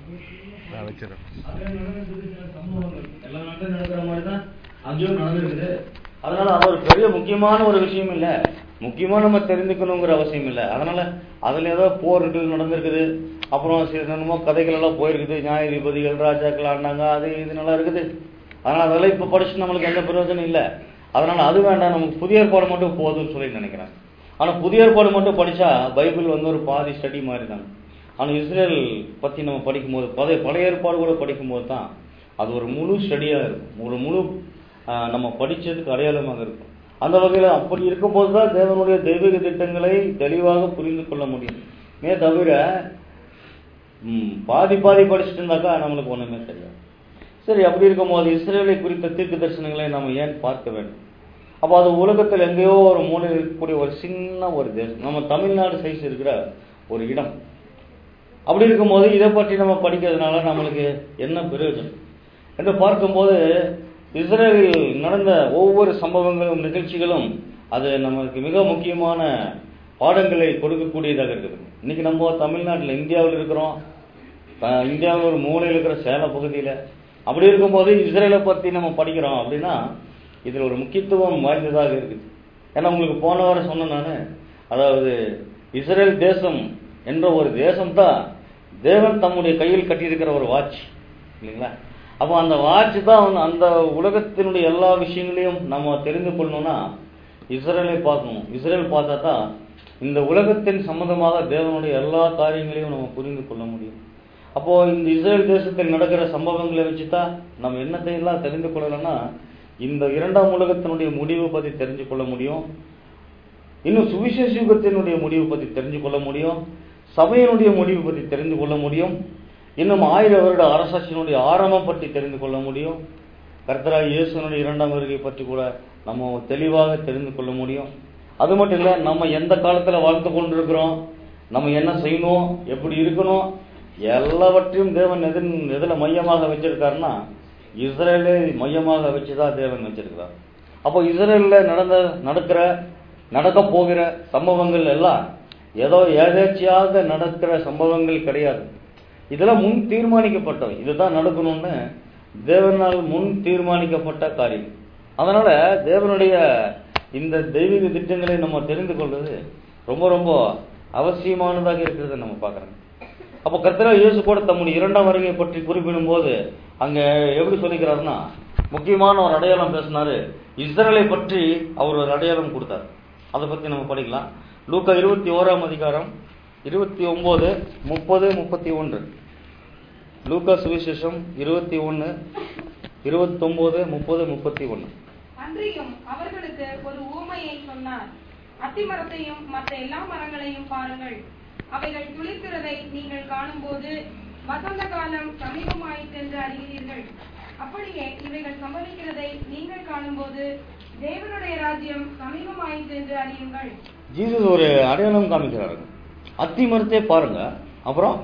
நான் வச்சிடறேன் அங்க நடந்திருக்குது சில சம்பவங்கள். எல்லா நாட்டிலும் நடக்கிற மாதிரி தான் அங்கேயும் நடந்திருக்குது அதனால அது ஒரு பெரிய முக்கியமான ஒரு விஷயம் இல்ல முக்கியமா நம்ம தெரிஞ்சுக்கணுங்கிற அவசியம் இல்ல அதனால அதுல ஏதோ போர்கள் நடந்திருக்குது அப்புறம் சில என்னமோ கதைகள் எல்லாம் போயிருக்குது நியாயாதிபதிகள் ராஜாக்கள் ஆண்டாங்க அது இது நல்லா இருக்குது அதனால அதெல்லாம் இப்ப படிச்சு நம்மளுக்கு எந்த பிரயோஜனம் இல்ல அதனால அது வேண்டாம் நமக்கு புதிய ஏற்பாடு மட்டும் போதும்னு சொல்லி நினைக்கிறேன் ஆனா புதிய ஏற்பாடு மட்டும் படிச்சா பைபிள் வந்து ஒரு பாதி ஸ்டடி மாதிரி தான் ஆனா இஸ்ரேல் பத்தி நம்ம படிக்கும்போது பழைய பழைய ஏற்பாடு கூட படிக்கும்போது தான் அது ஒரு முழு ஸ்டடியா இருக்கும் ஒரு முழு ஆஹ், நம்ம படிச்சதுக்கு அடையாளமாக இருக்கும் அந்த வகையில அப்படி இருக்கும்போது தான் தேவனுடைய தெய்வீக திட்டங்களை தெளிவாக புரிந்து கொள்ள முடியும் மே தவிர ம், பாதி பாதி படிச்சுட்டு இருந்தாக்கா நம்மளுக்கு ஒண்ணுமே தெரியாது சரி அப்படி இருக்கும்போது இஸ்ரேலை குறித்த தீர்க்க தரிசனங்களை நம்ம ஏன் பார்க்க வேண்டும் அப்போ அது உலகத்தில் எங்கேயோ ஒரு மூலையில் இருக்கக்கூடிய ஒரு சின்ன ஒரு தேசம் நம்ம தமிழ்நாடு சைஸ் இருக்கிற ஒரு இடம் அப்படி இருக்கும்போது இதை பற்றி நம்ம படிக்கிறதுனால நம்மளுக்கு என்ன பிரயோஜனம் என்று பார்க்கும்போது இஸ்ரேலில் நடந்த ஒவ்வொரு சம்பவங்களும் நிகழ்ச்சிகளும் அது நமக்கு மிக முக்கியமான பாடங்களை கொடுக்கக்கூடியதாக இருக்குது இன்னைக்கு நம்ம தமிழ்நாட்டில் இந்தியாவில் இருக்கிறோம் அஹ் இந்தியாவில் ஒரு மூலையில் இருக்கிற சேலம் பகுதியில் அப்படி இருக்கும்போது இஸ்ரேலை பற்றி நம்ம படிக்கிறோம் அப்படின்னா இதில் ஒரு முக்கியத்துவம் வாய்ந்ததாக இருக்குது ஏன்னா உங்களுக்கு போன வாரம் சொன்னேன் நான் அதாவது இஸ்ரேல் தேசம் என்ற ஒரு தேசம் தான் தேவன் தம்முடைய கையில் கட்டியிருக்கிற ஒரு வாட்ச் இல்லைங்களா அப்போ அந்த வாட்ச் தான் வந்து அந்த உலகத்தினுடைய எல்லா விஷயங்களையும் நம்ம தெரிந்து கொள்ளணும்னா இஸ்ரேலை பார்க்கணும் இஸ்ரேல் பார்த்தா தான் இந்த உலகத்தின் சம்பந்தமாக தேவனுடைய எல்லா காரியங்களையும் நம்ம புரிந்து கொள்ள முடியும் அப்போ இந்த இஸ்ரேல் தேசத்தில் நடக்கிற சம்பவங்களை வச்சுதான் நம்ம என்னத்தை எல்லாம் தெரிந்து கொள்ளலைன்னா இந்த இரண்டாம் உலகத்தினுடைய முடிவு பத்தி தெரிஞ்சு கொள்ள முடியும் இன்னும் சுவிசேஷ யுகத்தினுடைய முடிவு பத்தி தெரிஞ்சு கொள்ள முடியும் சபையினுடைய முடிவு பத்தி தெரிந்து கொள்ள முடியும் இன்னும் ஆயிரம் வருட அரசாட்சியினுடைய ஆரம்பம் பற்றி தெரிந்து கொள்ள முடியும் கர்த்தராய் இயேசுனுடைய இரண்டாம் வருகை பற்றி கூட நம்ம தெளிவாக தெரிந்து கொள்ள முடியும் அது மட்டும் இல்ல நம்ம எந்த காலத்துல வாழ்ந்து கொண்டிருக்கிறோம் நம்ம என்ன செய்யணும் எப்படி இருக்கணும் எல்லாவற்றையும் தேவன் எதின் எதுல மையமாக வச்சிருக்காருன்னா இஸ்ரேலை மையமாக வச்சுதான் தேவன் வச்சிருக்கிறார் அப்போ இஸ்ரேல்ல நடந்த நடக்கிற நடக்க போகிற சம்பவங்கள் எல்லாம் ஏதோ ஏதேச்சியாக நடக்கிற சம்பவங்கள் கிடையாது இதெல்லாம் முன் தீர்மானிக்கப்பட்டவை இதுதான் நடக்கணும்னு தேவனால் முன் தீர்மானிக்கப்பட்ட காரியம் அதனால தேவனுடைய இந்த தெய்வீக திட்டங்களை நம்ம தெரிந்து கொள்வது ரொம்ப ரொம்ப அவசியமானதாக இருக்கிறத நம்ம பார்க்கறோம் அப்போ கர்த்தரா இயேசு கூட தம்முடைய இரண்டாம் வருகை பற்றி குறிப்பிடும் போது அங்க எப்படி சொல்லிக்கிறாருன்னா முக்கியமான ஒரு அடையாளம் பேசினாரு இஸ்ரேலை பற்றி அவர் ஒரு அடையாளம் கொடுத்தார் அதை பத்தி நம்ம படிக்கலாம் லூக்கா இருபத்தி ஓராம் அதிகாரம் இருபத்தி ஒன்பது முப்பது முப்பத்தி ஒன்று லூக்கா சுவிசேஷம் இருபத்தி ஒன்று இருபத்தொன்பது முப்பது முப்பத்தி ஒன்று அன்றியும் அவர்களுக்கு ஒரு ஊமையை சொன்னார் அத்திமரத்தையும் மற்ற எல்லா மரங்களையும் பாருங்கள் அவைகள் துளிர்க்கிறதை நீங்கள் காணும்போது வசந்த காலம் சமீபமாயிற்று என்று அறிகிறீர்கள் அப்படியே இவைகள் சம்பவிக்கிறதை நீங்கள் காணும்போது தேவனுடைய ராஜ்யம் சமீபமாயிற்று என்று அறியுங்கள் ஜீசஸ் ஒரு அடையாளம் காமிக்கிறாரு அத்தி மரத்தை பாருங்க அப்புறம்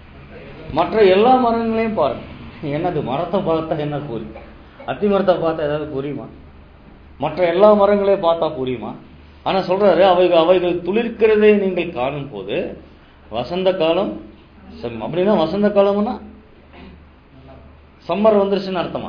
மற்ற எல்லா மரங்களையும் பாருங்க என்னது மரத்தை பார்த்தா என்ன புரியும் அத்தி மரத்தை பார்த்தா ஏதாவது புரியுமா மற்ற எல்லா மரங்களையும் பார்த்தா புரியுமா ஆனா சொல்றாரு அவைகள் அவைகள் துளிர்க்கிறதை நீங்கள் காணும் போது வசந்த காலம் செம்- அப்படின்னா வசந்த காலம்னா சம்மர் வந்துருச்சுன்னு அர்த்தமா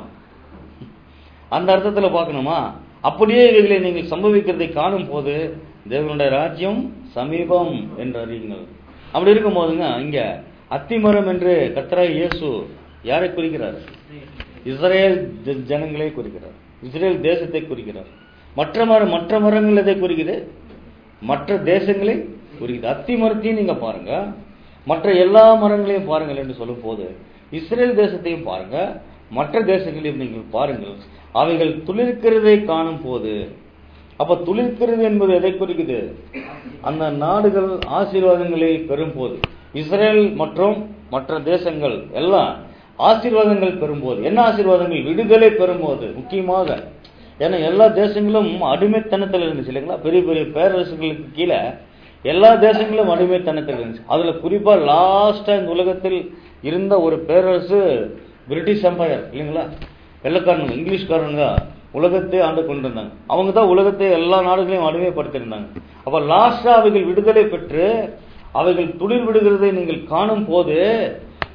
அந்த அர்த்தத்துல பார்க்கணுமா அப்படியே இவைகளை நீங்கள் சம்பவிக்கிறதை காணும் போது தேவனுடைய ராஜ்யம் சமீபம் என்று அறியுங்கள் அப்படி இருக்கும் போதுங்க இங்க அத்திமரம் என்று கர்த்தராய் இயேசு யாரை குறிக்கிறார் இஸ்ரேல் ஜ- ஜனங்களை குறிக்கிறார் இஸ்ரேல் தேசத்தை குறிக்கிறார் மற்ற மரம் மற்ற மரங்கள் எதை குறிக்குது மற்ற தேசங்களை குறிக்குது அத்தி மரத்தையும் நீங்க பாருங்க மற்ற எல்லா மரங்களையும் பாருங்கள் என்று சொல்லும் போது இஸ்ரேல் தேசத்தையும் பாருங்க மற்ற தேசங்களையும் நீங்கள் பாருங்கள் அவைகள் துளிர்க்கிறதை காணும் போது அப்ப துளிர்க்கிறது என்பது எதை குறிக்குது அந்த நாடுகள் ஆசீர்வாதங்களை பெறும் போது இஸ்ரேல் மற்றும் மற்ற தேசங்கள் எல்லாம் ஆசீர்வாதங்கள் பெறும்போது என்ன ஆசீர்வாதங்கள் விடுதலை பெறும்போது முக்கியமாக ஏன்னா எல்லா தேசங்களும் அடிமைத்தனத்தில் இருந்துச்சு இல்லைங்களா பெரிய பெரிய பேரரசுகளுக்கு கீழே எல்லா தேசங்களும் அடிமைத்தனத்தில் இருந்துச்சு அதுல குறிப்பா லாஸ்டா இந்த உலகத்தில் இருந்த ஒரு பேரரசு பிரிட்டிஷ் எம்பையர் இல்லைங்களா வெள்ளக்காரனுங்க இங்கிலீஷ்காரனுங்க உலகத்தை ஆண்டு கொண்டிருந்தாங்க அவங்க தான் உலகத்தை எல்லா நாடுகளையும் அடிமைப்படுத்தியிருந்தாங்க அப்ப லாஸ்டா அவைகள் விடுதலை பெற்று அவைகள் துளிர் விடுகிறதை நீங்கள் காணும் போது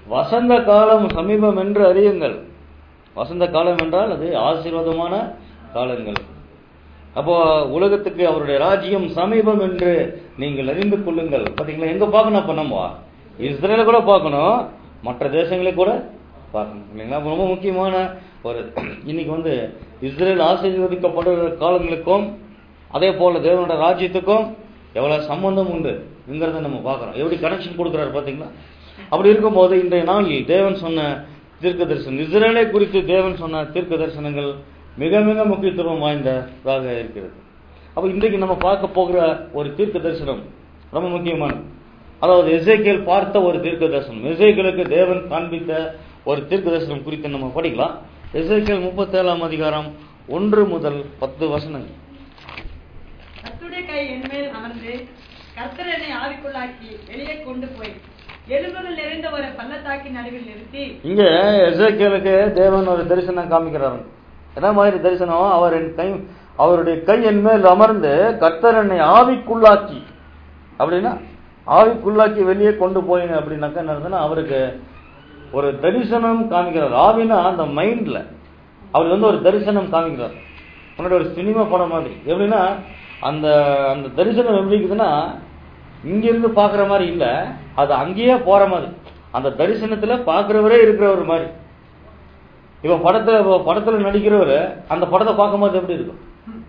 வசந்த காலம் சமீபம் என்று அறியுங்கள் வசந்த காலம் என்றால் அது ஆசீர்வாதமான காலங்கள் அப்போ உலகத்துக்கு அவருடைய ராஜ்யம் சமீபம் என்று நீங்கள் அறிந்து கொள்ளுங்கள் பாத்தீங்களா எங்க பார்க்கணும் அப்ப நம்ம இஸ்ரேல கூட பார்க்கணும் மற்ற தேசங்களை கூட பார்க்கணும் இல்லைங்களா அப்ப ரொம்ப முக்கியமான ஒரு இன்னைக்கு வந்து இஸ்ரேல் ஆசீர்வதிக்கப்படுற காலங்களுக்கும் அதே போல தேவனோட ராஜ்யத்துக்கும் எவ்வளவு சம்பந்தம் உண்டுங்கிறத நம்ம பார்க்கறோம் எப்படி கனெக்ஷன் கொடுக்குறாரு பாத்தீங்களா அப்படி இருக்கும்போது இன்றைய நாளில் தேவன் சொன்ன தீர்க்க தரிசனம் இஸ்ரேலை குறித்து தேவன் சொன்ன தீர்க்க தரிசனங்கள் மிக மிக முக்கியத்துவம் வாய்ந்ததாக இருக்கிறது அப்ப இன்றைக்கு நம்ம பார்க்க போகிற ஒரு தீர்க்க தரிசனம் ரொம்ப முக்கியமானது அதாவது எசேக்கியல் பார்த்த ஒரு தீர்க்க தரிசனம் எசேக்கியலுக்கு தேவன் காண்பித்த ஒரு தீர்க்க தரிசனம் குறித்து நம்ம படிக்கலாம் எசேக்கியல் முப்பத்தேழாம் அதிகாரம் ஒன்று முதல் பத்து வசனங்கள் கர்த்தருடைய கை என்மேல் அமர்ந்து கர்த்தர் என்னை ஆவிக்குள்ளாக்கி வெளியே கொண்டு போய் எலும்புகள் நிறைந்த ஒரு பள்ளத்தாக்கின் நடுவில் நிறுத்தி இங்க எசேக்கியலுக்கு தேவன் ஒரு தரிசனம் காமிக்கிறாரு என்ன மாதிரி தரிசனம் அவர் என் கை அவருடைய கை என் மேல் அமர்ந்து கர்த்தர் என்னை ஆவிக்குள்ளாக்கி அப்படின்னா ஆவிக்குள்ளாக்கி வெளியே கொண்டு போயிங்க அப்படின்னாக்கா என்ன அர்த்தம்னா அவருக்கு ஒரு தரிசனம் காமிக்கிறார் ஆவினா அந்த மைண்ட்ல அவர் வந்து ஒரு தரிசனம் காமிக்கிறார் முன்னாடி ஒரு சினிமா படம் மாதிரி எப்படின்னா அந்த அந்த தரிசனம் எப்படி இருக்குதுன்னா இங்கிருந்து பாக்குற மாதிரி இல்ல அது அங்கேயே போற மாதிரி அந்த தரிசனத்துல பாக்குறவரே இருக்கிறவர் மாதிரி இப்ப படத்துல இப்ப படத்துல நடிக்கிறவர் அந்த படத்தை பார்க்கும்போது எப்படி இருக்கும்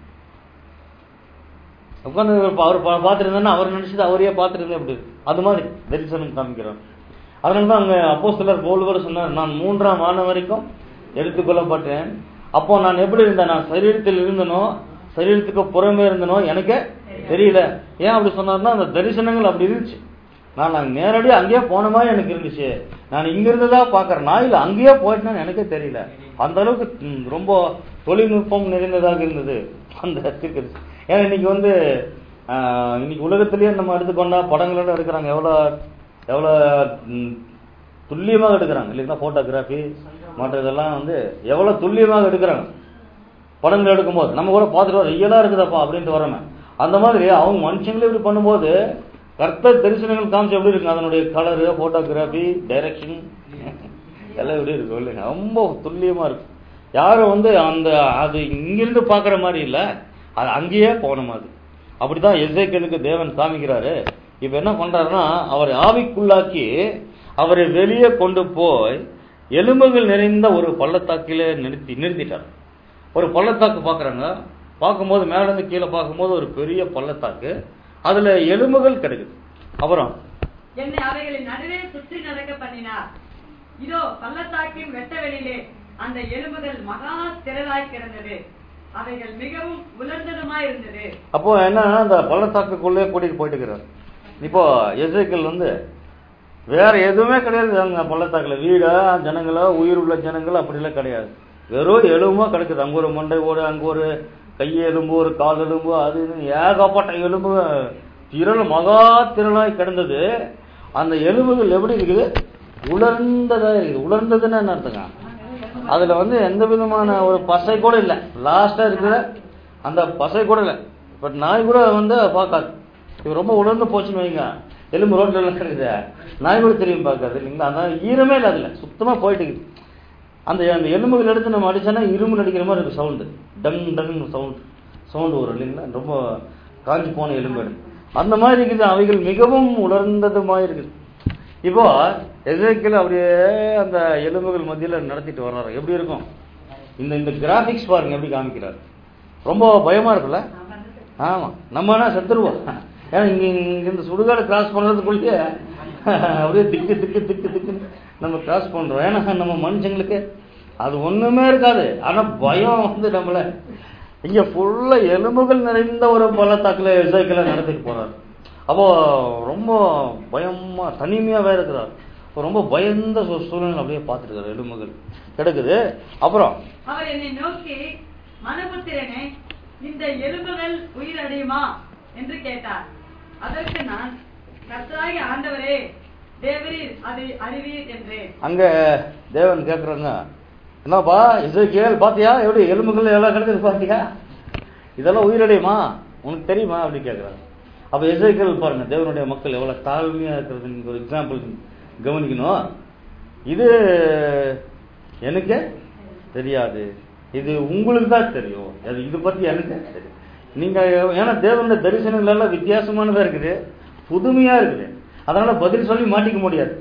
உட்காந்து அவர் பா- பார்த்திருந்தாருன்னா அவர் நினைச்சது அவரையே பார்த்திருந்தா எப்படி இருக்கும் அது மாதிரி தரிசனம் காமிக்கிறார் அதனால தான் அங்க அப்போ சிலர் போல்வர் சொன்னார் நான் மூன்றாம் ஆண்டு வரைக்கும் எடுத்துக்கொள்ளப்பட்டேன் அப்போ நான் எப்படி இருந்தேன் நான் சரீரத்தில் இருந்தனோ சரீரத்துக்கு புறமே இருந்தனோ எனக்கே தெரியல ஏன் அப்படி சொன்னார்னா அந்த தரிசனங்கள் அப்படி இருந்துச்சு நான் நான் நேரடியாக அங்கேயே போன மாதிரி எனக்கு இருந்துச்சு நான் இங்க இருந்ததா பாக்குறேன் நான் இல்ல அங்கேயே போயிட்டேன்னு எனக்கே தெரியல அந்த அளவுக்கு ம், ரொம்ப தொழில்நுட்பம் நிறைந்ததாக இருந்தது அந்த தீர்க்கதரிசி ஏன்னா இன்னைக்கு வந்து ஆஹ், இன்னைக்கு உலகத்திலேயே நம்ம எடுத்துக்கொண்டா படங்களோட எடுக்கிறாங்க எவ்வளோ எவ்வளோ ம், துல்லியமாக எடுக்கிறாங்க இல்லைங்களா போட்டோகிராஃபி மற்ற இதெல்லாம் வந்து எவ்வளோ துல்லியமாக எடுக்கிறாங்க படங்கள் எடுக்கும்போது நம்ம கூட பார்த்துட்டு ரியலா இருக்குதாப்பா அப்படின்ட்டு வரோமே அந்த மாதிரி அவங்க மனுஷங்களே இப்படி பண்ணும்போது கர்த்தர் தரிசனங்கள் காமிச்சு எப்படி இருக்கு அதனுடைய கலரு போட்டோகிராஃபி டைரக்ஷன் எல்லாம் எப்படி இருக்கும் இல்லைங்க ரொம்ப துல்லியமா இருக்கு யாரும் வந்து அந்த அது இங்கிருந்து பார்க்குற மாதிரி இல்ல அது அங்கேயே போன மாதிரி அப்படிதான் எசேக்கியலுக்கு தேவன் காமிக்கிறாரு இப்ப என்ன பண்றாருன்னா அவரை ஆவிக்குள்ளாக்கி அவரை வெளியே கொண்டு போய் எலும்புகள் நிறைந்த ஒரு பள்ளத்தாக்கிலே நிறுத்தி நிறுத்திட்டார் ஒரு பள்ளத்தாக்கு பார்க்கறாங்க பார்க்கும்போது மேல இருந்து கீழே பார்க்கும்போது ஒரு பெரிய பள்ளத்தாக்கு அதுல எலும்புகள் கிடைக்குது அப்புறம் என்னை அவைகளின் நடுவே சுற்றி நடக்க பண்ணினார் இதோ பள்ளத்தாக்கின் வெட்ட வெளியிலே அந்த எலும்புகள் மகா திரளாய் கிடந்தது அவைகள் மிகவும் உலர்ந்ததுமாய் இருந்தது அப்போ என்னன்னா அந்த பள்ளத்தாக்குக்குள்ளே கூட்டிட்டு போயிட்டு இருக்கிறார் இப்போ எசேக்கியல் வந்து வேற எதுவுமே கிடையாது அங்க பள்ளத்தாக்குல வீடா ஜனங்களா உயிர் உள்ள ஜனங்கள் அப்படிலாம் கிடையாது வெறும் எலும்பா கிடக்குது அங்க ஒரு மண்டை ஓடு அங்க ஒரு கை எலும்பு ஒரு கால் எலும்பு அது இதுன்னு ஏகப்பட்ட எலும்பு திரள் மகா திரளாய் கிடந்தது அந்த எலும்புகள் எப்படி இருக்குது உலர்ந்ததா இருக்குது உலர்ந்ததுன்னா என்ன அர்த்தங்க அதுல வந்து எந்த விதமான ஒரு பசை கூட இல்ல லாஸ்டா இருக்கிற அந்த பசை கூட இல்ல பட் நாய் கூட வந்து பார்க்காது இது ரொம்ப உலர்ந்து போச்சுன்னு வைங்க எலும்பு ரோட்ல எல்லாம் கிடைக்குது நாய் கூட தெரியும் பார்க்காது இல்லைங்களா அந்த ஈரமே இல்லை அதுல சுத்தமா போயிட்டு இருக்குது அந்த அந்த எலும்புகள் எடுத்து நம்ம அடிச்சோன்னா இரும்பு அடிக்கிற மாதிரி இருக்கு சவுண்டு டங் டங் சவுண்ட் சவுண்டு வரும் இல்லைங்களா ரொம்ப காஞ்சி போன எலும்பு எடுக்கும் அந்த மாதிரி இருக்குது அவைகள் மிகவும் உலர்ந்ததுமாக இருக்குது இப்போ எசேக்கியேல் அப்படியே அந்த எலும்புகள் மத்தியில நடத்திட்டு வர்றாரு எப்படி இருக்கும் இந்த இந்த கிராபிக்ஸ் பாருங்க எப்படி காமிக்கிறார் ரொம்ப பயமா இருக்குல்ல ஆமா நம்ம என்ன செத்துருவோம் ஏன்னா இங்க இங்க இந்த சுடுகாடு கிராஸ் பண்றதுக்குள்ளேயே அப்படியே திக்கு திக்கு திக்கு திக்குன்னு நம்ம கிராஸ் பண்றோம் ஏன்னா நம்ம மனுஷங்களுக்கு அது ஒண்ணுமே இருக்காது ஆனா பயம் வந்து நம்மள இங்க ஃபுல்லா எலும்புகள் நிறைந்த ஒரு பள்ளத்தாக்குல இசைக்கல நடத்திட்டு போறாரு அப்போ ரொம்ப பயமா தனிமையா வேற இருக்கிறார் அப்போ ரொம்ப பயந்த சூ- சூழ்நிலை அப்படியே பார்த்துருக்காரு எலும்புகள் கிடக்குது அப்புறம் அவர் என்னை நோக்கி மனபுத்திரனே இந்த எலும்புகள் உயிரடையுமா என்று கேட்டார் அதற்கு நான் கர்த்தராகி ஆண்டவரே தேவரீர் அதை அறிவீர் என்றேன் அங்க தேவன் கேக்குறாங்க என்னப்பா இசைக்கேல் பாத்தியா எப்படி எலும்புகள் எவ்வளவு கிடக்குது பாத்தியா இதெல்லாம் உயிரடையுமா உனக்கு தெரியுமா அப்படி கேக்குறாங்க அப்ப இசைக்கேல் பாருங்க தேவனுடைய மக்கள் எவ்வளவு தாழ்மையா இருக்கிறது நீங்க ஒரு எக்ஸாம்பிள் கவனிக்கணும் இது எனக்கு தெரியாது இது உங்களுக்கு தான் தெரியும் அது இது பத்தி எனக்கு தெரியும் நீங்க ஏன்னா தேவனுடைய தரிசனங்கள் எல்லாம் வித்தியாசமானதா இருக்குது புதுமையா இருக்குது அதனால பதில் சொல்லி மாட்டிக்க முடியாது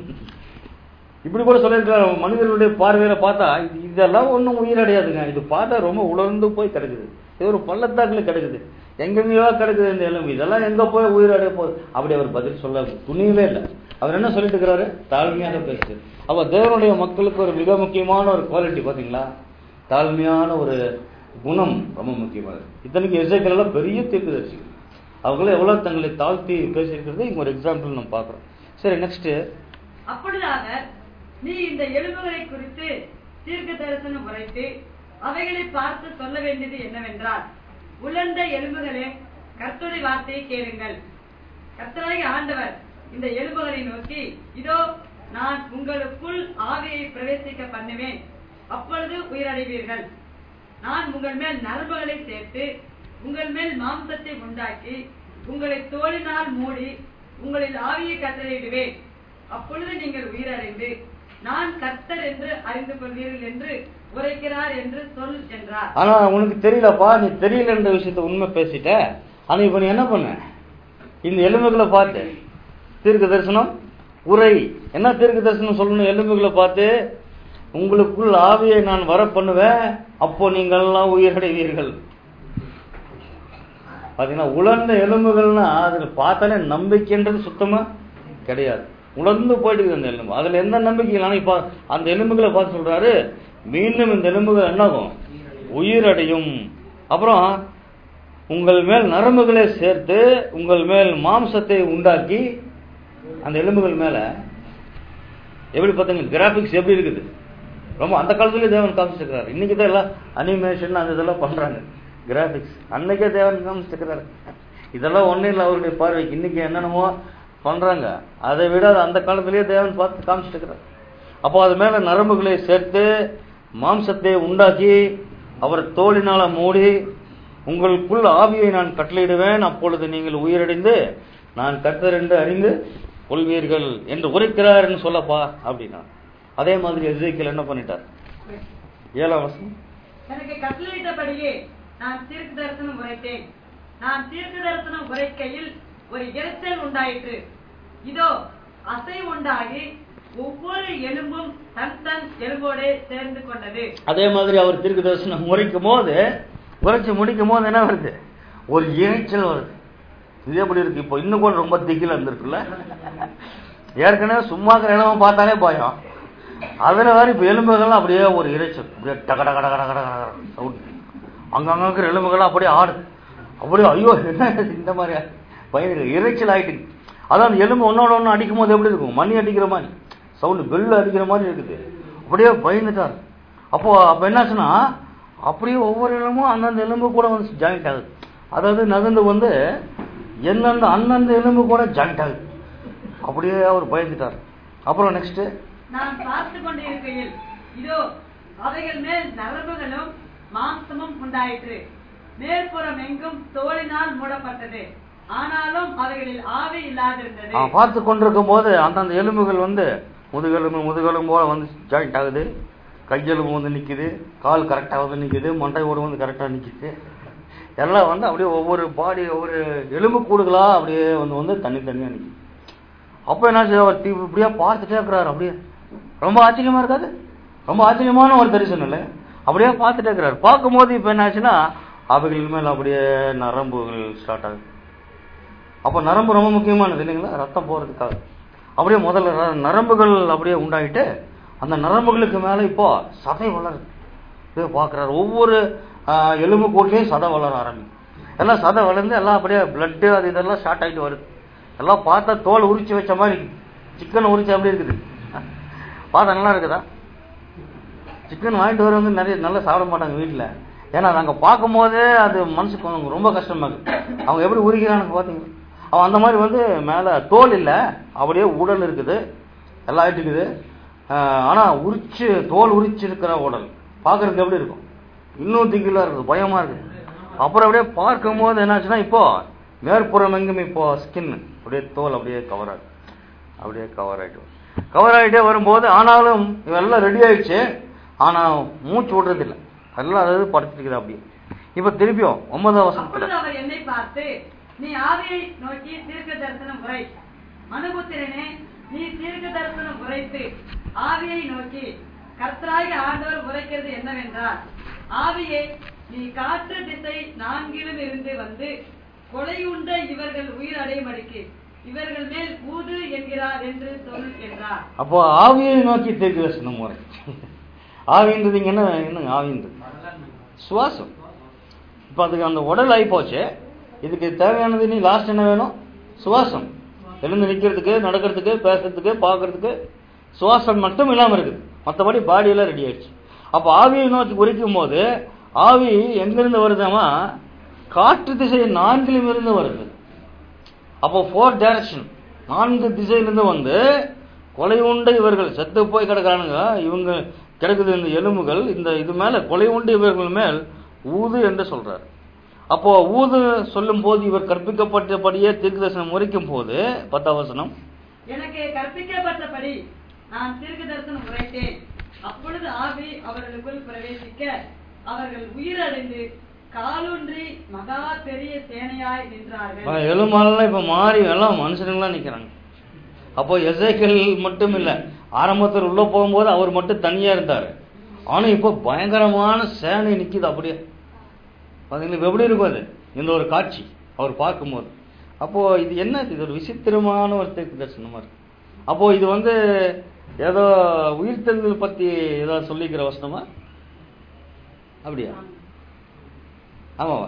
இப்படி கூட சொல்லியிருக்காரு மனிதர்களுடைய பார்வையில பார்த்தா இது இதெல்லாம் ஒன்றும் உயிரடையாதுங்க இது பார்த்தா ரொம்ப உலர்ந்து போய் கிடக்குது இது ஒரு பள்ளத்தாக்குல கிடக்குது எங்கெங்கயோ கிடக்குது இந்த எலும்பு இதெல்லாம் எங்க போய் உயிரடைய போகுது அப்படி அவர் பதில் சொல்ல துணியவே இல்லை அவர் என்ன சொல்லிட்டு இருக்கிறாரு தாழ்மையாக பேசு அப்ப தேவனுடைய மக்களுக்கு ஒரு மிக முக்கியமான ஒரு குவாலிட்டி பாத்தீங்களா தாழ்மையான ஒரு குணம் ரொம்ப முக்கியமானது இத்தனைக்கு எசைக்கள் எல்லாம் பெரிய தீர்க்கதரிசி அவங்கள எவ்வளவு தங்களை தாழ்த்தி பேசியிருக்கிறது இங்க ஒரு எக்ஸாம்பிள் நம்ம பார்க்கிறோம் சரி நெக்ஸ்ட் அப்பொழுது அவர் நீ இந்த எலும்புகளை குறித்து தீர்க்க தரிசனம் உரைத்து அவைகளை பார்த்து சொல்ல வேண்டியது என்னவென்றால் உலர்ந்த எலும்புகளே கர்த்தருடைய வார்த்தையை கேளுங்கள் கர்த்தராகிய ஆண்டவர் இந்த எலும்புகளை நோக்கி இதோ நான் உங்களுக்குள் ஆவியை பிரவேசிக்க பண்ணுவேன் அப்பொழுது உயிரடைவீர்கள் நான் உங்கள் மேல் நரம்புகளை சேர்த்து உங்கள் மேல் மாம்சத்தை உண்டாக்கி உங்களை தோளினால் மூடி உங்களில் ஆவியை கட்டளையிடுவேன் அப்பொழுது நீங்கள் உயிரடைந்து நான் கர்த்தர் என்று அறிந்து கொள்வீர்கள் என்று உரைக்கிறார் என்று சொல் என்றார் ஆனா உனக்கு தெரியலப்பா நீ தெரியலன்ற விஷயத்த உண்மை பேசிட்ட ஆனா இப்ப நீ என்ன பண்ண இந்த எலும்புகளை பார்த்து தீர்க்க தரிசனம் உரை என்ன தீர்க்க தரிசனம் சொல்லணும் எலும்புகளை பார்த்து உங்களுக்குள் ஆவியை நான் வர பண்ணுவேன் அப்போ நீங்கள் எல்லாம் உயிரடைவீர்கள் பாத்தீங்கன்னா உலர்ந்த எலும்புகள்னா அதுல பார்த்தாலே நம்பிக்கைன்றது சுத்தமா கிடையாது உலர்ந்து போயிட்டு இருக்குது அந்த எலும்பு அதுல எந்த நம்பிக்கை இல்லை ஆனா இப்ப அந்த எலும்புகளை பார்த்து சொல்றாரு மீண்டும் இந்த எலும்புகள் என்னாகும் உயிரடையும் அப்புறம் உங்கள் மேல் நரம்புகளை சேர்த்து உங்கள் மேல் மாம்சத்தை உண்டாக்கி அந்த எலும்புகள் மேல எப்படி பார்த்தீங்க கிராபிக்ஸ் எப்படி இருக்குது ரொம்ப அந்த காலத்துலயே தேவன் காமிச்சிருக்கிறாரு இன்னைக்கு தான் எல்லாம் அனிமேஷன் அந்த இதெல்லாம் பண்றாங்க கிராபிக்ஸ் அன்னைக்கே தேவன் காமிச்சிருக்கிறாரு இதெல்லாம் ஒண்ணும் இல்லை அவருடைய பார்வைக்கு இன்னைக்கு என்னென்னமோ பண்றாங்க அதை விட அது அந்த காலத்திலேயே தேவன் பார்த்து காமிச்சிருக்கிறார் அப்போ அது மேல நரம்புகளை சேர்த்து மாம்சத்தை உண்டாக்கி அவர் தோளினால மூடி உங்களுக்குள் ஆவியை நான் கட்டளையிடுவேன் அப்பொழுது நீங்கள் உயிரடைந்து நான் கர்த்தர் என்று அறிந்து கொள்வீர்கள் என்று உரைக்கிறார்னு சொல்லப்பா அப்படின்னா அதே மாதிரி எசேக்கியேல் என்ன பண்ணிட்டார் ஏழாம் வசனம் எனக்கு கட்டளையிட்டபடியே நான் தீர்க்க தரிசனம் உரைத்தேன் நான் தீர்க்க தரிசனம் உரைக்கையில் ஒரு இரைச்சல் உண்டாயிற்று இதோ அசை உண்டாகி ஒவ்வொரு எலும்பும் தன் தன் எலும்போடே சேர்ந்து கொண்டது அதே மாதிரி அவர் தீர்க்க தரிசனம் உரைக்கும் போது உரைச்சு முடிக்கும் போது என்ன வருது ஒரு இறைச்சல் வருது இது எப்படி இருக்கு இப்போ இன்னும் கூட ரொம்ப திகில இருந்திருக்குல்ல ஏற்கனவே சும்மா இருக்கிற இடமா பார்த்தாலே பயம் அதுல வேற இப்ப எலும்புகள்லாம் அப்படியே ஒரு இறைச்சல் அப்படியே டக டக டக டக டக சவுண்ட் அங்கங்க இருக்கிற எலும்புகள்லாம் அப்படியே ஆடு அப்படியே ஐயோ என்ன இது இந்த மாதிரி பயிர் இறைச்சல் ஆயிட்டு அதான் அந்த எலும்பு ஒன்னோட ஒன்று அடிக்கும் போது எப்படி இருக்கும் மணி அடிக்கிற மாதிரி சவுண்டு பெல் அடிக்கிற மாதிரி இருக்குது அப்படியே பயந்துட்டார் அப்போ அப்ப என்னாச்சுன்னா அப்படியே ஒவ்வொரு எலும்பும் அந்தந்த எலும்பு கூட வந்து ஜாயிண்ட் ஆகுது அதாவது நகர்ந்து வந்து எந்தெந்த அந்தந்த எலும்பு கூட ஜாயிண்ட் ஆகுது அப்படியே அவர் பயந்துட்டார் அப்புறம் நெக்ஸ்ட் நான் பார்த்து கொண்டிருக்கையில் இதோ அவைகள் மேல் நரம்புகளும் மாம்சமும் உண்டாயிற்று மேற்புறம் எங்கும் தோலினால் மூடப்பட்டது ஆனாலும் அவைகளில் ஆவி இல்லாதிருந்தது அவன் பார்த்து கொண்டிருக்கும் போது அந்தந்த எலும்புகள் வந்து முதுகெலும்பு முதுகெலும்போட வந்து ஜாயிண்ட் ஆகுது கையெலும்பு வந்து நிக்குது கால் கரெக்டாக வந்து நிக்குது மண்டை ஓடு வந்து கரெக்டாக நிக்குது எல்லாம் வந்து அப்படியே ஒவ்வொரு பாடி ஒவ்வொரு எலும்பு கூடுகளா அப்படியே வந்து வந்து தண்ணி தண்ணியா நிக்குது அப்போ என்ன செய்ய அவர் தீ- இப்படியே பார்த்துட்டே இருக்கிறாரு அப்படியே ரொம்ப ஆச்சரியமா இருக்காது ரொம்ப ஆச்சரியமான ஒரு தரிசனம் இல்லை அப்படியே பார்த்துட்டே இருக்கிறாரு பார்க்கும்போது இப்போ என்ன ஆச்சுன்னா அவைகள் மேல் அப்படியே நரம்புகள் ஸ்டார்ட் ஆகுது அப்போ நரம்பு ரொம்ப முக்கியமானது இல்லைங்களா ரத்தம் போறதுக்காக அப்படியே முதல்ல ந- நரம்புகள் அப்படியே உண்டாயிட்டு அந்த நரம்புகளுக்கு மேல இப்போ சதை வளருது அப்படியே பார்க்குறாரு ஒவ்வொரு ஆஹ், எலும்பு கூட்டிலையும் சதை வளர ஆரம்பிக்கும் எல்லாம் சதை வளர்ந்து எல்லாம் அப்படியே பிளட்டு அது இதெல்லாம் ஸ்டார்ட் ஆகிட்டு வருது எல்லாம் பார்த்தா தோல் உரிச்சு வச்ச மாதிரி இருக்குது சிக்கன் உரிச்சு அப்படி இருக்குது பார்த்தா நல்லா இருக்குதா சிக்கன் வாங்கிட்டு வர வந்து நிறைய நல்லா சாப்பிட மாட்டாங்க வீட்டில் ஏன்னா அது அங்கே பார்க்கும்போதே அது மனசுக்கு கொஞ்சம் ரொம்ப கஷ்டமா இருக்கு அவங்க எப்படி உரிக்கிறான்னு பார்த்தீங்க அவன் அந்த மாதிரி வந்து மேலே தோல் இல்லை அப்படியே உடல் இருக்குது எல்லாம் ஆயிட்டு இருக்குது ஆஹ் ஆனா உரிச்சு தோல் உரிச்சு இருக்கிற உடல் பார்க்கறதுக்கு எப்படி இருக்கும் இன்னும் திகிலா இருக்குது பயமா இருக்குது அப்புறம் அப்படியே பார்க்கும்போது என்னாச்சுன்னா இப்போ மேற்புறம் எங்கும் இப்போ ஸ்கின் அப்படியே தோல் அப்படியே கவர் ஆகுது அப்படியே கவர் ஆயிட்டு கவர் ஆகிட்டே வரும்போது ஆனாலும் இவெல்லாம் ரெடி ஆயிடுச்சு ஆனா மூச்சு விடுறதில்ல எல்லாம் அதாவது படுத்துருக்குது அப்படியே இப்ப திருப்பியும் ஒன்பதாம் வசனத்துல அப்பொழுது அவர் என்னை பார்த்து நீ ஆவியை நோக்கி தீர்க்க தரிசனம் உரை மனுபுத்திரனே நீ தீர்க்க தரிசனம் உரைத்து ஆவியை நோக்கி கர்த்தராகிய ஆண்டவர் உரைக்கிறது என்னவென்றால் ஆவியே நீ காற்று திசை நான்கிலும் இருந்து வந்து கொலையுண்ட இவர்கள் உயிர் அடையும்படிக்கு இவர்கள் மேல் ஊது என்கிறார் என்று சொல் என்றார் அப்போ ஆவியை நோக்கி தீர்க்க தரிசனம் முறை ஆவின்றது இங்க என்ன என்னங்க ஆவின்றது சுவாசம் இப்போ அதுக்கு அந்த உடல் ஆகி போச்சு இதுக்கு தேவையானது நீ லாஸ்ட் என்ன வேணும் சுவாசம் எழுந்து நிற்கிறதுக்கு நடக்கிறதுக்கு பேசுறதுக்கு பார்க்கறதுக்கு சுவாசம் மட்டும் இல்லாமல் இருக்குது மற்றபடி பாடியெல்லாம் ரெடி ஆயிடுச்சு அப்போ ஆவியை நோக்கி குறிக்கும் போது ஆவி எங்கிருந்து வருதாமா காற்று திசை நான்கிலும் இருந்து வருது அப்போ ஃபோர் டைரக்ஷன் நான்கு திசையிலிருந்து வந்து கொலை உண்ட இவர்கள் செத்து போய் கிடக்குறானுங்க இவங்க கிடக்குது இந்த எலும்புகள் இந்த இது மேல கொலை உண்டு இவர்கள் மேல் ஊது என்று சொல்றாரு அப்போ ஊது சொல்லும் போது இவர் கற்பிக்கப்பட்டபடியே தீர்க்கதரிசனம் முறைக்கும் போது பத்தாம் வசனம் எனக்கு கற்பிக்கப்பட்டபடி நான் தீர்க்க தரிசனம் உரைத்தேன் அப்பொழுது ஆவி அவர்களுக்குள் பிரவேசிக்க அவர்கள் உயிரடைந்து காலூன்றி மகா பெரிய சேனையாய் நின்றார்கள் எலும்பாலெல்லாம் இப்ப மாறி எல்லாம் மனுஷனுங்களாம் நிக்கிறாங்க அப்போ எசேக்கல் மட்டும் இல்ல ஆரம்பத்தில் உள்ள போகும்போது அவர் மட்டும் தனியா இருந்தாரு ஆனா இப்போ பயங்கரமான சேனை நிக்குது அப்படியே பாத்தீங்களா இப்ப எப்படி இருக்கும் அது இந்த ஒரு காட்சி அவர் பார்க்கும்போது அப்போ இது என்ன இது ஒரு விசித்திரமான ஒரு தீர்க்க தரிசனமா இருக்கு அப்போ இது வந்து ஏதோ உயிர்த்தெழுதல் பத்தி ஏதாவது சொல்லிக்கிற வசனமா அப்படியா ஆமாவா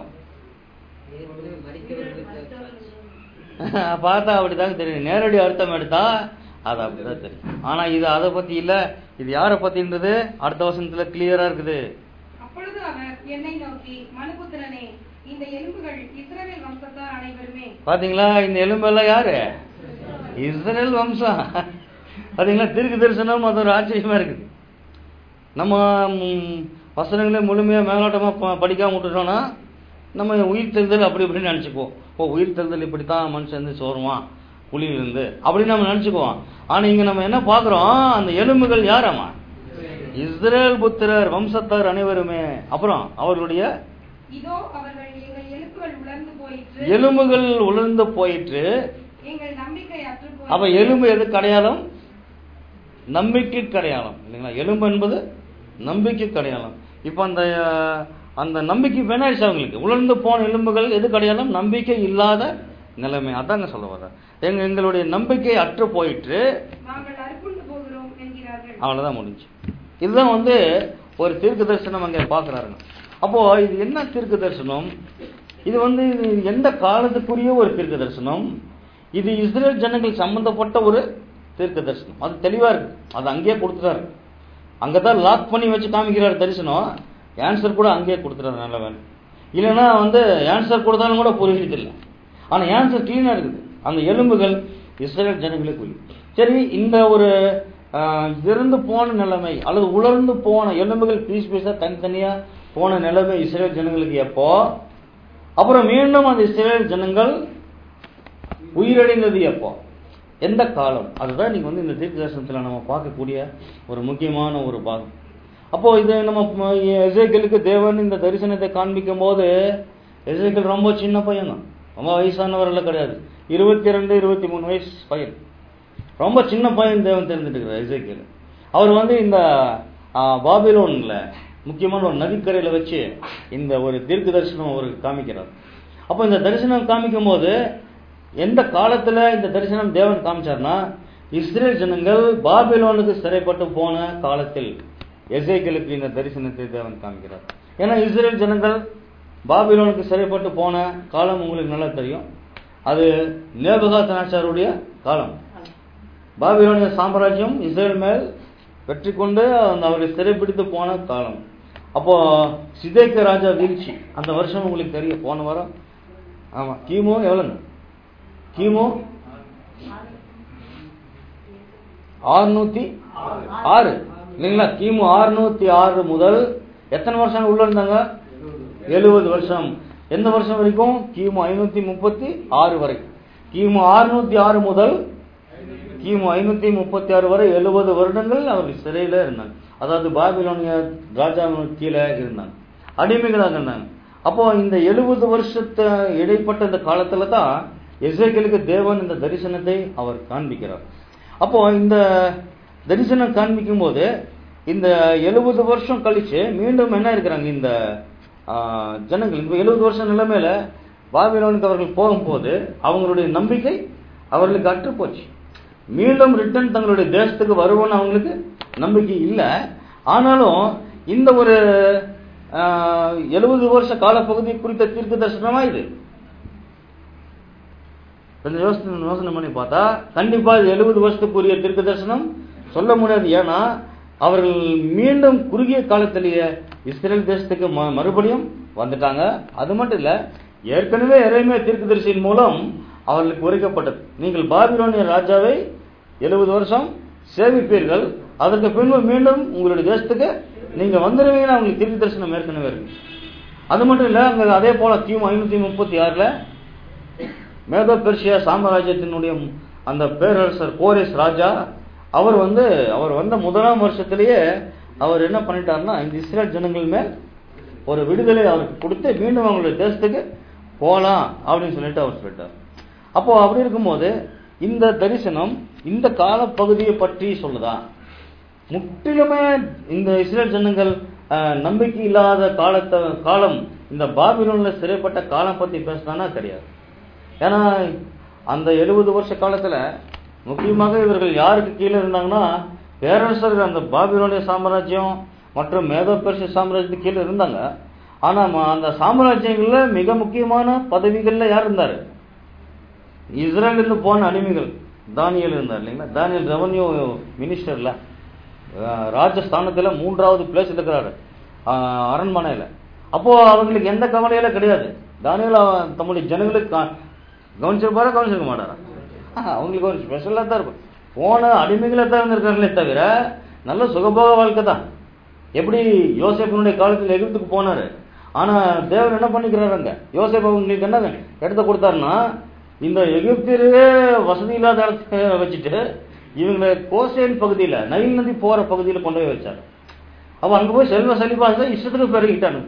பார்த்தா அப்படிதாங்க தெரியும் நேரடி அர்த்தம் எடுத்தா அது அப்படிதான் தெரியும் ஆனா இது அதை பத்தி இல்ல இது யாரை பத்தின்றது அடுத்த வசனத்துல கிளியரா இருக்குது அப்பொழுது அவர் என்னை நோக்கி மனுபுத்திரனே இந்த எலும்புகள் இஸ்ரவேல் வம்சத்தார் அனைவருமே பாத்தீங்களா இந்த எலும்பெல்லாம் யாரு இஸ்ரேல் வம்சம் பாத்தீங்களா திருக்கு தரிசனம் அது ஒரு ஆச்சரியமா இருக்குது நம்ம ம், வசனங்களே முழுமையா மேலோட்டமா ப- படிக்காம விட்டுட்டோம்னா நம்ம உயிர் தெரிதல் அப்படி இப்படின்னு நினைச்சுக்குவோம் ஓ உயிர் தெரிதல் இப்படித்தான் மனுஷன் வந்து சோறுவான் புலியிலிருந்து அப்படின்னு நம்ம நினைச்சுக்குவோம் ஆனா இங்க நம்ம என்ன பாக்குறோம் அந்த எலும்புகள் யாராமா இஸ்ரேல் புத்திரர் வம்சத்தார் அனைவருமே அப்புறம் அவர்களுடைய இதோ அவர்கள் எங்கள் எலும்புகள் உலர்ந்து போயிற்று எலும்புகள் உலர்ந்து போயிற்று எங்கள் நம்பிக்கை அற்று அப்ப போயிற்று எலும்பு எது அடையாளம் நம்பிக்கை அடையாளம் இல்லைங்களா எலும்பு என்பது நம்பிக்கை அடையாளம் இப்ப அந்த அஹ், அந்த நம்பிக்கை வேணாயிடுச்சு அவங்களுக்கு உலர்ந்து போன எலும்புகள் எது அடையாளம் நம்பிக்கை இல்லாத நிலைமை அதாங்க சொல்ல வர்றேன் எங்க எங்களுடைய நம்பிக்கை அற்று போயிட்டு நாங்கள் அறுப்புண்டு போகிறோம் என்கிறார்கள் அவ்வளவுதான் முடிஞ்சு இதுதான் வந்து ஒரு தீர்க்க தரிசனம் அங்க பாக்குறாருங்க அப்போ இது என்ன தீர்க்க தரிசனம் இது வந்து இது எந்த காலத்துக்குரிய ஒரு தீர்க்க தரிசனம் இது இஸ்ரேல் ஜனங்களுக்கு சம்பந்தப்பட்ட ஒரு தீர்க்க தரிசனம் அது தெளிவா இருக்கு அது அங்கேயே கொடுத்துட்டாரு அங்கதான் லாக் பண்ணி வச்சு காமிக்கிறாரு தரிசனம் ஆன்சர் கூட அங்கேயே கொடுத்துட்டாரு நல்ல வேணும் இல்லைன்னா வந்து ஆன்சர் கொடுத்தாலும் கூட புரியுது இல்லை ஆனா ஆன்சர் கிளீனா இருக்குது அந்த எலும்புகள் இஸ்ரேல் ஜனங்களுக்கு உரிய. சரி இந்த ஒரு ஆஹ், இறந்து போன நிலைமை அல்லது உலர்ந்து போன எலும்புகள் பீஸ் பீஸா தனித்தனியா போன நிலைமை இஸ்ரேல் ஜனங்களுக்கு எப்போ அப்புறம் மீண்டும் அந்த இஸ்ரேல் ஜனங்கள் உயிரடைந்தது எப்போ எந்த காலம் அதுதான் நீங்க வந்து இந்த தீர்க்க தரிசனத்துல நம்ம பார்க்கக்கூடிய ஒரு முக்கியமான ஒரு பாகம் அப்போ இது நம்ம எசேக்கலுக்கு தேவன் இந்த தரிசனத்தை காண்பிக்கும் போது எசேக்கல் ரொம்ப சின்ன பையன் தான் ரொம்ப வயசானவரெல்லாம் கிடையாது இருபத்தி ரெண்டு இருபத்தி மூணு வயசு பையன் ரொம்ப சின்ன பையன் தேவன் தெரிஞ்சுட்டு எசேக்கல் அவர் வந்து இந்த ஆ, பாபிலோன்ல முக்கியமான ஒரு நதிக்கரையில வச்சு இந்த ஒரு தீர்க்க தரிசனம் அவருக்கு காமிக்கிறார் அப்போ இந்த தரிசனம் காமிக்கும் போது எந்த காலத்துல இந்த தரிசனம் தேவன் காமிச்சார்னா இஸ்ரேல் ஜனங்கள் பாபிலோனுக்கு சிறைப்பட்டு போன காலத்தில் எசேக்கலுக்கு இந்த தரிசனத்தை தேவன் காமிக்கிறார் ஏன்னா இஸ்ரேல் ஜனங்கள் பாபிலோனுக்கு சிறைப்பட்டு போன காலம் உங்களுக்கு நல்லா தெரியும் அது நேபகாத்தனாச்சாருடைய காலம் பாபிலோனிய சாம்ராஜ்யம் இஸ்ரேல் மேல் வெற்றி கொண்டு அந்த அவரை சிறைப்பிடித்து போன காலம் அப்போ சிதேக்க ராஜா வீழ்ச்சி அந்த வருஷம் உங்களுக்கு தெரியும் போன வாரம் ஆமா கிமு எவ்வளவுங்க கிமு ஆறுநூத்தி ஆறு இல்லைங்களா கிமு ஆறுநூத்தி ஆறு முதல் எத்தனை வருஷம் உள்ள இருந்தாங்க எழுபது வருஷம் எந்த வருஷம் வரைக்கும் கிமு ஐநூத்தி முப்பத்தி ஆறு வரை கிமு ஆறுநூத்தி ஆறு முதல் கிமு ஐநூத்தி முப்பத்தி ஆறு வரை எழுபது வருடங்கள் அவர்கள் சிறையில இருந்தாங்க அதாவது பாபிலோனிய ராஜாவின் கீழே இருந்தாங்க அடிமைகளாக இருந்தாங்க அப்போ இந்த எழுபது வருஷத்து இடைப்பட்ட இந்த காலத்துல தான் எசேக்கியலுக்கு தேவன் இந்த தரிசனத்தை அவர் காண்பிக்கிறார் அப்போ இந்த தரிசனம் காண்பிக்கும் போது இந்த எழுபது வருஷம் கழிச்சு மீண்டும் என்ன இருக்கிறாங்க இந்த ஆஹ், ஜனங்கள் இந்த எழுபது வருஷம் நிலைமையில பாபிலோனுக்கு அவர்கள் போகும்போது அவங்களுடைய நம்பிக்கை அவர்களுக்கு அற்று போச்சு மீண்டும் ரிட்டர்ன் தங்களுடைய தேசத்துக்கு வருவோன்னு அவங்களுக்கு நம்பிக்கை இல்லை ஆனாலும் இந்த ஒரு எழுபது வருஷ காலப்பகுதி குறித்த தீர்க்க தரிசனமா இது கொஞ்சம் யோசனை யோசனை பண்ணி பார்த்தா கண்டிப்பா இது எழுபது வருஷத்துக்குரிய தீர்க்க தரிசனம் சொல்ல முடியாது ஏன்னா அவர்கள் மீண்டும் குறுகிய காலத்திலேயே இஸ்ரேல் தேசத்துக்கு ம- மறுபடியும் வந்துட்டாங்க அது மட்டும் இல்ல ஏற்கனவே இறைமைய தீர்க்கதரிசியின் மூலம் அவர்களுக்கு உரைக்கப்பட்டது நீங்கள் பாபிலோனிய ராஜாவை எழுபது வருஷம் சேவிப்பீர்கள் அதற்கு பின்பு மீண்டும் உங்களுடைய தேசத்துக்கு நீங்க வந்துருவீங்கன்னு அவங்களுக்கு தீர்க்க தரிசனம் ஏற்கனவே இருக்கு அது மட்டும் இல்ல அங்க அதே போல கிமு ஐநூத்தி முப்பத்தி ஆறுல மேதோ பெர்ஷியா சாம்ராஜ்யத்தினுடைய அந்த பேரரசர் கோரேஸ் ராஜா அவர் வந்து அவர் வந்த முதலாம் வருஷத்திலேயே அவர் என்ன பண்ணிட்டாருன்னா இந்த இஸ்ரேல் ஜனங்கள் மேல் ஒரு விடுதலை அவருக்கு கொடுத்து மீண்டும் அவங்களுடைய தேசத்துக்கு போலாம் அப்படின்னு சொல்லிட்டு அவர் சொல்லிட்டார் அப்போ அப்படி இருக்கும்போது இந்த தரிசனம் இந்த காலப்பகுதியை பற்றி சொல்லுதா முற்றிலுமே இந்த இஸ்ரேல் ஜனங்கள் அஹ், நம்பிக்கை இல்லாத காலத்தை காலம் இந்த பாபிலோன்ல சிறைப்பட்ட காலம் பத்தி பேசுதானா தெரியாது ஏன்னா அந்த எழுபது வருஷ காலத்துல முக்கியமாக இவர்கள் யாருக்கு கீழே இருந்தாங்கன்னா பேரரசர்கள் அந்த பாபிலோனிய சாம்ராஜ்யம் மற்றும் மேதோ பெர்சிய சாம்ராஜ்யத்துக்கு கீழே இருந்தாங்க ஆனா ம- அந்த சாம்ராஜ்யங்கள்ல மிக முக்கியமான பதவிகள்ல யார் இருந்தாரு இஸ்ரேல் இருந்து போன அடிமைகள் தானியல் இருந்தார் இல்லைங்களா தானியல் ரெவன்யூ மினிஸ்டர்ல அஹ், ராஜஸ்தானத்துல மூன்றாவது பிளேஸ் இருக்கிறாரு அஹ், அரண்மனையில அப்போ அவங்களுக்கு எந்த கவலையில கிடையாது தானியல் அவன் தம்முடைய ஜனங்களுக்கு கா- கவனிச்சிருப்பாரா கவனிச்சிருக்க மாட்டாரா ஆஹ், அவங்களுக்கு ஒரு ஸ்பெஷலா தான் இருக்கும் போன அடிமைகளா தான் இருந்திருக்காங்களே தவிர நல்ல சுகபோக வாழ்க்கை தான் எப்படி யோசேப்பனுடைய காலத்தில் எகிப்துக்கு போனாரு ஆனா தேவன் என்ன பண்ணிக்கிறாரு அங்க யோசேப் அவங்களுக்கு என்ன இடத்த கொடுத்தாருன்னா இந்த எகிப்திலே வசதி இல்லாத இடத்த வச்சுட்டு இவங்களை கோசேன் பகுதியில நைல் நதி போற பகுதியில கொண்டு போய் வச்சாரு அப்ப அங்க போய் செல்வ செழிப்பாக இஷ்டத்துக்கு பெருகிட்டானு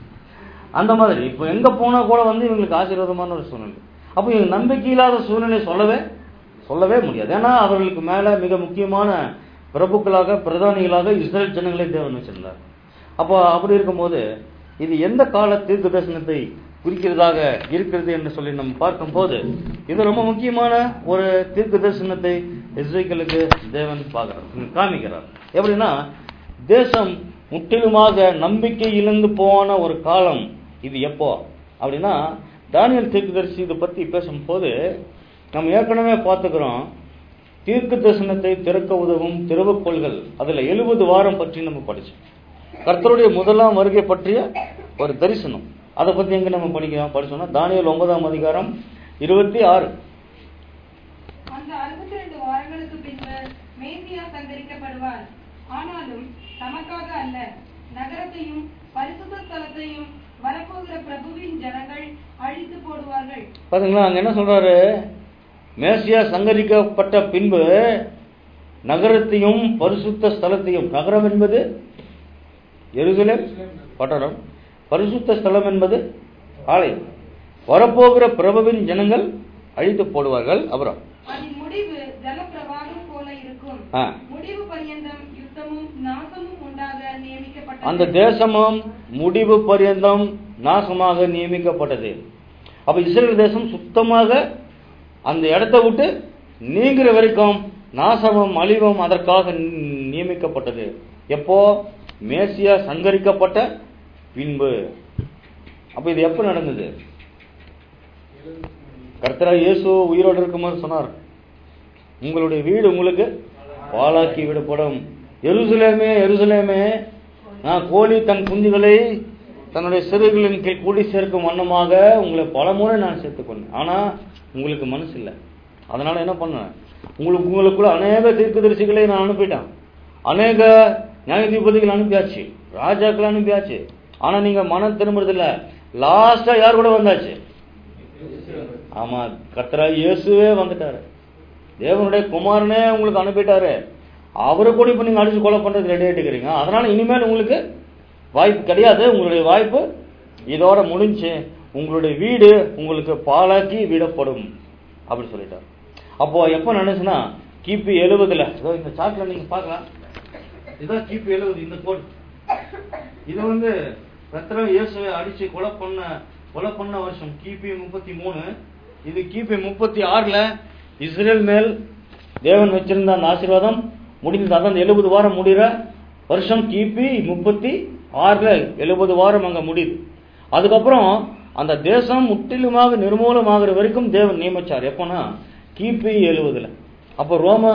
அந்த மாதிரி இப்போ எங்க போனா கூட வந்து இவங்களுக்கு ஆசீர்வாதமான ஒரு சூழ்நிலை அப்போ இவங்க நம்பிக்கை இல்லாத சூழ்நிலை சொல்லவே சொல்லவே முடியாது ஏன்னா அவர்களுக்கு மேல மிக முக்கியமான பிரபுக்களாக பிரதானிகளாக இஸ்ரேல் ஜனங்களை தேவன் வச்சிருந்தார் அப்போ அப்படி இருக்கும்போது இது எந்த கால தீர்க்க தரிசனத்தை குறிக்கிறதாக இருக்கிறது என்று சொல்லி நம்ம பார்க்கும்போது இது ரொம்ப முக்கியமான ஒரு தீர்க்க தரிசனத்தை இஸ்ரேலுக்கு தேவன் பார்க்கிறார் காமிக்கிறார் எப்படின்னா தேசம் முற்றிலுமாக நம்பிக்கை இழந்து போன ஒரு காலம் இது எப்போ அப்படின்னா தானியல் தீர்க்கதரிசி இதை பத்தி பேசும்போது நம்ம ஏற்கனவே பார்த்துக்கிறோம் தீர்க்க தரிசனத்தை திறக்க உதவும் திறவுகோள்கள் அதுல எழுபது வாரம் பற்றி நம்ம படிச்சோம் கர்த்தருடைய முதலாம் வருகை பற்றிய ஒரு தரிசனம் அதை பத்தி எங்க நம்ம படிக்கிறோம் படிச்சோம்னா தானியல் ஒன்பதாம் அதிகாரம் இருபத்தி ஆறு அந்த அறுபத்தி ரெண்டு வாரங்களுக்கு பின்பு மேசியா சங்கரிக்கப்படுவார் ஆனாலும் தமக்காக அல்ல நகரத்தையும் பரிசுத்த ஸ்தலத்தையும் வரப்போகிற பிரபுவின் ஜனங்கள் அழித்து போடுவார்கள் பாத்தீங்களா அங்க என்ன சொல்றாரு மேசியா சங்கரிக்கப்பட்ட பின்பு நகரத்தையும் பரிசுத்த ஸ்தலத்தையும் நகரம் என்பது எருசலேம் பட்டணம் பரிசுத்த ஸ்தலம் என்பது ஆலயம் வரப்போகிற பிரபுவின் ஜனங்கள் அழித்து போடுவார்கள் அப்புறம் அதன் முடிவு ஜலப்பிரவாகம் போல இருக்கும் ஆ. முடிவு பரியந்தம் யுத்தமும் நாசமும் உண்டாக நியமிக்கப்பட்டது அந்த தேசமும் முடிவு பரியந்தம் நாசமாக நியமிக்கப்பட்டது அப்ப இஸ்ரேல் தேசம் சுத்தமாக அந்த இடத்தை விட்டு நீங்கிற வரைக்கும் நாசமும் அழிவும் அதற்காக நி- நியமிக்கப்பட்டது எப்போ மேசியா சங்கரிக்கப்பட்ட பின்பு அப்ப இது எப்ப நடந்தது கர்த்தரா இயேசு உயிரோடு இருக்கும்போது சொன்னார் உங்களுடைய வீடு உங்களுக்கு பாழாக்கி விடப்படும் எருசலேமே எருசலேமே நான் கோழி தன் குஞ்சுகளை தன்னுடைய சிறுகளின் கீழ் கூடி சேர்க்கும் வண்ணமாக உங்களை பலமுறை நான் சேர்த்துக்கொண்டேன் ஆனா உங்களுக்கு மனசு இல்லை அதனால என்ன பண்ணேன் உங்களுக்கு உங்களுக்குள்ள அநேக தீர்க்கதரிசிகளை நான் அனுப்பிட்டேன் அநேக நியாயாதிபதிகள் அனுப்பியாச்சு ராஜாக்கள் அனுப்பியாச்சு ஆனா நீங்க மனம் திரும்புறது இல்ல லாஸ்டா யார் கூட வந்தாச்சு ஆமா கர்த்தரா இயேசுவே வந்துட்டாரு தேவனுடைய குமாரனே உங்களுக்கு அனுப்பிட்டாரு அவரை கூட இப்போ நீங்க அடிச்சு கொலை பண்றதுக்கு ரெடி ஆயிட்டுக்கிறீங்க அதனால இனிமேல் உங்களுக்கு வாய்ப்பு கிடையாது உங்களுடைய வாய்ப்பு இதோட முடிஞ்சு உங்களுடைய வீடு உங்களுக்கு பாலாக்கி விடப்படும் அப்படி சொல்லிட்டார் அப்போ எப்போ நினைச்சுன்னா கிபி எழுபதுல இதோ இந்த சாட்ல நீங்க பார்க்கலாம் இதான் கிபி எழுபது இந்த கோட் இது வந்து ரத்னம் இயேசுவை அடிச்சு கொலை பண்ண கொலை பண்ண வருஷம் கிபி முப்பத்தி மூணு இது கிபி முப்பத்தி ஆறுல இஸ்ரேல் மேல் தேவன் வச்சிருந்த அந்த ஆசீர்வாதம் முடிந்தது அதான் அந்த எழுபது வாரம் முடிகிற வருஷம் கிபி முப்பத்தி ஆறுல எழுபது வாரம் அங்க முடியுது அதுக்கப்புறம் அந்த தேசம் முற்றிலுமாக நிர்மூலமாகிற வரைக்கும் தேவன் நியமிச்சார் எப்போனா கிபி எழுபதுல அப்போ ரோமா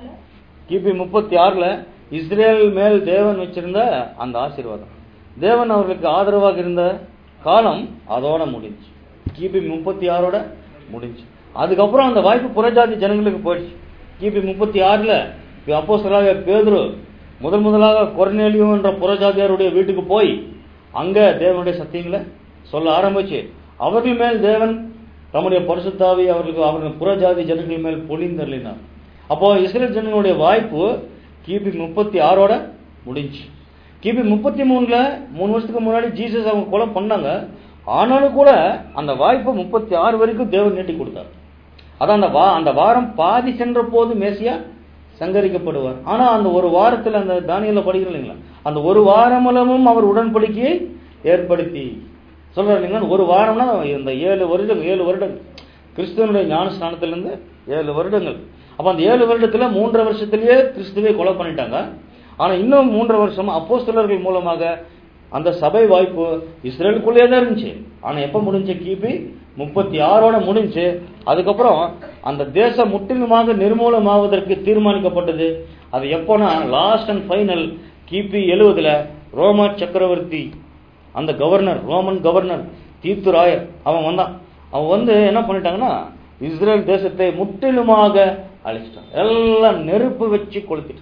கிபி முப்பத்தி ஆறுல இஸ்ரேல் மேல் தேவன் வச்சிருந்த அந்த ஆசீர்வாதம் தேவன் அவர்களுக்கு ஆதரவாக இருந்த காலம் அதோட முடிஞ்சு கிபி முப்பத்தி ஆறோட முடிஞ்சு அதுக்கப்புறம் அந்த வாய்ப்பு புறஜாதி ஜனங்களுக்கு போயிடுச்சு கிபி முப்பத்தி ஆறுல அப்போ பேதுரு முதல் முதலாக கொர்நேலியும் என்ற புறஜாதியாருடைய வீட்டுக்கு போய் அங்க தேவனுடைய சத்தியங்களை சொல்ல ஆரம்பிச்சு அவர்கள் மேல் தேவன் தம்முடைய பரிசுத்தாவி அவர்களுக்கு அவர்கள் புறஜாதி ஜனங்கள் மேல் பொழிந்தள்ளினார் அப்போ இஸ்ரேல் ஜனங்களுடைய வாய்ப்பு கிபி முப்பத்தி ஆறோட முடிஞ்சு கிபி முப்பத்தி மூணுல மூணு வருஷத்துக்கு முன்னாடி ஜீசஸ் அவங்க கொலை பண்ணாங்க ஆனாலும் கூட அந்த வாய்ப்பு முப்பத்தி ஆறு வரைக்கும் தேவன் நீட்டி கொடுத்தார் அதான் அந்த வா அந்த வாரம் பாதி சென்ற போது மேசியா சங்கரிக்கப்படுவார் ஆனா அந்த ஒரு வாரத்துல அந்த தானியல படிக்கிறோம் இல்லைங்களா அந்த ஒரு வாரமளவும் அவர் உடன்படிக்கையை ஏற்படுத்தி சொல்றாரு இல்லைங்களா ஒரு வாரம்னா இந்த ஏழு வருடங்கள் ஏழு வருடங்கள் கிறிஸ்துவனுடைய ஞானஸ்தானத்திலிருந்து ஏழு வருடங்கள் அப்ப அந்த ஏழு வருடத்துல மூன்றரை வருஷத்திலேயே கிறிஸ்துவை கொலை பண்ணிட்டாங்க ஆனா இன்னும் மூன்றரை வருஷம் அப்போஸ்தலர்கள் மூலமாக அந்த சபை வாய்ப்பு இஸ்ரேலுக்குள்ளேயே தான் இருந்துச்சு ஆனா எப்ப முடிஞ்சு கிபி முப்பத்தி ஆறோட முடிஞ்சு அதுக்கப்புறம் அந்த தேசம் முற்றிலுமாக நிர்மூலமாவதற்கு தீர்மானிக்கப்பட்டது அது எப்போனா லாஸ்ட் அண்ட் ஃபைனல் கிபி எழுவதுல ரோமா சக்கரவர்த்தி அந்த கவர்னர் ரோமன் கவர்னர் தீத்து ராயர் அவன் வந்தான் அவன் வந்து என்ன பண்ணிட்டாங்கன்னா இஸ்ரேல் தேசத்தை முற்றிலுமாக அழிச்சிட்டான் எல்லாம் நெருப்பு வச்சு கொளுத்திட்டு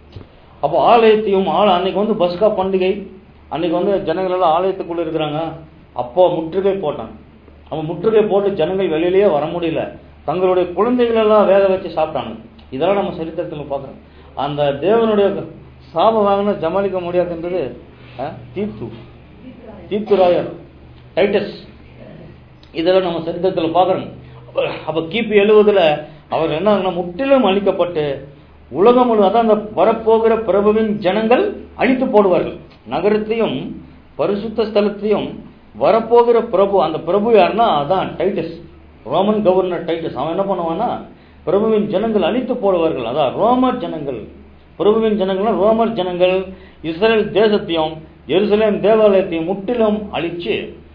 அப்போ ஆலயத்தையும் ஆள் அன்னைக்கு வந்து பஸ்கா பண்டிகை அன்னைக்கு வந்து ஜனங்கள் எல்லாம் ஆலயத்துக்குள்ள இருக்கிறாங்க அப்போ முற்றுகை போட்டான் அவன் முற்றுகை போட்டு ஜனங்கள் வெளியிலேயே வர முடியல தங்களுடைய குழந்தைகள் எல்லாம் வேக வச்சு சாப்பிட்டாங்க இதெல்லாம் நம்ம சரித்திரத்தில் பார்க்குறோம் அந்த தேவனுடைய சாபம் வாங்கின ஜமாளிக்க முடியாதுன்றது அஹ், தீத்து தீத்துராயர் டைட்டஸ் இதெல்லாம் நம்ம சரித்திரத்தில் பார்க்குறோம் அப்ப கிபி எழுவதுல அவர் என்ன ஆகுனா, முற்றிலும் அழிக்கப்பட்டு உலகம் முழு அதான் அந்த வரப்போகிற பிரபுவின் ஜனங்கள் அழித்து போடுவார்கள் நகரத்தையும் பரிசுத்த ஸ்தலத்தையும் வரப்போகிற பிரபு அந்த பிரபு யாருன்னா அதான் டைட்டஸ் ரோமன் கவர்னர் டைட்டஸ் அவன் என்ன பண்ணுவான்னா பிரபுவின் ஜனங்கள் அழித்து போடுவார்கள் அதான் ரோமர் ஜனங்கள் பிரபுவின் ஜனங்கள் ரோமர் ஜனங்கள் இஸ்ரேல் தேசத்தையும் எருசலேம் தேவாலயத்தையும் முற்றிலும் அழிச்சு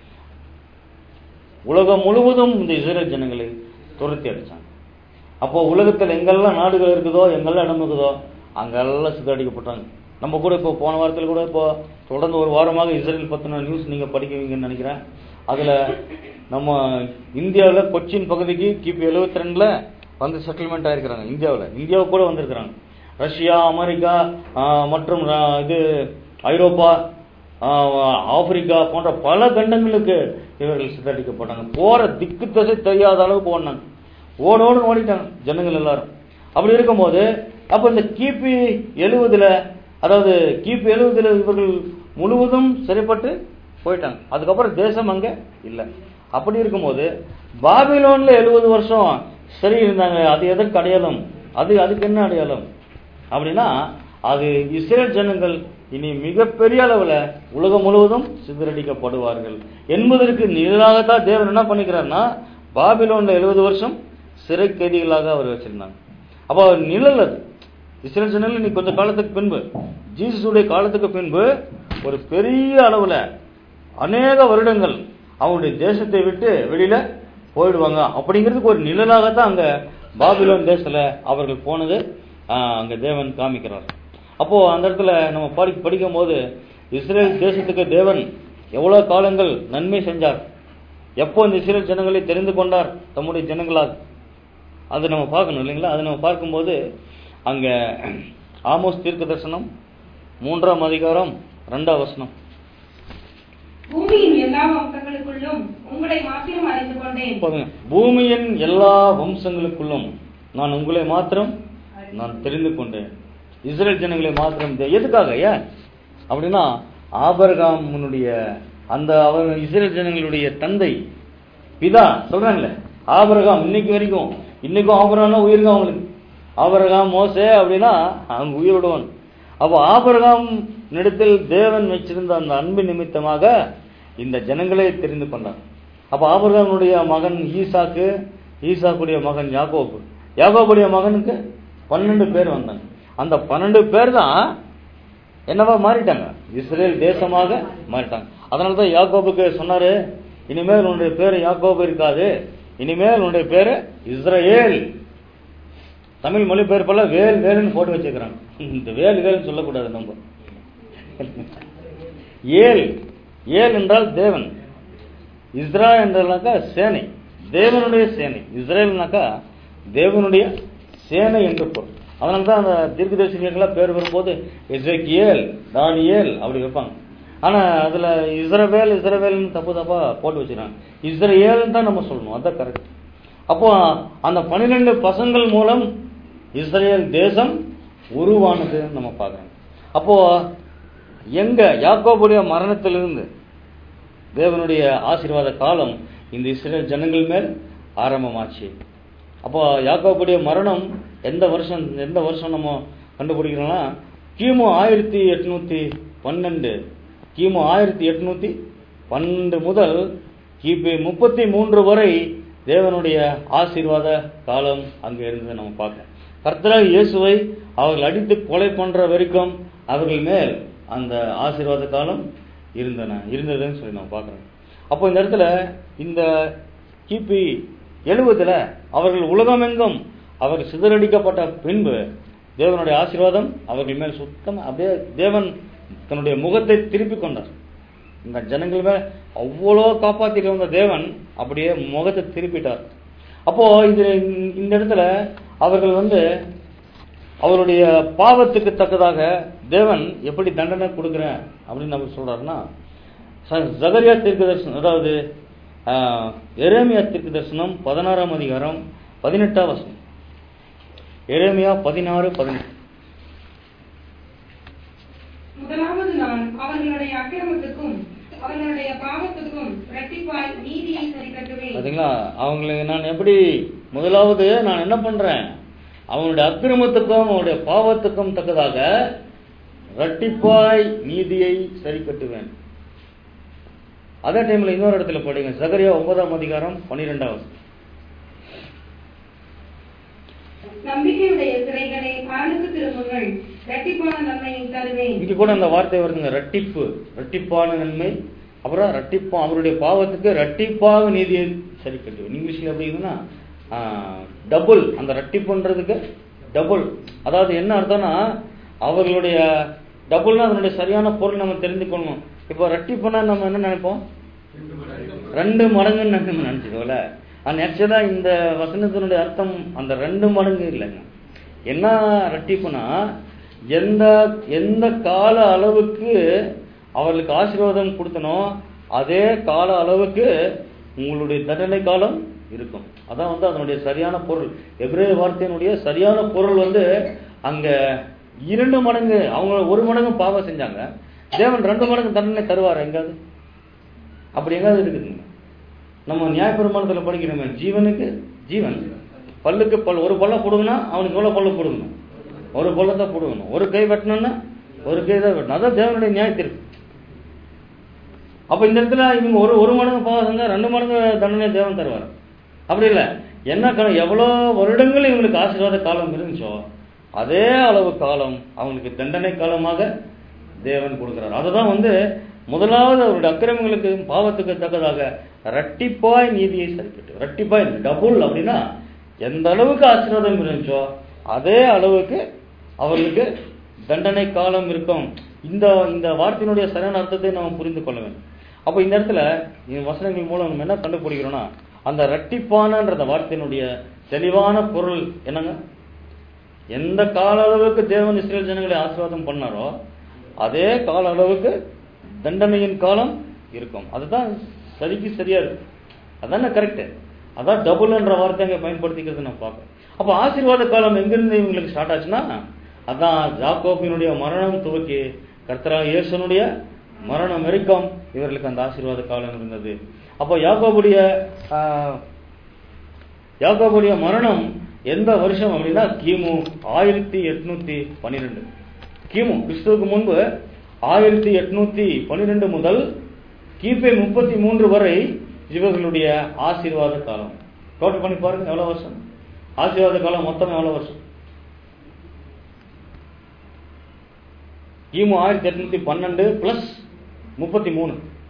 உலகம் முழுவதும் இந்த இஸ்ரேல் ஜனங்களை துரத்தி அடிச்சாங்க அப்போ உலகத்தில் எங்கெல்லாம் நாடுகள் இருக்குதோ எங்கெல்லாம் இடம் இருக்குதோ அங்கெல்லாம் சிதறடிக்கப்பட்டாங்க நம்ம கூட இப்போ போன வாரத்தில் கூட இப்போ தொடர்ந்து ஒரு வாரமாக இஸ்ரேல் பற்றின நியூஸ் நீங்கள் படிக்குவீங்கன்னு நினைக்கிறேன் அதில் நம்ம இந்தியாவில் கொச்சின் பகுதிக்கு கிபி எழுபத்தி ரெண்டில் வந்து செட்டில்மெண்ட் ஆயிருக்கிறாங்க இந்தியாவில் இந்தியாவுக்கு கூட வந்திருக்கிறாங்க ரஷ்யா அமெரிக்கா ஆஹ், மற்றும் ஆஹ், இது ஐரோப்பா ஆஹ், ஆப்பிரிக்கா போன்ற பல கண்டங்களுக்கு இவர்கள் சித்தரிக்கப்பட்டாங்க போற திக்கு திசை தெரியாத அளவுக்கு ஓடினாங்க ஓடோடு ஓடிட்டாங்க ஜனங்கள் எல்லாரும் அப்படி இருக்கும்போது அப்ப இந்த கிபி எழுவதுல அதாவது கிபி எழுவதுல இவர்கள் முழுவதும் சிறைப்பட்டு போயிட்டாங்க அதுக்கப்புறம் தேசம் அங்க இல்ல அப்படி இருக்கும்போது பாபிலோன்ல எழுபது வருஷம் சரி இருந்தாங்க அது எதற்கு அடையாளம் அது அதுக்கு என்ன அடையாளம் அப்படின்னா அது இஸ்ரேல் ஜனங்கள் இனி மிகப்பெரிய அளவுல உலகம் முழுவதும் சிதறடிக்கப்படுவார்கள் என்பதற்கு நிழலாகத்தான் தேவன் என்ன பண்ணிக்கிறார்னா பாபிலோன்ல எழுபது வருஷம் சிறை கைதிகளாக அவர் வச்சிருந்தாங்க அப்போ அவர் நிழல் அது இஸ்ரேல் ஜனங்கள் இன்னைக்கு கொஞ்ச காலத்துக்கு பின்பு ஜீசஸுடைய காலத்துக்கு பின்பு ஒரு பெரிய அளவுல அநேக வருடங்கள் அவங்களுடைய தேசத்தை விட்டு வெளியில போயிடுவாங்க அப்படிங்கிறதுக்கு ஒரு நிழலாகத்தான் அங்க பாபிலோன் தேசத்துல அவர்கள் போனது ஆஹ், அங்க தேவன் காமிக்கிறார் அப்போ அந்த இடத்துல நம்ம படி படிக்கும் போது இஸ்ரேல் தேசத்துக்கு தேவன் எவ்வளவு காலங்கள் நன்மை செஞ்சார் எப்போ இந்த இஸ்ரேல் ஜனங்களை தெரிந்து கொண்டார் தம்முடைய ஜனங்களாக அது நம்ம பார்க்கணும் இல்லைங்களா அது நம்ம பார்க்கும்போது அங்க ஆமோஸ் தீர்க்க தரிசனம் மூன்றாம் அதிகாரம் ரெண்டாம் வசனம் பூமியின் எல்லா வம்சங்களுக்குள்ளும் உங்களை மாத்திரம் அறிந்து கொண்டேன் பாருங்க பூமியின் எல்லா வம்சங்களுக்குள்ளும் நான் உங்களை மாத்திரம் நான் தெரிந்து கொண்டேன் இஸ்ரேல் ஜனங்களை மாத்திரம் தெ- எதுக்காக ஏன் அப்படின்னா ஆபரகாமுனுடைய அந்த அவர் இஸ்ரேல் ஜனங்களுடைய தந்தை பிதா சொல்றாங்களே ஆபரகாம் இன்னைக்கு வரைக்கும் இன்னைக்கும் ஆபரகாம்னா உயிருக்கு அவங்களுக்கு ஆபரகாம் மோசே அப்படின்னா அவங்க உயிர் விடுவான் அப்போ ஆபரகாம் இடத்தில் தேவன் வச்சிருந்த அந்த அன்பு நிமித்தமாக இந்த ஜனங்களே தெரிந்து கொண்டார் அப்ப ஆபரகாமுடைய மகன் ஈசாக்கு ஈசாக்குடைய மகன் யாக்கோபு யாக்கோபுடைய மகனுக்கு பன்னெண்டு பேர் வந்தாங்க அந்த பன்னெண்டு பேர் தான் என்னவா மாறிட்டாங்க இஸ்ரேல் தேசமாக மாறிட்டாங்க அதனால தான் யாக்கோபுக்கு சொன்னாரு இனிமேல் உன்னுடைய பேரு யாக்கோபு இருக்காது இனிமேல் உன்னுடைய பேரு இஸ்ரேல் தமிழ் மொழிபெயர்ப்புல வேல் வேலுன்னு போட்டு வச்சிருக்கிறாங்க இந்த வேல் வேல்னு சொல்லக்கூடாது நம்ம ஏல் ஏல் என்றால் தேவன் இஸ்ரா என்றால்னாக்கா சேனை தேவனுடைய சேனை இஸ்ரேல்னாக்கா தேவனுடைய சேனை என்று பொருள் அதனால தான் அந்த தீர்க்கதரிசிகளுக்கெல்லாம் பேர் வரும்போது எசேக்கியேல் தானியேல் அப்படி வைப்பாங்க ஆனா அதுல இஸ்ரவேல் இஸ்ரவேல்னு தப்பு தப்பா போட்டு வச்சிருக்காங்க இஸ்ரேல்னு தான் நம்ம சொல்லணும் அதான் கரெக்ட் அப்போ அந்த பன்னிரெண்டு பசங்கள் மூலம் இஸ்ரேல் தேசம் உருவானது நம்ம பார்க்கறோம் அப்போ எங்க யாக்கோபுடைய மரணத்திலிருந்து தேவனுடைய ஆசீர்வாத காலம் இந்த இஸ்ரேல் ஜனங்கள் மேல் ஆரம்பமாச்சு அப்போ யாக்கோபுடைய மரணம் எந்த வருஷம் எந்த வருஷம் நம்ம கண்டுபிடிக்கிறோம்னா கிமு ஆயிரத்தி எட்நூத்தி பன்னெண்டு கிமு ஆயிரத்தி எட்நூத்தி பன்னெண்டு முதல் கிபி முப்பத்தி மூன்று வரை தேவனுடைய ஆசீர்வாத காலம் அங்க இருந்ததை நம்ம பார்க்கலாம் கர்த்தராக இயேசுவை அவர்கள் அடித்து கொலை பண்ற வரைக்கும் அவர்கள் மேல் அந்த ஆசீர்வாத காலம் இருந்தன இருந்ததுன்னு சொல்லி நம்ம பார்க்குறோம் அப்போ இந்த இடத்துல இந்த கிபி எழுபதுல அவர்கள் உலகமெங்கும் அவர்கள் சிதறடிக்கப்பட்ட பின்பு தேவனுடைய ஆசீர்வாதம் அவர்கள் மேல் சுத்தம் அப்படியே தேவன் தன்னுடைய முகத்தை திருப்பி கொண்டார் இந்த ஜனங்கள் மேல் அவ்வளோ காப்பாத்திட்டு வந்த தேவன் அப்படியே முகத்தை திருப்பிட்டார் அப்போ இது இந்த இடத்துல அவர்கள் வந்து அவருடைய பாவத்துக்கு தக்கதாக தேவன் எப்படி தண்டனை கொடுக்குறேன் அப்படின்னு நம்ம சொல்றாருன்னா ச- ஜகரியா தீர்க்க தரிசனம் அதாவது ஆஹ், எரேமியா தீர்க்க தரிசனம் பதினாறாம் அதிகாரம் பதினெட்டாம் வசனம் எரேமியா பதினாறு பதினெட்டு முதலாவது நான் அவர்களுடைய அக்கிரமத்துக்கும் அவர்களுடைய பாவத்துக்கும் இரட்டிப்பாய் நீதியை சரி கட்டுவேன் பாத்தீங்களா அவங்களை நான் எப்படி முதலாவது நான் என்ன பண்றேன் அவனுடைய அக்கிரமத்துக்கும் அவனுடைய பாவத்துக்கும் தக்கதாக இரட்டிப்பாய் நீதியை சரி கட்டுவேன் அதே டைம்ல இன்னொரு இடத்துல படிங்க சகரியா ஒன்பதாம் அதிகாரம் பன்னிரெண்டாவது நம்பிக்கையுடைய சிறைகளே அரணுக்கு திரும்புங்கள் இரட்டிப்பான நன்மையை தருவேன் இங்க கூட அந்த வார்த்தை வருதுங்க ரட்டிப்பு ரட்டிப்பான நன்மை அப்புறம் ரட்டிப்பா அவருடைய பாவத்துக்கு ரட்டிப்பாக நீதியை சரி கட்டுவேன் இங்கிலீஷ்ல எப்படி இருக்குன்னா டபுள் அந்த ரட்டிப்புன்றதுக்கு டபுள் அதாவது என்ன அர்த்தம்னா அவர்களுடைய டபுள்னா அதனுடைய சரியான பொருள் நம்ம தெரிந்து கொள்ளணும் இப்போ ரட்டிப்புனா நம்ம என்ன நினைப்போம் ரெண்டு மடங்குன்னு நம்ம நினைச்சுக்கோல ஆனால் ஆக்சுவலா இந்த வசனத்தினுடைய அர்த்தம் அந்த ரெண்டு மடங்கு இல்லைங்க என்ன ரட்டிப்புனா எந்த எந்த கால அளவுக்கு அவர்களுக்கு ஆசீர்வாதம் கொடுத்தனோ அதே கால அளவுக்கு உங்களுடைய தண்டனை காலம் இருக்கும் அதான் வந்து அதனுடைய சரியான பொருள் எபிரேய வார்த்தையினுடைய சரியான பொருள் வந்து அங்க இரண்டு மடங்கு அவங்க ஒரு மடங்கு பாவம் செஞ்சாங்க தேவன் ரெண்டு மடங்கு தண்டனை தருவார் எங்காவது அப்படி எங்காவது இருக்குதுங்க நம்ம நியாயப்பிரமாணத்துல படிக்கிறோமே ஜீவனுக்கு ஜீவன் பல்லுக்கு பல் ஒரு பல்ல போடுங்கன்னா அவனுக்கு எவ்வளவு பல்ல போடுங்கணும் ஒரு பல்லத்தை போடுங்கணும் ஒரு கை வெட்டணும்னா ஒரு கை தான் வெட்டணும் அதான் தேவனுடைய நியாயத்திற்கு அப்ப இந்த இடத்துல இவங்க ஒரு ஒரு மடங்கு பாவம் செஞ்சா ரெண்டு மடங்கு தண்டனை தேவன் தருவார் அப்படி இல்லை என்ன காலம் எவ்வளோ வருடங்கள் இவங்களுக்கு ஆசீர்வாத காலம் இருந்துச்சோ அதே அளவு காலம் அவங்களுக்கு தண்டனை காலமாக தேவன் கொடுக்கிறார் அதுதான் வந்து முதலாவது அவருடைய அக்கிரமங்களுக்கு பாவத்துக்கு தக்கதாக ரட்டிப்பாய் நீதியை சரிக்கட்டு ரட்டிப்பாய் டபுள் அப்படின்னா எந்த அளவுக்கு ஆசீர்வாதம் இருந்துச்சோ அதே அளவுக்கு அவர்களுக்கு தண்டனை காலம் இருக்கும் இந்த இந்த வார்த்தையினுடைய சரியான அர்த்தத்தை நாம் புரிந்து கொள்ள வேண்டும் அப்போ இந்த இடத்துல இந்த வசனங்கள் மூலம் நம்ம என்ன கண்டுபிடிக்கிறோம்னா அந்த ரட்டிப்பானன்ற அந்த வார்த்தையினுடைய தெளிவான பொருள் என்னங்க எந்த கால அளவுக்கு தேவன் இஸ்ரேல் ஜனங்களை ஆசீர்வாதம் பண்ணாரோ அதே கால அளவுக்கு தண்டனையின் காலம் இருக்கும் அதுதான் சரிக்கு சரியா இருக்கு அதானே கரெக்ட் அதான் டபுள் என்ற வார்த்தை அங்க பயன்படுத்திக்கிறது நான் பார்க்கறேன் அப்ப ஆசீர்வாத காலம் எங்கிருந்து இவங்களுக்கு ஸ்டார்ட் ஆச்சுன்னா அதான் ஜாக்கோபினுடைய மரணம் துவக்கி கர்த்தரா இயேசுனுடைய மரணம் வரைக்கும் இவர்களுக்கு அந்த ஆசீர்வாத காலம் இருந்தது அப்போ யாக்கோபுடைய ஆஹ், யாக்கோபுடைய மரணம் எந்த வருஷம் அப்படின்னா கிமு ஆயிரத்தி எட்நூத்தி பன்னிரெண்டு கிமு கிறிஸ்துவுக்கு முன்பு ஆயிரத்தி எட்நூத்தி பன்னிரெண்டு முதல் கிபி முப்பத்தி மூன்று வரை இவர்களுடைய ஆசீர்வாத காலம் டோட்டல் பண்ணி பாருங்க எவ்வளவு வருஷம் ஆசீர்வாத காலம் மொத்தம் எவ்வளவு வருஷம் கிமு ஆயிரத்தி எட்நூத்தி பன்னெண்டு பிளஸ் முப்பத்தி மூணு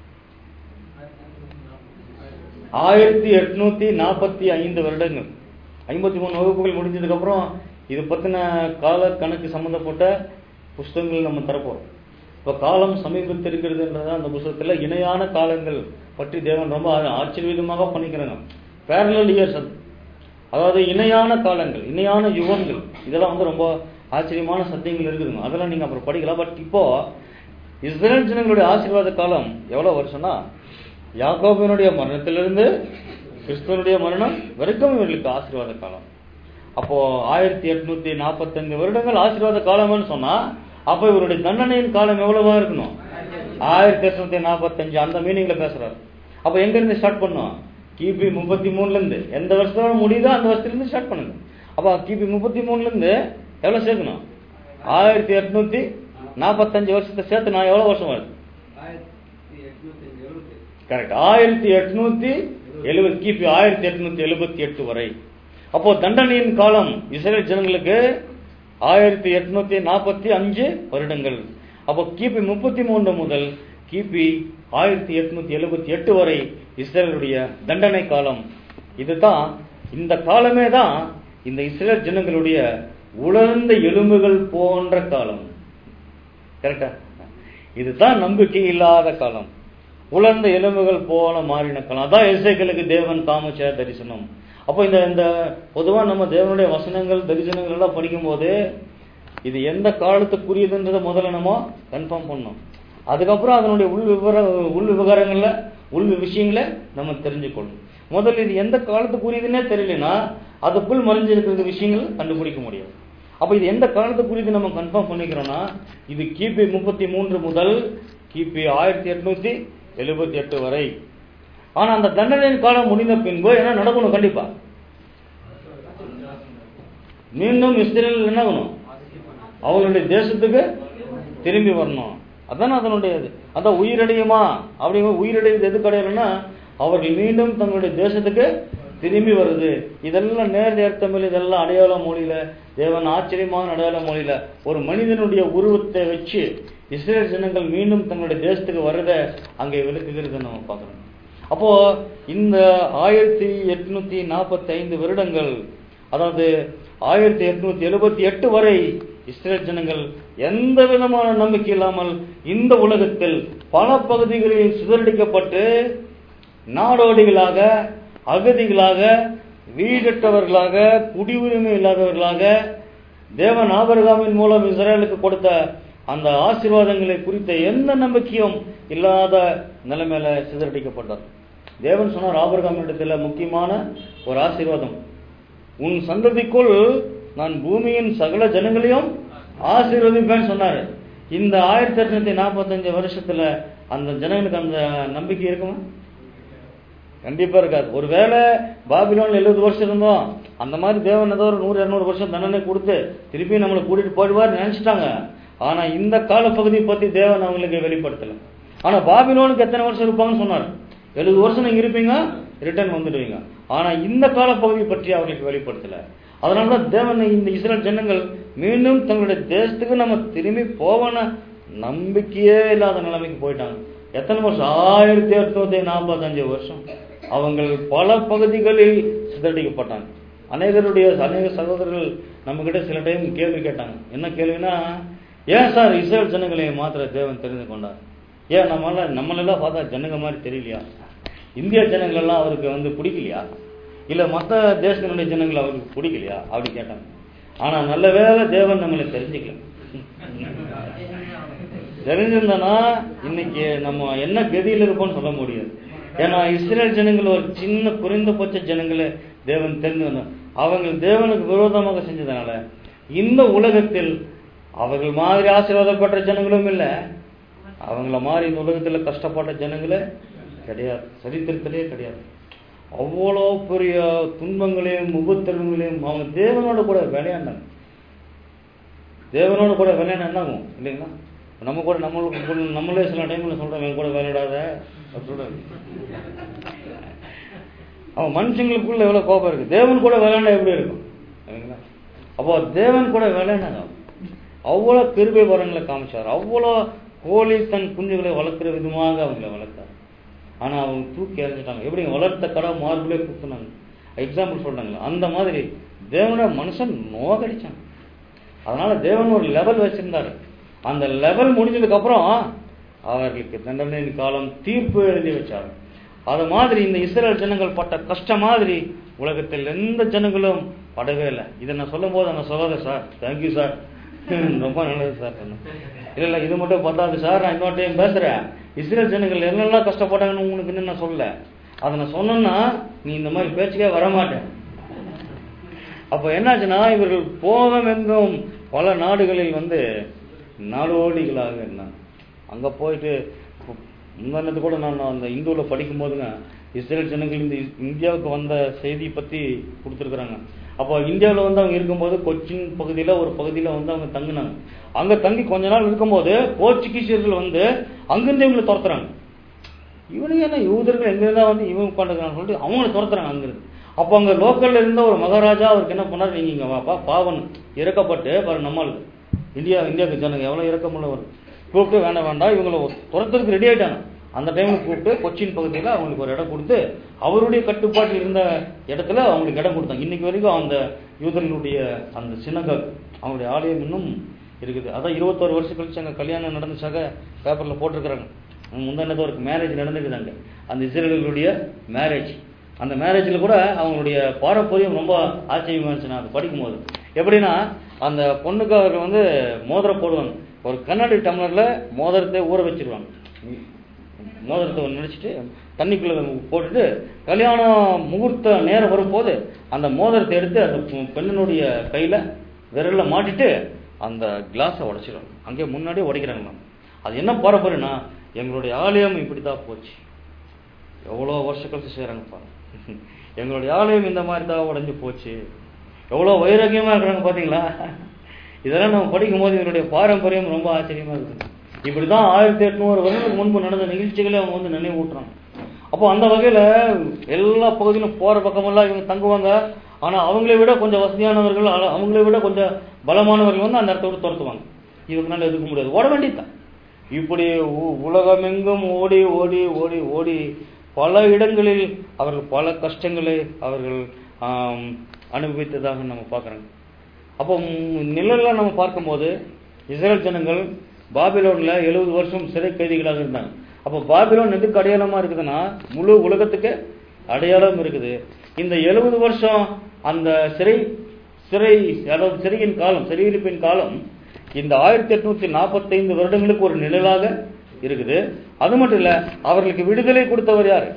ஆயிரத்தி எட்நூத்தி நாற்பத்தி ஐந்து வருடங்கள் ஐம்பத்தி மூணு வகுப்புகள் முடிஞ்சதுக்கு அப்புறம் இது பத்தின கால கணக்கு சம்பந்தப்பட்ட புஸ்தகங்கள் நம்ம தரப்போறோம் இப்ப காலம் சமீபத்திருக்கிறதுன்றது அந்த புஸ்தகத்துல இணையான காலங்கள் பற்றி தேவன் ரொம்ப ஆச்சரியமாக பண்ணிக்கிறாங்க பேரலல் இயர்ஸ் அது அதாவது இணையான காலங்கள் இணையான யுகங்கள் இதெல்லாம் வந்து ரொம்ப ஆச்சரியமான சத்தியங்கள் இருக்குதுங்க அதெல்லாம் நீங்க அப்புறம் படிக்கலாம் பட் இப்போ இஸ்ரேல் ஜனங்களுடைய ஆசீர்வாத காலம் எவ்வளவு வருஷம்னா யாக்கோபினுடைய மரணத்திலிருந்து கிறிஸ்துவனுடைய மரணம் வரைக்கும் இவர்களுக்கு ஆசீர்வாத காலம் அப்போ ஆயிரத்தி எட்நூத்தி நாற்பத்தஞ்சு வருடங்கள் ஆசீர்வாத காலம்னு சொன்னா அப்போ இவருடைய தண்டனையின் காலம் எவ்வளவா இருக்கணும் ஆயிரத்தி எட்நூத்தி நாற்பத்தஞ்சு அந்த மீனிங்ல பேசுறாரு அப்ப எங்க இருந்து ஸ்டார்ட் பண்ணோம் கிபி முப்பத்தி மூணுல இருந்து எந்த வருஷத்தோட முடியுதோ அந்த வருஷத்துல இருந்து ஸ்டார்ட் பண்ணுங்க அப்ப கிபி முப்பத்தி மூணுல இருந்து எவ்வளவு சேர்க்கணும் ஆயிரத்தி எட்நூத்தி நாற்பத்தஞ்சு வருஷத்தை சேர்த்து நான் எவ்வளவு வருஷம் வருது கரெக்ட் ஆயிரத்தி எட்நூத்தி எழுபது கிபி ஆயிரத்தி எட்நூத்தி எழுபத்தி எட்டு வரை அப்போ தண்டனையின் காலம் இஸ்ரேல் ஜனங்களுக்கு ஆயிரத்தி எட்நூத்தி நாற்பத்தி அஞ்சு வருடங்கள் அப்போ கிபி முப்பத்தி மூன்று முதல் கிபி ஆயிரத்தி எட்நூத்தி எழுபத்தி எட்டு வரை இஸ்ரேலுடைய தண்டனை காலம் இதுதான் இந்த காலமே தான் இந்த இஸ்ரேல் ஜனங்களுடைய உலர்ந்த எலும்புகள் போன்ற காலம் கரெக்டா இதுதான் நம்பிக்கை இல்லாத காலம் உலர்ந்த எலும்புகள் போல மாறின காலம் அதான் இசைகளுக்கு தேவன் காமிச்ச தரிசனம் அப்போ இந்த இந்த பொதுவா நம்ம தேவனுடைய வசனங்கள் தரிசனங்கள் எல்லாம் படிக்கும்போது இது எந்த காலத்துக்குரியதுன்றதை முதல்ல நம்ம கன்ஃபார்ம் பண்ணோம் அதுக்கப்புறம் அதனுடைய உள் விவர உள் விவகாரங்கள்ல உள் விஷயங்களை நம்ம தெரிஞ்சுக்கொள்ளணும் முதல்ல இது எந்த காலத்துக்குரியதுன்னே தெரியலனா அதுக்குள் மறைஞ்சிருக்கிற விஷயங்கள் கண்டுபிடிக்க முடியும் அப்ப இது எந்த காலத்துக்குரியது நம்ம கன்ஃபார்ம் பண்ணிக்கிறோம்னா இது கிபி முப்பத்தி மூன்று முதல் கிபி ஆயிரத்தி எட்நூத்தி எழுபத்தி எட்டு வரை ஆனா அந்த தண்டனையின் காலம் முடிந்த பின்பு என்ன நடக்கணும் கண்டிப்பா மீண்டும் இஸ்ரேல் என்ன ஆகணும் அவங்களுடைய தேசத்துக்கு திரும்பி வரணும் அதான் அதனுடைய இது அதான் உயிரடையுமா அப்படிங்கிற உயிரடைவது எது கிடையாதுன்னா அவர்கள் மீண்டும் தங்களுடைய தேசத்துக்கு திரும்பி வருது இதெல்லாம் நேர் நேர்த்தமிழ் இதெல்லாம் அடையாள மொழியில தேவன் ஆச்சரியமான அடையாள மொழியில ஒரு மனிதனுடைய உருவத்தை வச்சு இஸ்ரேல் ஜனங்கள் மீண்டும் தங்களுடைய தேசத்துக்கு வர்றதை அங்கே விளக்குகிறது நம்ம பார்க்கணும் அப்போ இந்த ஆயிரத்தி எட்நூத்தி நாற்பத்தி ஐந்து வருடங்கள் அதாவது ஆயிரத்தி எட்நூத்தி எழுபத்தி எட்டு வரை இஸ்ரேல் ஜனங்கள் எந்த விதமான நம்பிக்கை இல்லாமல் இந்த உலகத்தில் பல பகுதிகளில் சிதறடிக்கப்பட்டு நாடோடிகளாக அகதிகளாக வீடற்றவர்களாக குடியுரிமை இல்லாதவர்களாக தேவன் ஆபரகாமின் மூலம் இஸ்ரேலுக்கு கொடுத்த அந்த ஆசீர்வாதங்களை குறித்த எந்த நம்பிக்கையும் இல்லாத நிலைமையில சிதறடிக்கப்பட்டார் தேவன் சொன்னார் ஆபரகாம் இடத்துல முக்கியமான ஒரு ஆசீர்வாதம் உன் சந்ததிக்குள் நான் பூமியின் சகல ஜனங்களையும் ஆசீர்வதிப்பேன்னு சொன்னாரு இந்த ஆயிரத்தி எட்நூத்தி நாற்பத்தஞ்சு வருஷத்துல அந்த ஜனங்களுக்கு அந்த நம்பிக்கை இருக்குமா கண்டிப்பா இருக்காது ஒருவேளை பாபிலோன்ல எழுபது வருஷம் இருந்தோம் அந்த மாதிரி தேவன் ஏதோ ஒரு நூறு இருநூறு வருஷம் தண்டனை கொடுத்து திருப்பி நம்மளை கூட்டிட்டு போயிடுவார் நினைச்சிட்டாங்க ஆனா இந்த காலப்பகுதியை பத்தி தேவன் அவங்களுக்கு வெளிப்படுத்தல ஆனா பாபிலோனுக்கு எத்தனை வருஷம் இருப்பாங்கன்னு சொன்னார் எழுபது வருஷம் நீங்க இருப்பீங்க ரிட்டர்ன் வந்துடுவீங்க ஆனா இந்த காலப்பகுதியை பற்றி அவர்களுக்கு வெளிப்படுத்தல அதனாலதான் தேவன் இந்த இஸ்ரேல் ஜனங்கள் மீண்டும் தங்களுடைய தேசத்துக்கு நம்ம திரும்பி போவன நம்பிக்கையே இல்லாத நிலைமைக்கு போயிட்டாங்க எத்தனை வருஷம் ஆயிரத்தி எட்நூத்தி நாற்பத்தஞ்சு வருஷம் அவங்கள் பல பகுதிகளில் சிதறடிக்கப்பட்டாங்க அநேகருடைய அநேக சகோதரர்கள் நம்ம கிட்ட சில டைம் கேள்வி கேட்டாங்க என்ன கேள்வினா ஏன் சார் இஸ்ரேல் ஜனங்களை மாத்திர தேவன் தெரிந்து கொண்டார் ஏன் நம்மளால நம்மளெல்லாம் பார்த்தா ஜனங்க மாதிரி தெரியலையா இந்திய ஜனங்கள் எல்லாம் அவருக்கு வந்து பிடிக்கலையா இல்ல மற்ற தேசத்தினுடைய ஜனங்கள் அவருக்கு பிடிக்கலையா அப்படி கேட்டாங்க ஆனா நல்ல வேளை தேவன் நம்மளை தெரிஞ்சுக்கல தெரிஞ்சிருந்தனா இன்னைக்கு நம்ம என்ன கதியில் இருப்போம்னு சொல்ல முடியாது ஏன்னா இஸ்ரேல் ஜனங்கள் ஒரு சின்ன குறைந்தபட்ச ஜனங்களை தேவன் தெரிந்து வந்தார் அவங்க தேவனுக்கு விரோதமாக செஞ்சதுனால இந்த உலகத்தில் அவர்கள் மாதிரி ஆசீர்வாதப்பட்ட ஜனங்களும் இல்லை அவங்கள மாதிரி இந்த உலகத்துல கஷ்டப்பட்ட ஜனங்களே கிடையாது சரித்திரத்திலே கிடையாது அவ்வளோ பெரிய துன்பங்களையும் உபத்திரங்களையும் அவங்க தேவனோட கூட விளையாண்டாங்க தேவனோட கூட விளையாட என்னாகும் இல்லைங்களா நம்ம கூட நம்மளுக்கு கூட- நம்மளே சில டைம்ல சொல்றோம் என் கூட விளையாடாத அப்படி சொல்றாங்க அவன் மனுஷங்களுக்குள்ள எவ்வளவு கோபம் இருக்கு தேவன் கூட விளையாண்டா எப்படி இருக்கும் இல்லைங்களா அப்போ தேவன் கூட விளையாண்டாங்க அவ்வளோ கிருபை வரங்களை காமிச்சார் அவ்வளோ கோழி தன் குஞ்சுகளை வளர்க்குற விதமாக அவங்களை வளர்த்தார் ஆனா அவங்க தூக்கி எறிஞ்சிட்டாங்க எப்படி வளர்த்த கடை மார்பிளே குத்துனாங்க எக்ஸாம்பிள் சொல்றாங்களா அந்த மாதிரி தேவனோட மனுஷன் நோகடிச்சான் அதனால தேவன் ஒரு லெவல் வச்சிருந்தாரு அந்த லெவல் முடிஞ்சதுக்கு அப்புறம் அவர்களுக்கு தண்டனையின் காலம் தீர்ப்பு எழுதி வச்சாரு அது மாதிரி இந்த இஸ்ரேல் ஜனங்கள் பட்ட கஷ்டம் மாதிரி உலகத்தில் எந்த ஜனங்களும் படவே இல்லை இதை நான் சொல்லும் போது அந்த சொல்லாத சார் தேங்க்யூ சார் ரொம்ப நல்லது சார் சொன்னேன். இல்ல இல்ல இது மட்டும் பத்தாது சார் நான் இன்னொரு டைம் பேசுறேன் இஸ்ரேல் ஜனங்கள் என்னெல்லாம் கஷ்டப்பட்டாங்கன்னு உங்களுக்கு இன்னும் நான் சொல்லல அதை நான் சொன்னேன்னா நீ இந்த மாதிரி பேச்சுக்கே வரமாட்டேன் அப்ப என்னாச்சுன்னா இவர்கள் போகம் எங்கும் பல நாடுகளில் வந்து நாடோடிகளாக இருந்தாங்க அங்க போயிட்டு முந்தானத்து கூட நான் அந்த இந்துல படிக்கும் போதுங்க இஸ்ரேல் ஜனங்கள் இந்த இந்தியாவுக்கு வந்த செய்தி பத்தி கொடுத்துருக்குறாங்க அப்போ இந்தியாவில் வந்து அவங்க இருக்கும்போது கொச்சின் பகுதியில ஒரு பகுதியில வந்து அவங்க தங்கினாங்க அங்க தங்கி கொஞ்ச நாள் இருக்கும்போது போர்ச்சுகீசியர்கள் வந்து அங்கிருந்து இவங்களை துரத்துறாங்க இவனுங்க என்ன யூதர்கள் எங்க இருந்தா வந்து இவங்க உட்காந்துக்கிறான்னு சொல்லிட்டு அவங்கள துரத்துறாங்க அங்கிருந்து அப்போ அங்க லோக்கல்ல இருந்த ஒரு மகாராஜா அவருக்கு என்ன பண்ணாரு நீங்க இங்க வாப்பா பாவன் இறக்கப்பட்டு பாரு நம்மளுக்கு இந்தியா இந்தியாவுக்கு ஜனங்க எவ்வளவு இறக்கமுள்ளவர் கூப்பிட்டு வேண்டாம் வேண்டாம் இவங்களை துரத்துறதுக்கு ரெடி ஆயிட்டாங்க அந்த டைம்ல கூப்பிட்டு கொச்சின் பகுதியில் அவங்களுக்கு ஒரு இடம் கொடுத்து அவருடைய கட்டுப்பாட்டில் இருந்த இடத்துல அவங்களுக்கு இடம் கொடுத்தாங்க இன்னைக்கு வரைக்கும் அந்த யூதர்களுடைய அந்த சினகக் அவங்களுடைய ஆலயம் இன்னும் இருக்குது அதான் இருபத்தோரு வருஷம் கழிச்சு அங்க கல்யாணம் நடந்துச்சாக பேப்பர்ல போட்டிருக்கிறாங்க முந்தானது ஒரு மேரேஜ் நடந்துக்குது அங்க அந்த இஸ்ரேலர்களுடைய மேரேஜ் அந்த மேரேஜ்ல கூட அவங்களுடைய பாரம்பரியம் ரொம்ப ஆச்சரியமா இருந்துச்சு நான் அதை படிக்கும்போது எப்படின்னா அந்த பொண்ணுக்கு அவர் வந்து மோதிரம் போடுவாங்க ஒரு கண்ணாடி டம்ளர்ல மோதிரத்தை ஊற வச்சிருவாங்க மோதிரத்தை நினைச்சிட்டு தண்ணிக்குள்ள போட்டுட்டு கல்யாணம் முகூர்த்த நேரம் வரும்போது அந்த மோதிரத்தை எடுத்து அந்த பெ- பெண்ணினுடைய கையில விரல்ல மாட்டிட்டு அந்த கிளாஸை உடைச்சிடுவாங்க அங்கேயே முன்னாடியே உடைக்கிறாங்க அது என்ன பாரம்பரியம்னா எங்களுடைய ஆலயம் இப்படிதான் போச்சு எவ்வளோ வருஷம் கழிச்சு செய்கிறாங்க பாருங்க எங்களுடைய ஆலயம் இந்த மாதிரி தான் உடைஞ்சு போச்சு எவ்வளோ வைராக்கியமா இருக்கிறாங்க பாத்தீங்களா இதெல்லாம் நம்ம படிக்கும் போது இதனுடைய பாரம்பரியம் ரொம்ப ஆச்சரியமா இருக்குது இப்படிதான் ஆயிரத்தி எட்நூறு வருடத்துக்கு முன்பு நடந்த நிகழ்ச்சிகளை அவங்க வந்து நினைவு ஊட்டுறாங்க அப்போ அந்த வகையில எல்லா பகுதியிலும் போற பக்கமெல்லாம் இவங்க தங்குவாங்க ஆனா அவங்களை விட கொஞ்சம் வசதியானவர்கள் அல- அவங்களை விட கொஞ்சம் பலமானவர்கள் வந்து அந்த இடத்த விட்டு துரத்துவாங்க இவங்களால எதுக்க முடியாது ஓட வேண்டியதுதான் இப்படி உ- உலகமெங்கும் ஓடி ஓடி ஓடி ஓடி பல இடங்களில் அவர்கள் பல கஷ்டங்களை அவர்கள் ஆம், அனுபவித்ததாக நம்ம பார்க்குறோங்க அப்போ ம், நிழல்ல நம்ம பார்க்கும்போது இஸ்ரேல் ஜனங்கள் பாபிலோன்ல எழுபது வருஷம் சிறை கைதிகளாக இருந்தாங்க அப்போ பாபிலோன் எதுக்கு அடையாளமா இருக்குதுன்னா முழு உலகத்துக்கு அடையாளம் இருக்குது இந்த எழுபது வருஷம் அந்த சிறை சிறை அதாவது சிறையின் காலம் சிறையிருப்பின் காலம் இந்த ஆயிரத்தி எட்நூத்தி நாற்பத்தைந்து வருடங்களுக்கு ஒரு நிழலாக இருக்குது அது மட்டும் இல்ல அவர்களுக்கு விடுதலை கொடுத்தவர் யாரு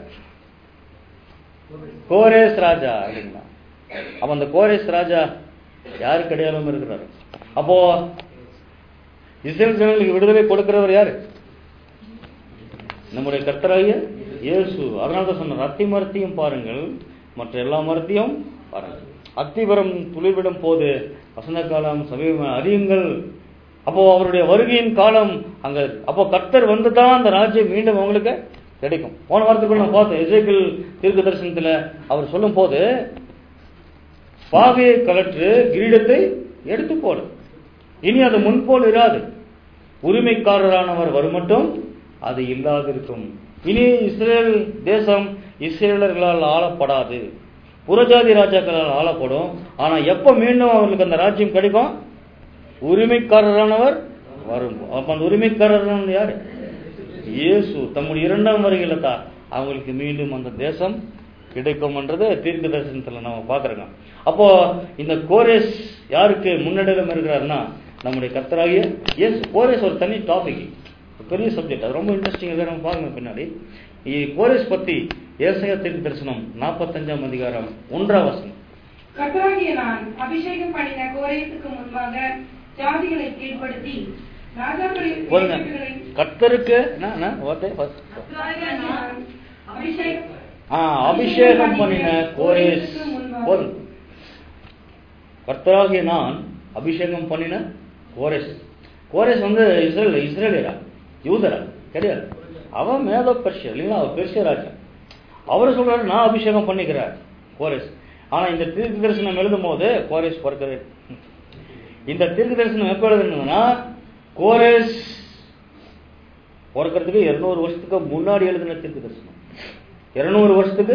கோரேஸ் ராஜா அப்படிங்களா அப்ப அந்த கோரேஸ் ராஜா யாருக்கு அடையாளம் இருக்கிறாரு அப்போ இஸ்ரேல் ஜனங்களுக்கு விடுதலை கொடுக்கிறவர் யாரு நம்முடைய கர்த்தராகிய இயேசு அதனால தான் சொன்னார் அத்தி மரத்தையும் பாருங்கள் மற்ற எல்லா மரத்தையும் பாருங்கள் அத்திவரம் துளிர்விடும் போது வசந்த காலம் சமீபம் அறியுங்கள் அப்போ அவருடைய வருகையின் காலம் அங்க அப்போ கர்த்தர் வந்து தான் அந்த ராஜ்யம் மீண்டும் அவங்களுக்கு கிடைக்கும் போன வாரத்துக்குள்ள நான் பார்த்தேன் எசேக்கியேல் தீர்க்க தரிசனத்துல அவர் சொல்லும் போது பாவையை கலற்று கிரீடத்தை எடுத்து போடு இனி அது முன்போல் இராது உரிமைக்காரரானவர் வரும் மட்டும் அது இல்லாதிருக்கும் இனி இஸ்ரேல் தேசம் இஸ்ரேலர்களால் ஆளப்படாது புறஜாதி ராஜாக்களால் ஆளப்படும் ஆனா எப்ப மீண்டும் அவர்களுக்கு அந்த ராஜ்யம் கிடைக்கும் உரிமைக்காரரானவர் வரும் அப்ப அந்த உரிமைக்காரர் யாரு இயேசு தம்முடைய இரண்டாம் வருகையில தான் அவங்களுக்கு மீண்டும் அந்த தேசம் கிடைக்கும்ன்றது தீர்க்க தரிசனத்துல நம்ம பாக்குறோங்க அப்போ இந்த கோரேஸ் யாருக்கு முன்னடையிலும் இருக்கிறாருன்னா நம்முடைய கர்த்தராகிய இயேசு கோரேஸ் ஒரு தனி டாபிக் பெரிய சப்ஜெக்ட் அது ரொம்ப இன்ட்ரெஸ்டிங் இதை நம்ம பார்க்கணும் பின்னாடி இ- கோரேஸ் பத்தி ஏசாயா தீர்க்க தரிசனம் நாற்பத்தஞ்சாம் அதிகாரம் ஒன்றாம் வசனம் கர்த்தராகிய நான் அபிஷேகம் பண்ணின கோரேசுக்கு முன்பாக ஜாதிகளை கீழ்ப்படுத்தி ராஜாக்களின் போதுங்க இயக்கங்களை கர்த்தருக்கு என்ன என்ன வார்த்தை first. கர்த்தராகிய நான் அபிஷேகம் ஆ அபிஷேகம் பண்ணின கோரேஸ் போதும் கர்த்தராகிய நான் அபிஷேகம் பண்ணின கோரேஸ் கோரேஸ் வந்து இஸ்ரேல் இஸ்ரேலியரா யூதரா கிடையாது அவன் மேதோ பெர்ஷியா இல்லைங்களா அவர் பெர்ஷிய ராஜா அவர் சொல்றாரு நான் அபிஷேகம் பண்ணிக்கிறார் கோரேஸ் ஆனா இந்த தீர்க்க தரிசனம் எழுதும் போது கோரேஸ் பிறக்கவே இந்த தீர்க்க தரிசனம் எப்ப எழுதுனதுன்னா கோரேஸ் பிறக்கிறதுக்கு இருநூறு வருஷத்துக்கு முன்னாடி எழுதின தீர்க்க தரிசனம் இருநூறு வருஷத்துக்கு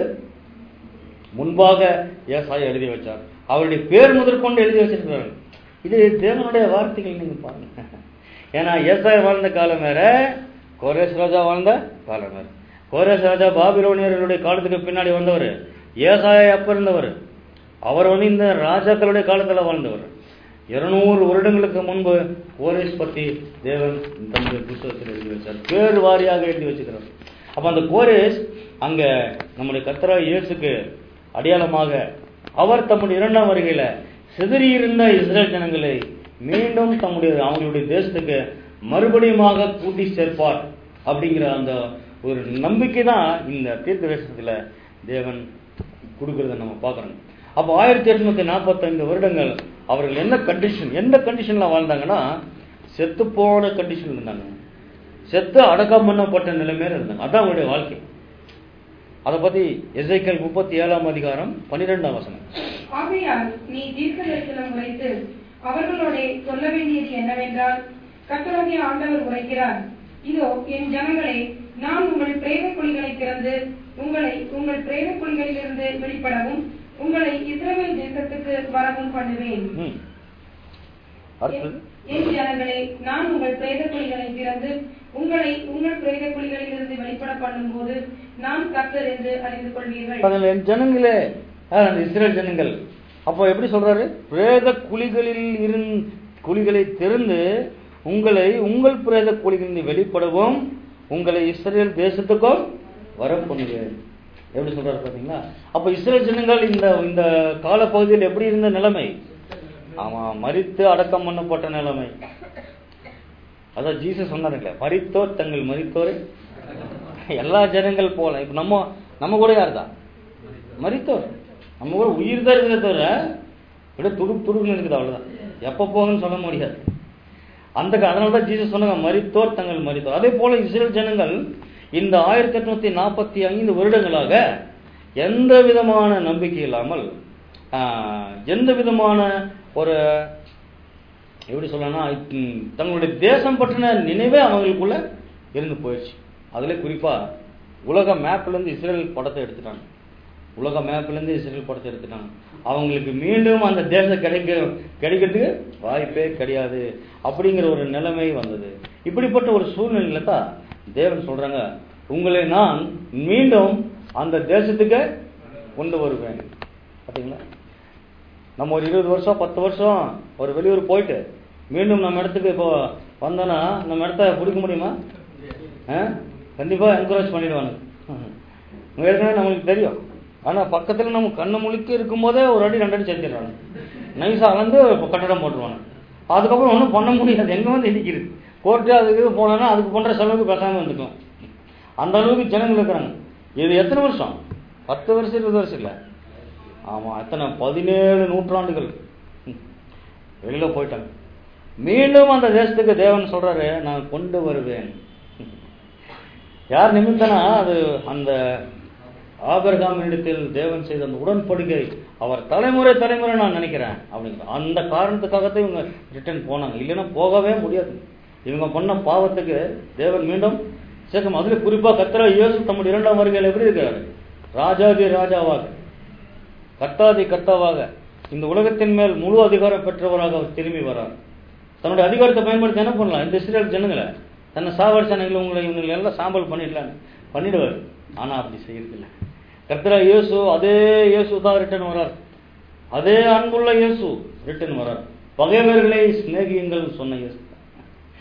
முன்பாக ஏசாயா எழுதி வச்சார் அவருடைய பேர் முதற்கொண்டு எழுதி வச்சிருக்கிறார் இது தேவனுடைய வார்த்தைகள் நீங்க பாருங்க ஏன்னா ஏசாயா வாழ்ந்த காலம் வேற கோரேஸ் ராஜா வாழ்ந்த காலம் வேற கோரேஸ் ராஜா பாபிலோனியர்களுடைய காலத்துக்கு பின்னாடி வந்தவர் ஏசாயா எப்ப இருந்தவர் அவர் வந்து இந்த ராஜாக்களுடைய காலத்துல வாழ்ந்தவர் இருநூறு வருடங்களுக்கு முன்பு கோரேஸ் பத்தி தேவன் தன்னுடைய புத்தகத்தில் எழுதி வச்சார் பேர் வாரியாக எழுதி வச்சுக்கிறார் அப்ப அந்த கோரேஸ் அங்க நம்முடைய கர்த்தரா இயேசுக்கு அடையாளமாக அவர் தம்முடைய இரண்டாம் வருகையில சிதறியிருந்த இஸ்ரேல் ஜனங்களை மீண்டும் தம்முடைய அவங்களுடைய தேசத்துக்கு மறுபடியுமாக கூட்டி சேர்ப்பார் அப்படிங்கிற அந்த ஒரு நம்பிக்கை தான் இந்த தீர்க்க தரிசனத்துல தேவன் கொடுக்கறத நம்ம பார்க்கறோம் அப்போ ஆயிரத்தி எட்நூத்தி நாற்பத்தைந்து வருடங்கள் அவர்கள் என்ன கண்டிஷன் எந்த கண்டிஷன்ல வாழ்ந்தாங்கன்னா செத்து போன கண்டிஷன் இருந்தாங்க செத்து அடக்கம் பண்ணப்பட்ட நிலைமையில இருந்தாங்க அதான் அவருடைய வாழ்க்கை அதை பத்தி எசைக்கல் முப்பத்தி ஏழாம் அதிகாரம் பன்னிரெண்டாம் வசனம் ஆகையால் நீ தீர்க்க தரிசனம் உரைத்து அவர்களோட சொல்ல வேண்டியது என்னவென்றால் கர்த்தராகிய ஆண்டவர் உரைக்கிறார் இதோ என் ஜனங்களே நான் உங்கள் பிரேத குழிகளை திறந்து உங்களை உங்கள் பிரேத குழிகளிலிருந்து வெளிப்படவும் உங்களை இஸ்ரவேல் தேசத்துக்கு வரவும் பண்ணுவேன் ம். அடுத்தது என் ஜனங்களே நான் உங்கள் பிரேத குழிகளை திறந்து உங்களை உங்கள் பிரேத குழிகளிலிருந்து வெளிப்பட பண்ணும்போது நான் கர்த்தர் என்று அறிந்து கொள்வீர்கள் அதில் என் ஜனங்களே ஆ, அந்த இஸ்ரேல் ஜனங்கள் அப்போ எப்படி சொல்றாரு பிரேத குழிகளில் இருந் குழிகளை திறந்து உங்களை உங்கள் பிரேத குழிகளில் வெளிப்படவும் உங்களை இஸ்ரேல் தேசத்துக்கும் வர பண்ணுவேன் எப்படி சொல்றாரு பாத்தீங்களா அப்ப இஸ்ரேல் ஜனங்கள் இந்த இந்த காலப்பகுதியில் எப்படி இருந்த நிலைமை ஆமா மரித்து அடக்கம் பண்ணப்பட்ட நிலைமை அதான் ஜீசஸ் சொன்னாருங்களே மரித்தோர் தங்கள் மரித்தோரை எல்லா ஜனங்கள் போல இப்ப நம்ம நம்ம கூட யார் தான் மரித்தோர் நம்ம கூட உயிர் தான் இருக்கிறத தவிர விட துடுப்பு துடுப்புன்னு இருக்குது அவ்வளவுதான் எப்ப போகணும்னு சொல்ல முடியாது அந்த அதனால தான் ஜீசஸ் சொன்னாங்க மரித்தோர் தங்கள் மரித்தோர் அதே போல இஸ்ரேல் ஜனங்கள் இந்த ஆயிரத்தி எட்நூத்தி நாற்பத்தி ஐந்து வருடங்களாக எந்த விதமான நம்பிக்கை இல்லாமல் ஆஹ், எந்த விதமான ஒரு எப்படி சொல்லலாம் ம், தங்களுடைய தேசம் பற்றின நினைவே அவங்களுக்குள்ள இருந்து போயிடுச்சு அதுல குறிப்பா உலக மேப்ல இருந்து இஸ்ரேல் படத்தை எடுத்துட்டாங்க உலக மேப்ல இருந்து இஸ்ரேல் படத்தை எடுத்துட்டாங்க அவங்களுக்கு மீண்டும் அந்த தேசம் கிடைக்க கிடைக்கிறதுக்கு வாய்ப்பே கிடையாது அப்படிங்கிற ஒரு நிலைமை வந்தது இப்படிப்பட்ட ஒரு சூழ்நிலையில தான் தேவன் சொல்றாங்க உங்களை நான் மீண்டும் அந்த தேசத்துக்கு கொண்டு வருவேன் பாத்தீங்களா நம்ம ஒரு இருபது வருஷம் பத்து வருஷம் ஒரு வெளியூர் போயிட்டு மீண்டும் நம்ம இடத்துக்கு இப்போ வந்தோன்னா நம்ம இடத்த பிடிக்க முடியுமா ஆ? கண்டிப்பா என்கரேஜ் பண்ணிடுவாங்க ம். ஏற்கனவே நம்மளுக்கு தெரியும் ஆனா பக்கத்துல நம்ம கண்ணு முழுக்க இருக்கும்போதே ஒரு அடி ரெண்டு அடி சேர்த்திடுறாங்க நைஸா அளந்து இப்ப கட்டடம் போட்டுருவாங்க அதுக்கப்புறம் ஒன்றும் பண்ண முடியாது எங்க வந்து இடிக்கிறது கோர்ட்டு அதுக்கு இது போனோன்னா அதுக்கு பண்ற செலவுக்கு பேசாம வந்துக்கும் அந்த அளவுக்கு ஜனங்கள் இருக்கிறாங்க இது எத்தனை வருஷம் பத்து வருஷம் இருபது வருஷம் இல்லை ஆமா எத்தனை பதினேழு நூற்றாண்டுகள் ம். வெளியில போயிட்டாங்க மீண்டும் அந்த தேசத்துக்கு தேவன் சொல்றாரு நான் கொண்டு வருவேன் யார் நிமித்தனா அது அந்த ஆபரகாமினிடத்தில் தேவன் செய்த அந்த உடன்படிக்கை அவர் தலைமுறை தலைமுறை நான் நினைக்கிறேன் அப்படிங்கிற அந்த காரணத்துக்காகத்தான் இவங்க ரிட்டர்ன் போனாங்க இல்லைன்னா போகவே முடியாது இவங்க பண்ண பாவத்துக்கு தேவன் மீண்டும் சேர்க்கும் அதுல குறிப்பா கத்திர இயேசு தம்முடைய இரண்டாம் வருகையில் எப்படி இருக்காரு ராஜாதி ராஜாவாக கர்த்தாதி கர்த்தாவாக இந்த உலகத்தின் மேல் முழு அதிகாரம் பெற்றவராக அவர் திரும்பி வரார் தன்னுடைய அதிகாரத்தை பயன்படுத்தி என்ன பண்ணலாம் இந்த இஸ்ரேல் ஜனங்களை தன்னை சாவடிச்சானுங்களை உங்களை இவங்களை எல்லாம் சாம்பல் பண்ணிடலாம் பண்ணிடுவார் ஆனா அப்படி செய்யறதில்ல கர்த்தரா இயேசு அதே இயேசு தான் ரிட்டர்ன் வரார் அதே அன்புள்ள இயேசு ரிட்டர்ன் வரார் பகைவர்களை சிநேகியுங்கள் சொன்ன இயேசு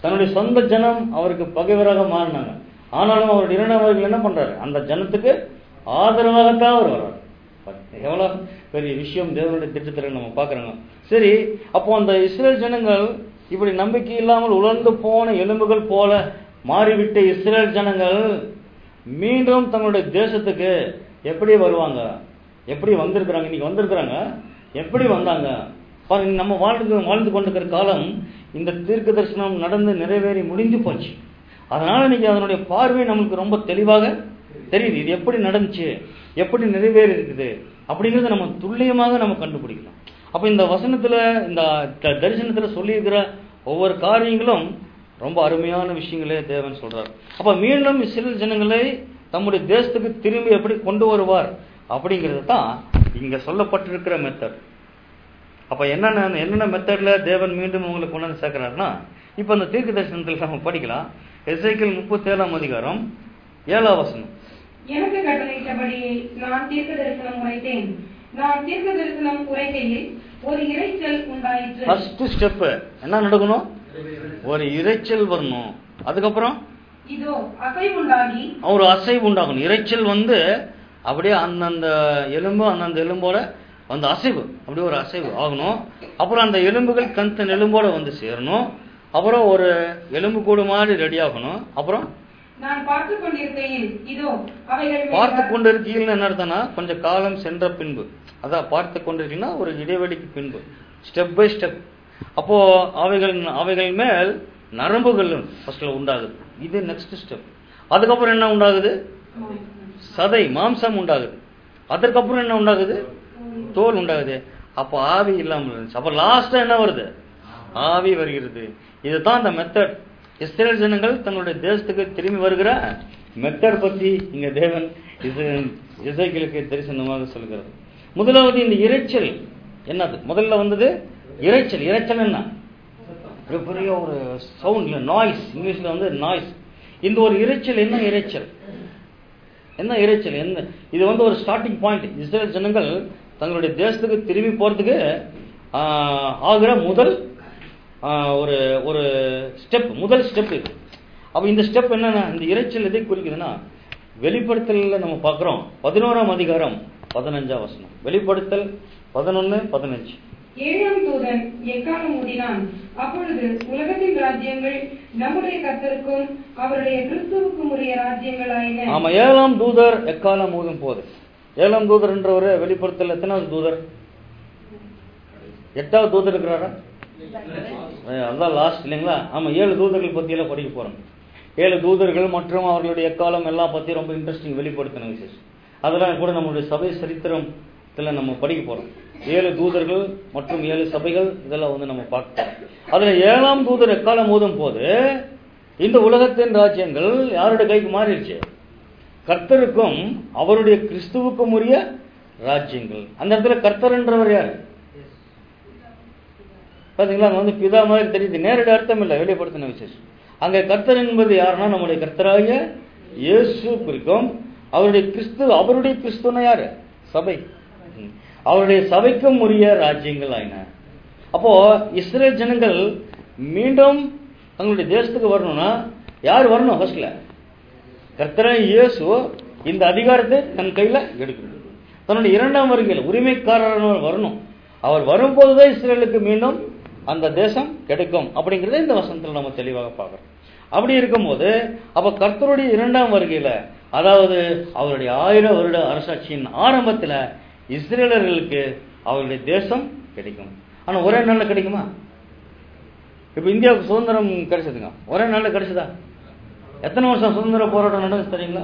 தன்னுடைய சொந்த ஜனம் அவருக்கு பகைவராக மாறினாங்க ஆனாலும் அவர் இரண்டாம் அவர்கள் என்ன பண்றாரு அந்த ஜனத்துக்கு ஆதரவாகத்தான் அவர் வர்றார் எவ்வளவு பெரிய விஷயம் தேவனுடைய திட்டத்தில் நம்ம பார்க்கறோங்க சரி அப்போ அந்த இஸ்ரேல் ஜனங்கள் இப்படி நம்பிக்கை இல்லாமல் உலர்ந்து போன எலும்புகள் போல மாறிவிட்ட இஸ்ரேல் ஜனங்கள் மீண்டும் தங்களுடைய தேசத்துக்கு எப்படி வருவாங்க எப்படி வந்திருக்கிறாங்க இன்னைக்கு வந்திருக்கிறாங்க எப்படி வந்தாங்க பாருங்க நம்ம வாழ்ந்து வாழ்ந்து கொண்டிருக்கிற காலம் இந்த தீர்க்க தரிசனம் நடந்து நிறைவேறி முடிஞ்சு போச்சு அதனால இன்னைக்கு அதனுடைய பார்வை நம்மளுக்கு ரொம்ப தெளிவாக தெரியுது இது எப்படி நடந்துச்சு எப்படி நிறைவேறி இருக்குது அப்படிங்கறத நம்ம துல்லியமாக நம்ம கண்டுபிடிக்கலாம் அப்ப இந்த வசனத்துல இந்த த- தரிசனத்துல சொல்லியிருக்கிற ஒவ்வொரு காரியங்களும் ரொம்ப அருமையான விஷயங்களே தேவன் சொல்றார் அப்ப மீண்டும் இஸ்ரேல் ஜனங்களை தம்முடைய தேசத்துக்கு திரும்பி எப்படி கொண்டு வருவார் அப்படிங்கிறது தான் இங்க சொல்லப்பட்டிருக்கிற மெத்தட் அப்ப என்னென்ன என்னென்ன மெத்தட்ல தேவன் மீண்டும் உங்களுக்கு கொண்டு வந்து சேர்க்கிறாருன்னா இப்ப அந்த தீர்க்க தரிசனத்தில் நம்ம படிக்கலாம் எஸ்ஐக்கிள் முப்பத்தி ஏழாம் அதிகாரம் ஏழாம் வசனம் எனக்கு கட்டளையிட்டபடி நான் தீர்க்க தரிசனம் உரைத்தேன் நான் தீர்க்க தரிசனம் உரைக்கையில் ஒரு இரைச்சல் உண்டாயிற்று ஃபர்ஸ்ட் ஸ்டெப் என்ன நடக்கணும் ஒரு இரைச்சல் வரணும் அதுக்கப்புறம் இதோ அசைவுண்டாகி ஒரு அசைவு உண்டாகணும் இரைச்சல் வந்து அப்படியே அந்தந்த எலும்பு அந்தந்த எலும்போட அந்த அசைவு அப்படியே ஒரு அசைவு ஆகணும் அப்புறம் அந்த எலும்புகள் கந்தன் எலும்போட வந்து சேரணும் அப்புறம் ஒரு எலும்பு கூடு மாதிரி ரெடி ஆகணும் அப்புறம் நான் பார்த்து கொண்டிருக்கையில் இதோ அவைகள் மேல் பார்த்து வ- கொண்டிருக்கீங்கன்னு என்ன அர்த்தம்னா கொஞ்சம் காலம் சென்ற பின்பு அதான் பார்த்து கொண்டிருக்கீங்கன்னா ஒரு இடைவெளிக்கு பின்பு ஸ்டெப் பை ஸ்டெப் அப்போ அவைகள் அவைகள் மேல் நரம்புகள் ஃபர்ஸ்ட்ல உண்டாகுது இது நெக்ஸ்ட் ஸ்டெப் அதுக்கப்புறம் என்ன உண்டாகுது சதை மாம்சம் உண்டாகுது அதற்கப்புறம் என்ன உண்டாகுது தோல் உண்டாகுது அப்போ ஆவி இல்லாமல் இருந்துச்சு அப்போ லாஸ்டா என்ன வருது ஆவி வருகிறது இதுதான் அந்த மெத்தட் இஸ்ரேல் ஜனங்கள் தங்களுடைய தேசத்துக்கு திரும்பி வருகிற மெத்தட் பத்தி இங்க தேவன் இசைகளுக்கு தரிசனமாக சொல்கிறது முதலாவது இந்த இரைச்சல் என்னது முதல்ல வந்தது இரைச்சல் இரைச்சல் என்ன ஒரு பெரிய ஒரு சவுண்ட் நாய்ஸ் இங்கிலீஷ்ல வந்து நாய்ஸ் இந்த ஒரு இரைச்சல் என்ன இரைச்சல் என்ன இரைச்சல் என்ன இது வந்து ஒரு ஸ்டார்டிங் பாயிண்ட் இஸ்ரேல் ஜனங்கள் தங்களுடைய தேசத்துக்கு திரும்பி போறதுக்கு ஆஹ், ஆகிற முதல் ஆஹ், ஒரு ஒரு ஸ்டெப் முதல் ஸ்டெப் இது அப்ப இந்த ஸ்டெப் என்னன்னா இந்த இரைச்சல் எதை குறிக்குதுன்னா வெளிப்படுத்தல நம்ம பார்க்கிறோம் பதினோராம் அதிகாரம் பதினஞ்சாம் வசனம் வெளிப்படுத்தல் பதினொன்னு பதினஞ்சு ஏழாம் தூதன் எக்காலம் ஊதினான் அப்பொழுது உலகத்தின் ராஜ்யங்கள் நம்முடைய கர்த்தருக்கும் அவருடைய கிறிஸ்துவுக்கும் உரிய ராஜ்யங்களாயின ஆமா ஏழாம் தூதர் எக்காலம் ஊதும் போது ஏழாம் தூதர் என்றவர் வெளிப்படுத்தல் எத்தனாவது தூதர் எட்டாவது தூதர் இருக்கிறாரா அஹ் அதான் லாஸ்ட் இல்லைங்களா ஆமா ஏழு தூதர்கள் பத்தியெல்லாம் படிக்க போறோம் ஏழு தூதர்கள் மற்றும் அவர்களுடைய எக்காலம் எல்லாம் பத்தி ரொம்ப இன்ட்ரெஸ்டிங் வெளிப்படுத்தின விசேஷம் அதெல்லாம் கூட நம்மளுடைய சபை சரித்திரத்துல நம்ம படிக்க போறோம் ஏழு தூதர்கள் மற்றும் ஏழு சபைகள் இதெல்லாம் வந்து நம்ம பார்க்க போறோம் அதுல ஏழாம் தூதர் எக்காலம் ஊதும் போது இந்த உலகத்தின் ராஜ்யங்கள் யாருடைய கைக்கு மாறிடுச்சு கர்த்தருக்கும் அவருடைய கிறிஸ்துவுக்கும் உரிய ராஜ்யங்கள் அந்த இடத்துல கர்த்தர்ன்றவர் யாரு பாத்தீங்களா அங்க வந்து பிதா மாதிரி தெரியுது நேரடி அர்த்தம் இல்லை வெளிப்படுத்தின விசேஷம் அங்க கர்த்தர் என்பது யாருன்னா நம்முடைய கர்த்தராகிய இயேசு குறிக்கும் அவருடைய கிறிஸ்து அவருடைய கிறிஸ்துவனா யாரு சபை ம். அவருடைய சபைக்கும் உரிய ராஜ்யங்கள் ஆயின அப்போ இஸ்ரேல் ஜனங்கள் மீண்டும் தங்களுடைய தேசத்துக்கு வரணும்னா யார் வரணும் ஃபர்ஸ்ட்ல கர்த்தராய் இயேசு இந்த அதிகாரத்தை தன் கையில எடுக்கணும் தன்னுடைய இரண்டாம் வருகையில் உரிமைக்காரர் வரணும் அவர் வரும்போதுதான் இஸ்ரேலுக்கு மீண்டும் அந்த தேசம் கிடைக்கும் அப்படிங்கறத இந்த வசனத்துல நம்ம தெளிவாக பார்க்கிறோம் அப்படி இருக்கும்போது அப்ப கர்த்தருடைய இரண்டாம் வருகையில அதாவது அவருடைய ஆயிரம் வருட அரசாட்சியின் ஆரம்பத்துல இஸ்ரேலர்களுக்கு அவருடைய தேசம் கிடைக்கும் ஆனா ஒரே நாள்ல கிடைக்குமா இப்ப இந்தியாவுக்கு சுதந்திரம் கிடைச்சதுங்க ஒரே நாள்ல கிடைச்சதா எத்தனை வருஷம் சுதந்திர போராட்டம் நடந்துச்சு தெரியுங்களா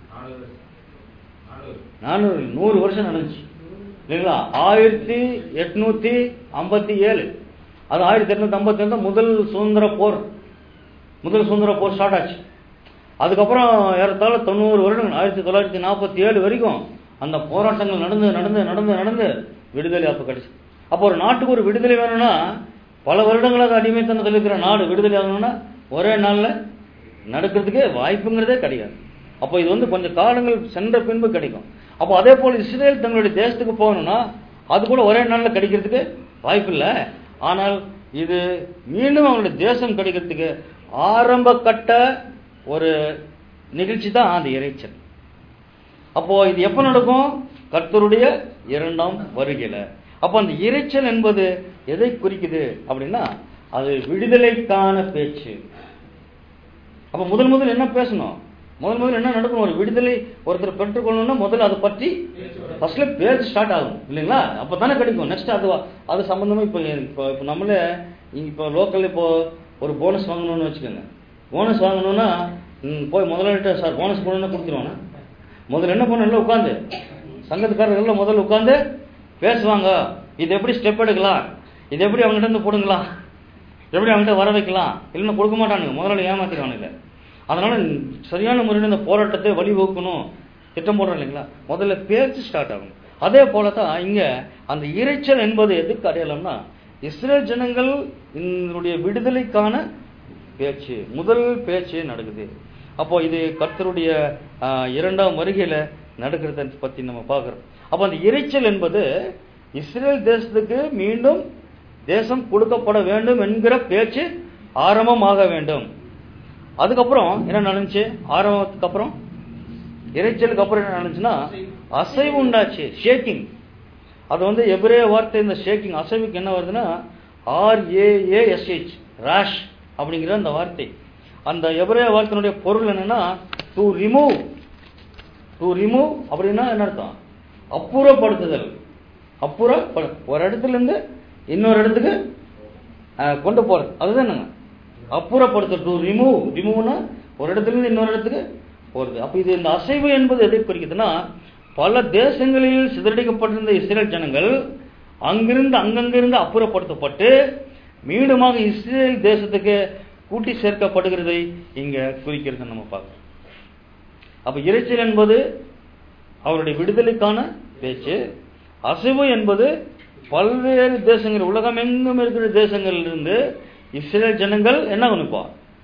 நானூறு நூறு வருஷம் நடந்துச்சு இல்லைங்களா ஆயிரத்தி எட்நூத்தி ஐம்பத்தி ஏழு அது ஆயிரத்தி எட்நூத்தி ஐம்பத்தி ஏழு தான் முதல் சுதந்திர போர் முதல் சுதந்திர போர் ஸ்டார்ட் ஆச்சு அதுக்கப்புறம் ஏறத்தாழ தொண்ணூறு வருடங்கள் ஆயிரத்தி தொள்ளாயிரத்தி நாற்பத்தி ஏழு வரைக்கும் அந்த போராட்டங்கள் நடந்து நடந்து நடந்து நடந்து விடுதலை அப்போ கிடைச்சு அப்போ ஒரு நாட்டுக்கு ஒரு விடுதலை வேணும்னா பல வருடங்களாக அடிமைத்தனத்தில் இருக்கிற நாடு விடுதலை ஆகணும்னா ஒரே நாள்ல நடக்கிறதுக்கே வாய்ப்புங்கிறதே கிடையாது அப்போ இது வந்து கொஞ்சம் காலங்கள் சென்ற பின்பு கிடைக்கும் அப்போ அதே போல் இஸ்ரேல் தங்களுடைய தேசத்துக்கு போகணும்னா அது கூட ஒரே நாள்ல கிடைக்கிறதுக்கு வாய்ப்பு இல்லை ஆனால் இது மீண்டும் அவங்களுடைய தேசம் கிடைக்கிறதுக்கு ஆரம்ப கட்ட ஒரு நிகழ்ச்சி தான் அந்த இறைச்சல் அப்போ இது எப்ப நடக்கும் கர்த்தருடைய இரண்டாம் வருகையில அப்போ அந்த இரைச்சல் என்பது எதை குறிக்குது அப்படின்னா அது விடுதலைக்கான பேச்சு அப்ப முதல் முதல் என்ன பேசணும் முதல் முதல் என்ன நடக்கணும் ஒரு விடுதலை ஒருத்தர் பெற்றுக்கொள்ளணும்னா முதல்ல அதை பற்றி ஃபர்ஸ்ட்ல பேச்சு ஸ்டார்ட் ஆகும் இல்லைங்களா அப்போ தானே கிடைக்கும் நெக்ஸ்ட் அது அது சம்பந்தமா இப்போ இப்போ இப்போ நம்மளே இப்போ லோக்கல் இப்போ ஒரு போனஸ் வாங்கணும்னு வச்சுக்கோங்க போனஸ் வாங்கணும்னா ம், போய் முதலாளிட்ட சார் போனஸ் போடணும்னா கொடுத்துருவானா முதல்ல என்ன பண்ணணும் உட்காந்து சங்கத்துக்காரர்கள் முதல்ல உட்காந்து பேசுவாங்க இது எப்படி ஸ்டெப் எடுக்கலாம் இது எப்படி அவங்ககிட்ட இருந்து போடுங்களா எப்படி அவங்ககிட்ட வர வைக்கலாம் இல்லைன்னா கொடுக்க மாட்டானுங்க முதல்ல ஏமாத்திடுவானுங்க அதனால சரியான முறையில் இந்த போராட்டத்தை வழிவகுக்கணும் திட்டம் போடுறோம் இல்லைங்களா முதல்ல பேச்சு ஸ்டார்ட் ஆகும் அதே போல தான் இங்க அந்த இரைச்சல் என்பது எதுக்கு அடையாளம்னா இஸ்ரேல் ஜனங்கள் இதனுடைய விடுதலைக்கான பேச்சு முதல் பேச்சு நடக்குது அப்போ இது கர்த்தருடைய ஆஹ், இரண்டாம் வருகையில நடக்கிறத பத்தி நம்ம பார்க்கிறோம் அப்போ அந்த இரைச்சல் என்பது இஸ்ரேல் தேசத்துக்கு மீண்டும் தேசம் கொடுக்கப்பட வேண்டும் என்கிற பேச்சு ஆரம்பமாக வேண்டும் அதுக்கப்புறம் என்ன நடந்துச்சு ஆரம்பத்துக்கு அப்புறம் இரைச்சலுக்கு அப்புறம் என்ன நடந்துச்சுன்னா அசைவு உண்டாச்சு ஷேக்கிங் அது வந்து எபிரே வார்த்தை இந்த ஷேக்கிங் அசைவுக்கு என்ன வருதுன்னா ஆர் ஏஏஎஸ்ஹெச் ராஷ் அப்படிங்கிற அந்த வார்த்தை அந்த எபிரே வார்த்தையினுடைய பொருள் என்னன்னா டு ரிமூவ் டு ரிமூவ் அப்படின்னா என்ன அர்த்தம் அப்புறப்படுத்துதல் அப்புறப்படு ஒரு இடத்துல இருந்து இன்னொரு இடத்துக்கு அஹ், கொண்டு போறது அதுதான் என்னங்க அப்புறப்படுத்த டு ரிமூவ் ரிமூவ்னா ஒரு இடத்துல இருந்து இன்னொரு இடத்துக்கு போறது அப்ப இது இந்த அசைவு என்பது எதை குறிக்குதுன்னா பல தேசங்களில் சிதறடிக்கப்பட்டிருந்த இஸ்ரேல் ஜனங்கள் அங்கிருந்து அங்கங்கிருந்து அப்புறப்படுத்தப்பட்டு மீண்டுமாக இஸ்ரேல் தேசத்துக்கு கூட்டி சேர்க்கப்படுகிறதை இங்க குறிக்கிறது நம்ம பார்க்கிறோம் அப்ப இறைச்சல் என்பது அவருடைய விடுதலைக்கான பேச்சு அசைவு என்பது பல்வேறு தேசங்கள் உலகம் எங்கும் இருக்கிற தேசங்களிலிருந்து இஸ்ரேல் ஜனங்கள் என்ன பண்ணுப்பா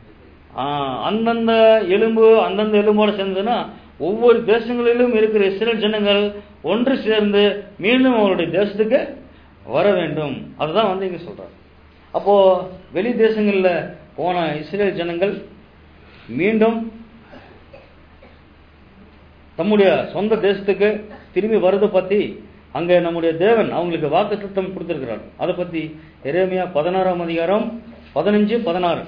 ஆஹ், அந்தந்த எலும்பு அந்தந்த எலும்போட சேர்ந்ததுன்னா ஒவ்வொரு தேசங்களிலும் இருக்கிற இஸ்ரேல் ஜனங்கள் ஒன்று சேர்ந்து மீண்டும் அவருடைய தேசத்துக்கு வர வேண்டும் அதுதான் வந்து இங்க சொல்றாரு அப்போ வெளி தேசங்கள்ல போன இஸ்ரேல் ஜனங்கள் மீண்டும் தம்முடைய சொந்த தேசத்துக்கு திரும்பி வர்றதை பத்தி அங்க நம்முடைய தேவன் அவங்களுக்கு வாக்குத்தத்தம் கொடுத்திருக்கிறார் அதை பத்தி எரேமியா பதினாறாம் அதிகாரம் பதினஞ்சு பதினாறு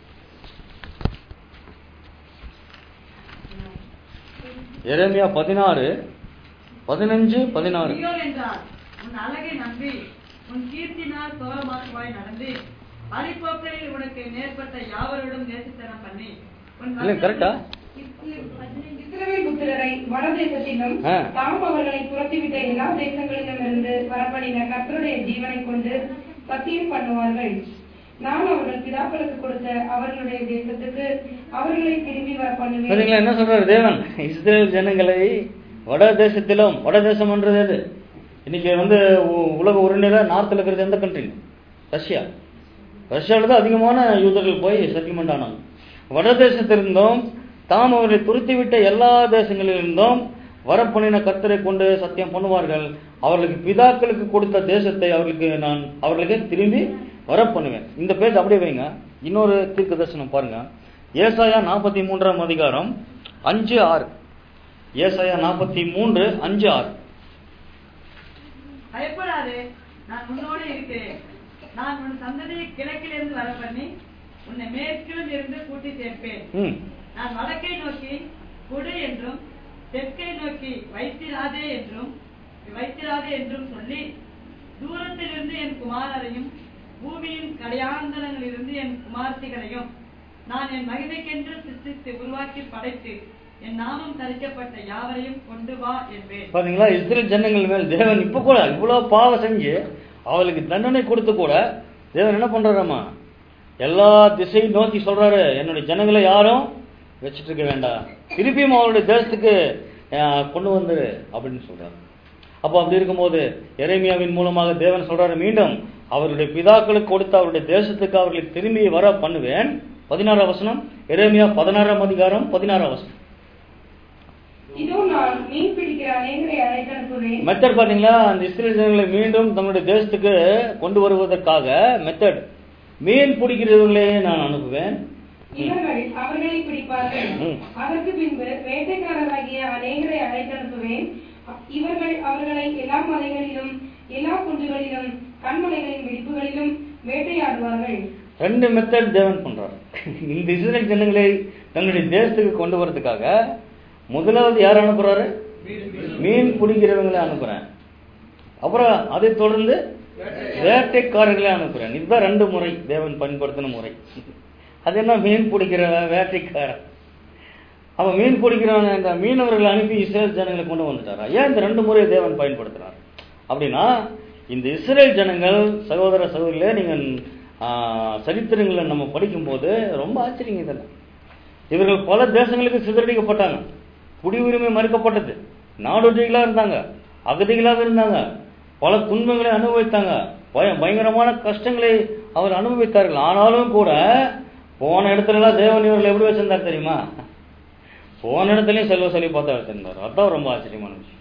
எரேமியா பதினாறு பதினஞ்சு பதினாறு ஐயோ என்றார் உன் அழகை நம்பி உன் கீர்த்தினால் சோரமாக்குவாய் நடந்து வழிபோக்கரில் உனக்கு நேர்பட்ட யாவரோடும் நேசித்தனம் பண்ணி உன் இல்லை கரெக்டா இஸ்ரவேல் புத்திரரை வடதேசத்திலும் ஆ. தாம் அவர்களை துரத்திவிட்ட எல்லா தேசங்களிலும் இருந்து வரப்படின கர்த்தருடைய ஜீவனை கொண்டு சத்தியம் பண்ணுவார்கள் நான் அவர்கள் பிதாக்களுக்கு கொடுத்த அவர்களுடைய தேசத்துக்கு அவர்களை திரும்பி வர பண்ணுவேன் சரிங்களா என்ன சொல்றாரு தேவன் இஸ்ரேல் ஜனங்களை வட தேசத்திலும் வட தேசம்ன்றது எது இன்னைக்கு வந்து உ- உலக உருண்டையில நார்த்தில் இருக்கிறது எந்த கண்ட்ரி ரஷ்யா ரஷ்யாவில் தான் அதிகமான யூதர்கள் போய் செட்டில்மெண்ட் ஆனாங்க வட தேசத்திலிருந்தும் தாம் அவர்களை துருத்திவிட்ட எல்லா தேசங்களிலிருந்தும் வரப்பண்ணின கர்த்தரை கொண்டு சத்தியம் பண்ணுவார்கள் அவர்களுக்கு பிதாக்களுக்கு கொடுத்த தேசத்தை அவர்களுக்கு நான் அவர்களுக்கு திரும்பி வர பண்ணுவேன் இந்த பேஜ் அப்படியே வைங்க இன்னொரு தீர்க்க தரிசனம் பாருங்க ஏசாயா நாற்பத்தி மூன்றாம் அதிகாரம் அஞ்சு ஆறு ஏசாயா நாற்பத்தி மூன்று அஞ்சு ஆறு பயப்படாதே நான் உன்னோடு இருக்கிறேன் நான் உன் சந்ததியை கிழக்கிலிருந்து வர பண்ணி உன்னை மேற்கிலும் இருந்து கூட்டி சேர்ப்பேன் ம் நான் வடக்கை நோக்கி கொடு என்றும் தெற்கை நோக்கி வைத்திராதே என்றும் வைத்திராதே என்றும் சொல்லி தூரத்திலிருந்து என் குமாரரையும் பூமியின் கடையாந்தரங்களிலிருந்து என் குமார்த்திகளையும் நான் என் மகிமைக்கென்று சிருஷ்டித்து உருவாக்கி படைத்து என் நாமம் தரிக்கப்பட்ட யாவரையும் கொண்டு வா என்பேன் பாத்தீங்களா இஸ்ரேல் ஜனங்கள் மேல் தேவன் இப்ப கூட இவ்வளவு பாவம் செஞ்சு அவளுக்கு தண்டனை கொடுத்து கூட தேவன் என்ன பண்றாராமா எல்லா திசை நோக்கி சொல்றாரு என்னுடைய ஜனங்களை யாரும் வச்சிட்டு இருக்க வேண்டாம் திருப்பியும் அவருடைய தேசத்துக்கு அஹ், கொண்டு வந்துரு அப்படின்னு சொல்றாரு அப்போ அப்படி இருக்கும்போது எரேமியாவின் மூலமாக தேவன் சொல்றாரு மீண்டும் அவருடைய பிதாக்களுக்கு கொடுத்த அவருடைய தேசத்துக்கு அவர்களை திரும்பி வர பண்ணுவேன் பதினாறாம் வசனம் எரேமியா பதினாறாம் அதிகாரம் பதினாறாம் வசனம் இதோ நான் மீன் பிடிக்கிற அநேகரை அழைத்து அனுப்புவேன் மெத்தட் பாத்தீங்களா அந்த இஸ்ரேல் ஜனங்களை மீண்டும் தங்களுடைய தேசத்துக்கு கொண்டு வருவதற்காக மெத்தட் மீன் பிடிக்கிறவர்களே நான் அனுப்புவேன் இவர்கள் அவர்களை பிடிப்பார்கள் ம். அதற்கு பின்பு வேட்டைக்காரராகிய அநேகரை அழைத்தனுப்புவேன் இவர்கள் அவர்களை எல்லா மலைகளிலும் எல்லா குன்றுகளிலும் கண்மலைகளின் வெடிப்புகளிலும் வேட்டையாடுவார்கள் ரெண்டு மெத்தட் தேவன் பண்றார் இந்த இஸ்ரேல் ஜனங்களை தன்னுடைய தேசத்துக்கு கொண்டு வரதுக்காக முதலாவது யார் அனுப்புறாரு மீன் பிடிக்கிறவங்களை அனுப்புறேன் அப்புறம் அதை தொடர்ந்து வேட்டைக்காரர்களை அனுப்புறேன் இதுதான் ரெண்டு முறை தேவன் பயன்படுத்தின முறை அது என்ன மீன் பிடிக்கிற வேட்டைக்காரன் அவன் மீன் பிடிக்கிறவன் இந்த மீனவர்களை அனுப்பி இஸ்ரேல் ஜனங்களை கொண்டு வந்துட்டாரா ஏன் இந்த ரெண்டு முறையை தேவன் பயன்படுத்துறார் அப்படின்னா இந்த இஸ்ரேல் ஜனங்கள் சகோதர சகோதரிகளே நீங்கள் ஆஹ், சரித்திரங்களை நம்ம படிக்கும்போது ரொம்ப ஆச்சரியம் இதெல்லாம் இவர்கள் பல தேசங்களுக்கு சிதறடிக்கப்பட்டாங்க குடியுரிமை மறுக்கப்பட்டது நாடோடிகளா இருந்தாங்க அகதிகளாக இருந்தாங்க பல துன்பங்களை அனுபவித்தாங்க பய பயங்கரமான கஷ்டங்களை அவர் அனுபவித்தார்கள் ஆனாலும் கூட போன இடத்துல எல்லாம் தேவன் இவர்கள் எப்படி வச்சிருந்தார் தெரியுமா போன இடத்துலயும் செல்வ சொல்லி பார்த்தா வச்சிருந்தார் அதான் ரொம்ப ஆச்சரியமான விஷயம்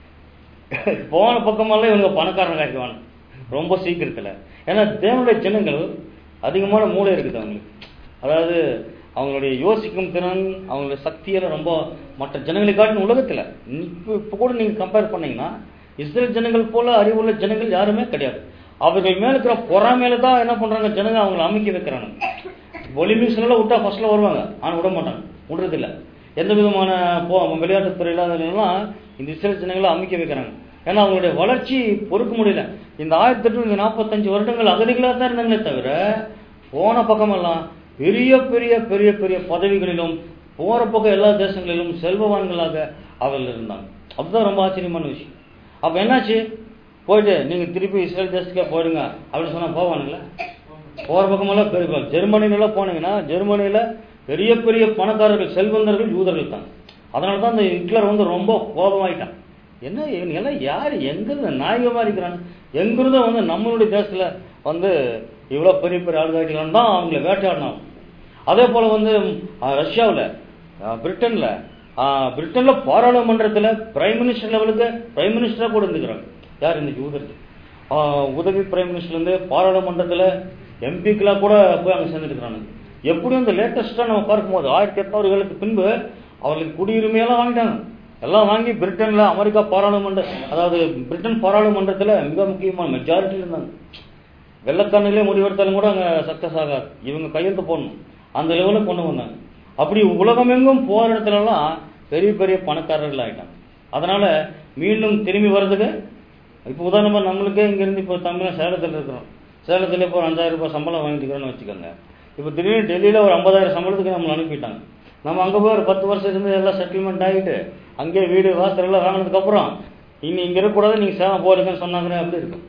போன பக்கமெல்லாம் இவங்க பணக்காரங்க ஆகிடுவாங்க ரொம்ப சீக்கிரத்துல ஏன்னா தேவனுடைய ஜனங்கள் அதிகமான மூளை இருக்குது அவங்களுக்கு அதாவது அவங்களுடைய யோசிக்கும் திறன் அவங்களுடைய சக்தியெல்லாம் ரொம்ப மற்ற ஜனங்களை காட்டின உலகத்துல இப்போ இப்போ கூட நீங்க கம்பேர் பண்ணீங்கன்னா இஸ்ரேல் ஜனங்கள் போல அறிவுள்ள ஜனங்கள் யாருமே கிடையாது அவர்கள் மேல இருக்கிற பொறாமையில தான் என்ன பண்றாங்க ஜனங்க அவங்களை அமைக்க வைக்கிறாங்க ஒலிம்பிக்ஸ்ல விட்டா ஃபர்ஸ்ட்ல வருவாங்க ஆனா விட மாட்டாங்க விடுறது இல்ல எந்த விதமான போ விளையாட்டுத் துறையில அதுலாம் இந்த இஸ்ரேல் ஜனங்களை அமைக்க வைக்கிறாங்க ஏன்னா அவங்களுடைய வளர்ச்சி பொறுக்க முடியல இந்த ஆயிரத்தி எட்நூத்தி நாற்பத்தஞ்சு வருடங்கள் அகதிகளாக தான் இருந்தாங்களே தவிர போன பக்கமெல்லாம் பெரிய பெரிய பெரிய பெரிய பதவிகளிலும் போற பக்கம் எல்லா தேசங்களிலும் செல்வவான்களாக அவர்கள் இருந்தாங்க அதுதான் ரொம்ப ஆச்சரியமான விஷயம் அப்ப என்னாச்சு போயிட்டு நீங்க திருப்பி இஸ்ரேல் தேசத்துக்கே போயிடுங்க அப்படின்னு சொன்னா போவானுங்களா போற பக்கமெல்லாம் பெரிய ஜெர்மனில எல்லாம் போனீங்கன்னா ஜெர்மனியில பெரிய பெரிய பணக்காரர்கள் செல்வந்தர்கள் யூதர்கள் தான் அதனால தான் இந்த ஹிட்லர் வந்து ரொம்ப கோபமாயிட்டான் என்ன இவன் எல்லாம் யார் எங்கிருந்து நாயகமா இருக்கிறான் எங்கிருந்தோ வந்து நம்மளுடைய தேசத்துல வந்து இவ்வளவு பெரிய பெரிய ஆளுகாட்டிகள் தான் அவங்கள வேட்டையாடினாங்க அதே போல வந்து அஹ், ரஷ்யாவுல அஹ், பிரிட்டன்ல அஹ், பிரிட்டன்ல பாராளுமன்றத்துல பிரைம் மினிஸ்டர் லெவலுக்கு பிரைம் மினிஸ்டரா கூட இருந்துக்கிறாங்க யார் இந்த யூதர்கள் ஆஹ் உதவி பிரைம் மினிஸ்டர்ல இருந்து பாராளுமன்றத்துல எம்பிக்களா கூட போய் அங்க சேர்ந்துருக்காங்க எப்படி இந்த லேட்டஸ்டா நம்ம பார்க்கும்போது ஆயிரத்தி எட்நூறுகளுக்கு பின்பு அவர்களுக்கு குடியுரிமையெல்லாம் வாங்கிட்டாங்க எல்லாம் வாங்கி பிரிட்டன்ல அமெரிக்கா பாராளுமன்ற அதாவது பிரிட்டன் பாராளுமன்றத்துல மிக முக்கியமான மெஜாரிட்டி இருந்தாங்க வெள்ளக்காரங்களே முடிவெடுத்தாலும் கூட அங்க சக்சஸ் ஆகாது இவங்க கையெழுத்து போடணும் அந்த லெவலுக்கு கொண்டு வந்தாங்க அப்படி உலகமெங்கும் போற இடத்துல எல்லாம் பெரிய பெரிய பணக்காரர்கள் ஆயிட்டாங்க அதனால மீண்டும் திரும்பி வர்றதுக்கு இப்போ உதாரணமா நம்மளுக்கே இங்க இருந்து இப்போ தமிழ் சேலத்துல இருக்கிறோம் சேலத்துல இப்போ ஒரு அஞ்சாயிரம் ரூபாய் சம்பளம் வாங்கிக்கிறோம்னு வச்சுக்கோங்க இப்போ திடீர்னு டெல்லியில ஒரு ஐம்பதாயிரம் சம்பளத்துக்கு நம்மளை அனுப்பிட்டாங்க நம்ம அங்க போய் ஒரு பத்து வருஷம் இருந்து எல்லாம் செட்டில்மெண்ட் ஆகிட்டு அங்கேயே வீடு வாசல் எல்லாம் வாங்கினதுக்கு அப்புறம் இனி இங்க இருக்கக்கூடாது நீங்க சேலம் போறீங்கன்னு சொன்னாங்கன்னா எப்படி இருக்கும்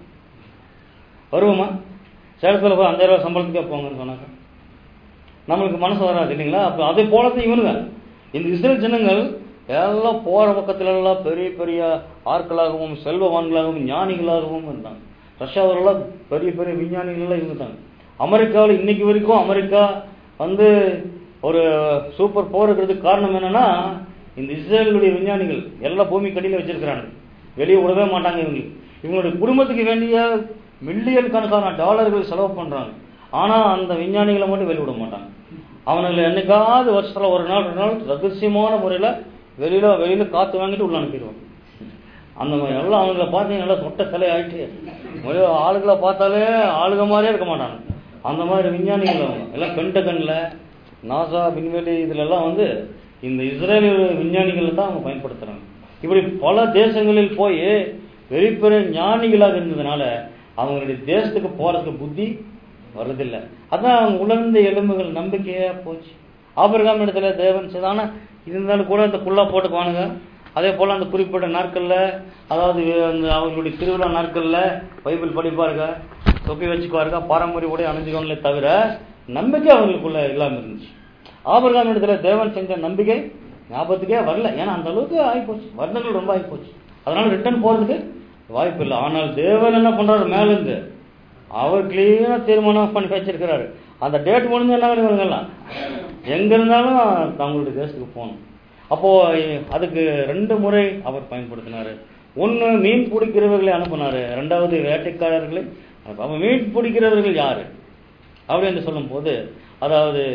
வருவோமா சேலத்துல போய் அஞ்சாயிரம் ரூபாய் சம்பளத்துக்கே போங்கன்னு சொன்னாங்க நம்மளுக்கு மனசு வராது இல்லைங்களா அப்ப அதே போலதான் இவனுங்க இந்த இஸ்ரேல் ஜனங்கள் எல்லாம் போற பக்கத்துல எல்லாம் பெரிய பெரிய ஆட்களாகவும் செல்வவான்களாகவும் ஞானிகளாகவும் இருந்தாங்க ரஷ்யாவிலலாம் பெரிய பெரிய விஞ்ஞானிகள் எல்லாம் இவங்க தாங்க அமெரிக்காவில் இன்னைக்கு வரைக்கும் அமெரிக்கா வந்து ஒரு சூப்பர் பவர் இருக்கிறதுக்கு காரணம் என்னன்னா இந்த இஸ்ரேலுடைய விஞ்ஞானிகள் எல்லா பூமி கடியில வச்சிருக்கிறாங்க வெளியே விடவே மாட்டாங்க இவங்க இவங்களுடைய குடும்பத்துக்கு வேண்டிய மில்லியன் கணக்கான டாலர்கள் செலவு பண்றாங்க ஆனா அந்த விஞ்ஞானிகளை மட்டும் வெளிய விட மாட்டாங்க அவனுங்களை என்னைக்காவது வருஷத்துல ஒரு நாள் ரெண்டு நாள் ரகசியமான முறையில வெளியில வெளியில காத்து வாங்கிட்டு உள்ள அனுப்பிடுவாங்க அந்த மாதிரி எல்லாம் அவங்கள பார்த்தீங்கன்னா நல்லா சொட்ட சிலை ஆயிட்டு முதல்ல ஆளுகளை பார்த்தாலே ஆளுக மாதிரியே இருக்க மாட்டாங்க அந்த மாதிரி விஞ்ஞானிகள் அவங்க எல்லாம் பென்டகன்ல நாசா விண்வெளி இதுல எல்லாம் வந்து இந்த இஸ்ரேல் விஞ்ஞானிகள் தான் அவங்க பயன்படுத்துறாங்க இப்படி பல தேசங்களில் போய் பெரிய பெரிய ஞானிகளாக இருந்ததுனால அவங்களுடைய தேசத்துக்கு போறதுக்கு புத்தி வர்றதில்லை அதான் அவங்க உலர்ந்த எலும்புகள் நம்பிக்கையா போச்சு ஆபிரகாம் இடத்துல தேவன் செய்த ஆனா இருந்தாலும் கூட அந்த குள்ளா போட்டுக்குவானுங்க அதே போல அந்த குறிப்பிட்ட நாட்கள்ல அதாவது அந்த அவங்களுடைய திருவிழா நாட்கள்ல பைபிள் படிப்பாருங்க தொப்பி வச்சுக்குவாருங்க பாரம்பரிய உடை அணிஞ்சுக்கோங்களே தவிர நம்பிக்கை அவங்களுக்குள்ள இல்லாம இருந்துச்சு ஆபிரகாம் இடத்துல தேவன் செஞ்ச நம்பிக்கை ஞாபகத்துக்கே வரல ஏன்னா அந்த அளவுக்கு ஆகிப்போச்சு வருடங்கள் ரொம்ப ஆகிப்போச்சு அதனால ரிட்டர்ன் போறதுக்கு வாய்ப்பு இல்லை ஆனால் தேவன் என்ன பண்றாரு மேல இருந்து அவர் கிளீனா தீர்மானம் பண்ணி வச்சிருக்கிறாரு அந்த டேட் முடிஞ்சு என்ன இவங்கெல்லாம் எங்க இருந்தாலும் தங்களுடைய தேசத்துக்கு போகணும் அப்போ அதுக்கு ரெண்டு முறை அவர் பயன்படுத்தினாரு ஒன்னு மீன் பிடிக்கிறவர்களை அனுப்புனாரு ரெண்டாவது வேட்டைக்காரர்களை அனுப்பு- அப்ப மீன் பிடிக்கிறவர்கள் யாரு அப்படி என்று சொல்லும் போது அதாவது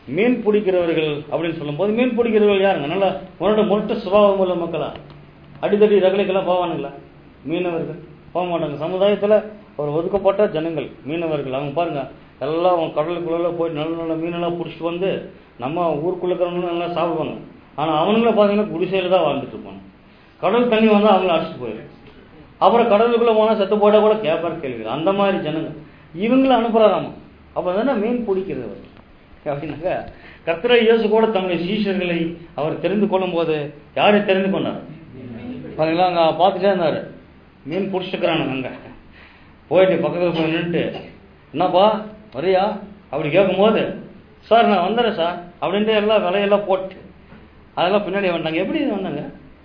மீன் பிடிக்கிறவர்கள் அப்படின்னு சொல்லும்போது மீன் பிடிக்கிறவர்கள் யாருங்க நல்லா முரட்டு முரட்டு சுபாவம் உள்ள மக்களா அடித்தடி ரகலைக்கெல்லாம் போவானுங்களா மீனவர்கள் போக மாட்டாங்க சமுதாயத்துல ஒரு ஒதுக்கப்பட்ட ஜனங்கள் மீனவர்கள் அவங்க பாருங்க எல்லாம் அவங்க கடலுக்குள்ள போய் நல்ல நல்ல மீனெல்லாம் பிடிச்சிட்டு வந்து நம்ம ஊருக்குள்ள இருக்கிறவங்க நல்லா சாப்பிடுவாங்க ஆனா அவனுங்கள பாத்தீங்கன்னா குடிசையில தான் வாழ்ந்துட்டு இருப்பாங்க கடல் தண்ணி வந்தா அவங்கள அடிச்சுட்டு போயிடும் அப்புறம் கடலுக்குள்ள போனா செத்து போட்டா கூட கேட்பார் கேள்வி அந்த மாதிரி ஜனங்க இவங்கள அனுப்புறாராமா அப்ப தானே மீன் பிடிக்கிறது அவர் அப்படின்னாக்க கர்த்தரை இயேசு கூட தம்முடைய சீஷர்களை அவர் தெரிந்து கொள்ளும் போது யாரை தெரிந்து கொண்டார் பாத்தீங்களா அங்க பார்த்துட்டே இருந்தாரு மீன் பிடிச்சிக்கிறானுங்க அங்க போயிட்டு பக்கத்துல போய் நின்றுட்டு என்னப்பா வரியா அப்படி கேட்கும்போது சார் நான் வந்துடுறேன் சார் அப்படின்ட்டு எல்லாம் விலையெல்லாம் போட்டு அதெல்லாம் பின்னாடி வந்தாங்க எப்படி வந்தாங்க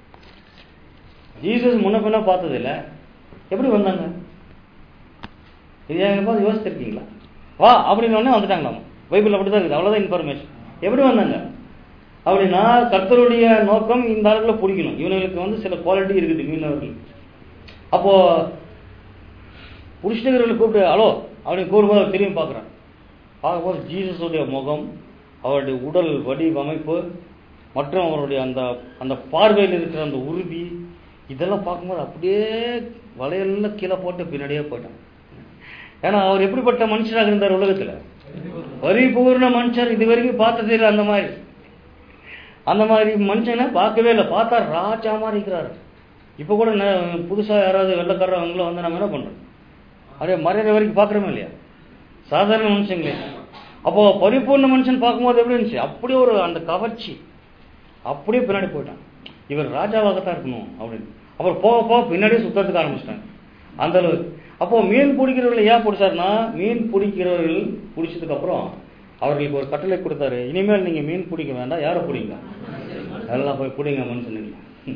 ஜீசஸ் முன்ன பின்ன பார்த்தது இல்ல எப்படி வந்தாங்க இது எங்க பார்த்து யோசிச்சிருக்கீங்களா வா அப்படின்னு உடனே வந்துட்டாங்களாம் பைபிள் அப்படிதான் இருக்குது அவ்வளவுதான் இன்ஃபர்மேஷன் எப்படி வந்தாங்க அப்படின்னா கர்த்தருடைய நோக்கம் இந்த ஆளுகளை பிடிக்கணும் இவனுங்களுக்கு வந்து சில குவாலிட்டி இருக்குது மீனவர்கள் அப்போ புருஷனர்களை கூப்பிட்டு ஹலோ அப்படின்னு கூறும்போது அவர் திரும்பி பார்க்குறான் பார்க்கும்போது ஜீசஸுடைய முகம் அவருடைய உடல் வடிவமைப்பு மற்றும் அவருடைய அந்த அந்த பார்வையில் இருக்கிற அந்த உறுதி இதெல்லாம் பார்க்கும்போது அப்படியே வலையெல்லாம் கீழே போட்டு பின்னாடியே போயிட்டான் ஏன்னா அவர் எப்படிப்பட்ட மனுஷனாக இருந்தார் உலகத்துல பரிபூர்ண மனுஷர் இது வரைக்கும் பார்த்ததே இல்லை அந்த மாதிரி அந்த மாதிரி மனுஷனை பார்க்கவே இல்லை பார்த்தா ராஜா மாதிரி இருக்கிறாரு இப்போ கூட ந- புதுசா யாராவது வெள்ளக்காரவங்களும் வந்து நம்ம என்ன பண்றோம் அப்படியே மறையிற வரைக்கும் பார்க்குறோமே இல்லையா சாதாரண மனுஷங்களே அப்போ பரிபூர்ண மனுஷன் பார்க்கும்போது எப்படி இருந்துச்சு அப்படியே ஒரு அந்த கவர்ச்சி அப்படியே பின்னாடி போயிட்டான் இவர் ராஜாவாகத்தான் இருக்கணும் அப்படின்னு அப்புறம் போக போக பின்னாடியே சுத்தத்துக்கு ஆரம்பிச்சிட்டாங்க அந்த அளவுக்கு அப்போ மீன் பிடிக்கிறவர்கள் ஏன் பிடிச்சாருன்னா மீன் பிடிக்கிறவர்கள் பிடிச்சதுக்கு அப்புறம் அவர்களுக்கு ஒரு கட்டளை கொடுத்தாரு இனிமேல் நீங்க மீன் பிடிக்க வேண்டாம் யாரை பிடிங்க எல்லாம் போய் பிடிங்க மனுஷனுங்க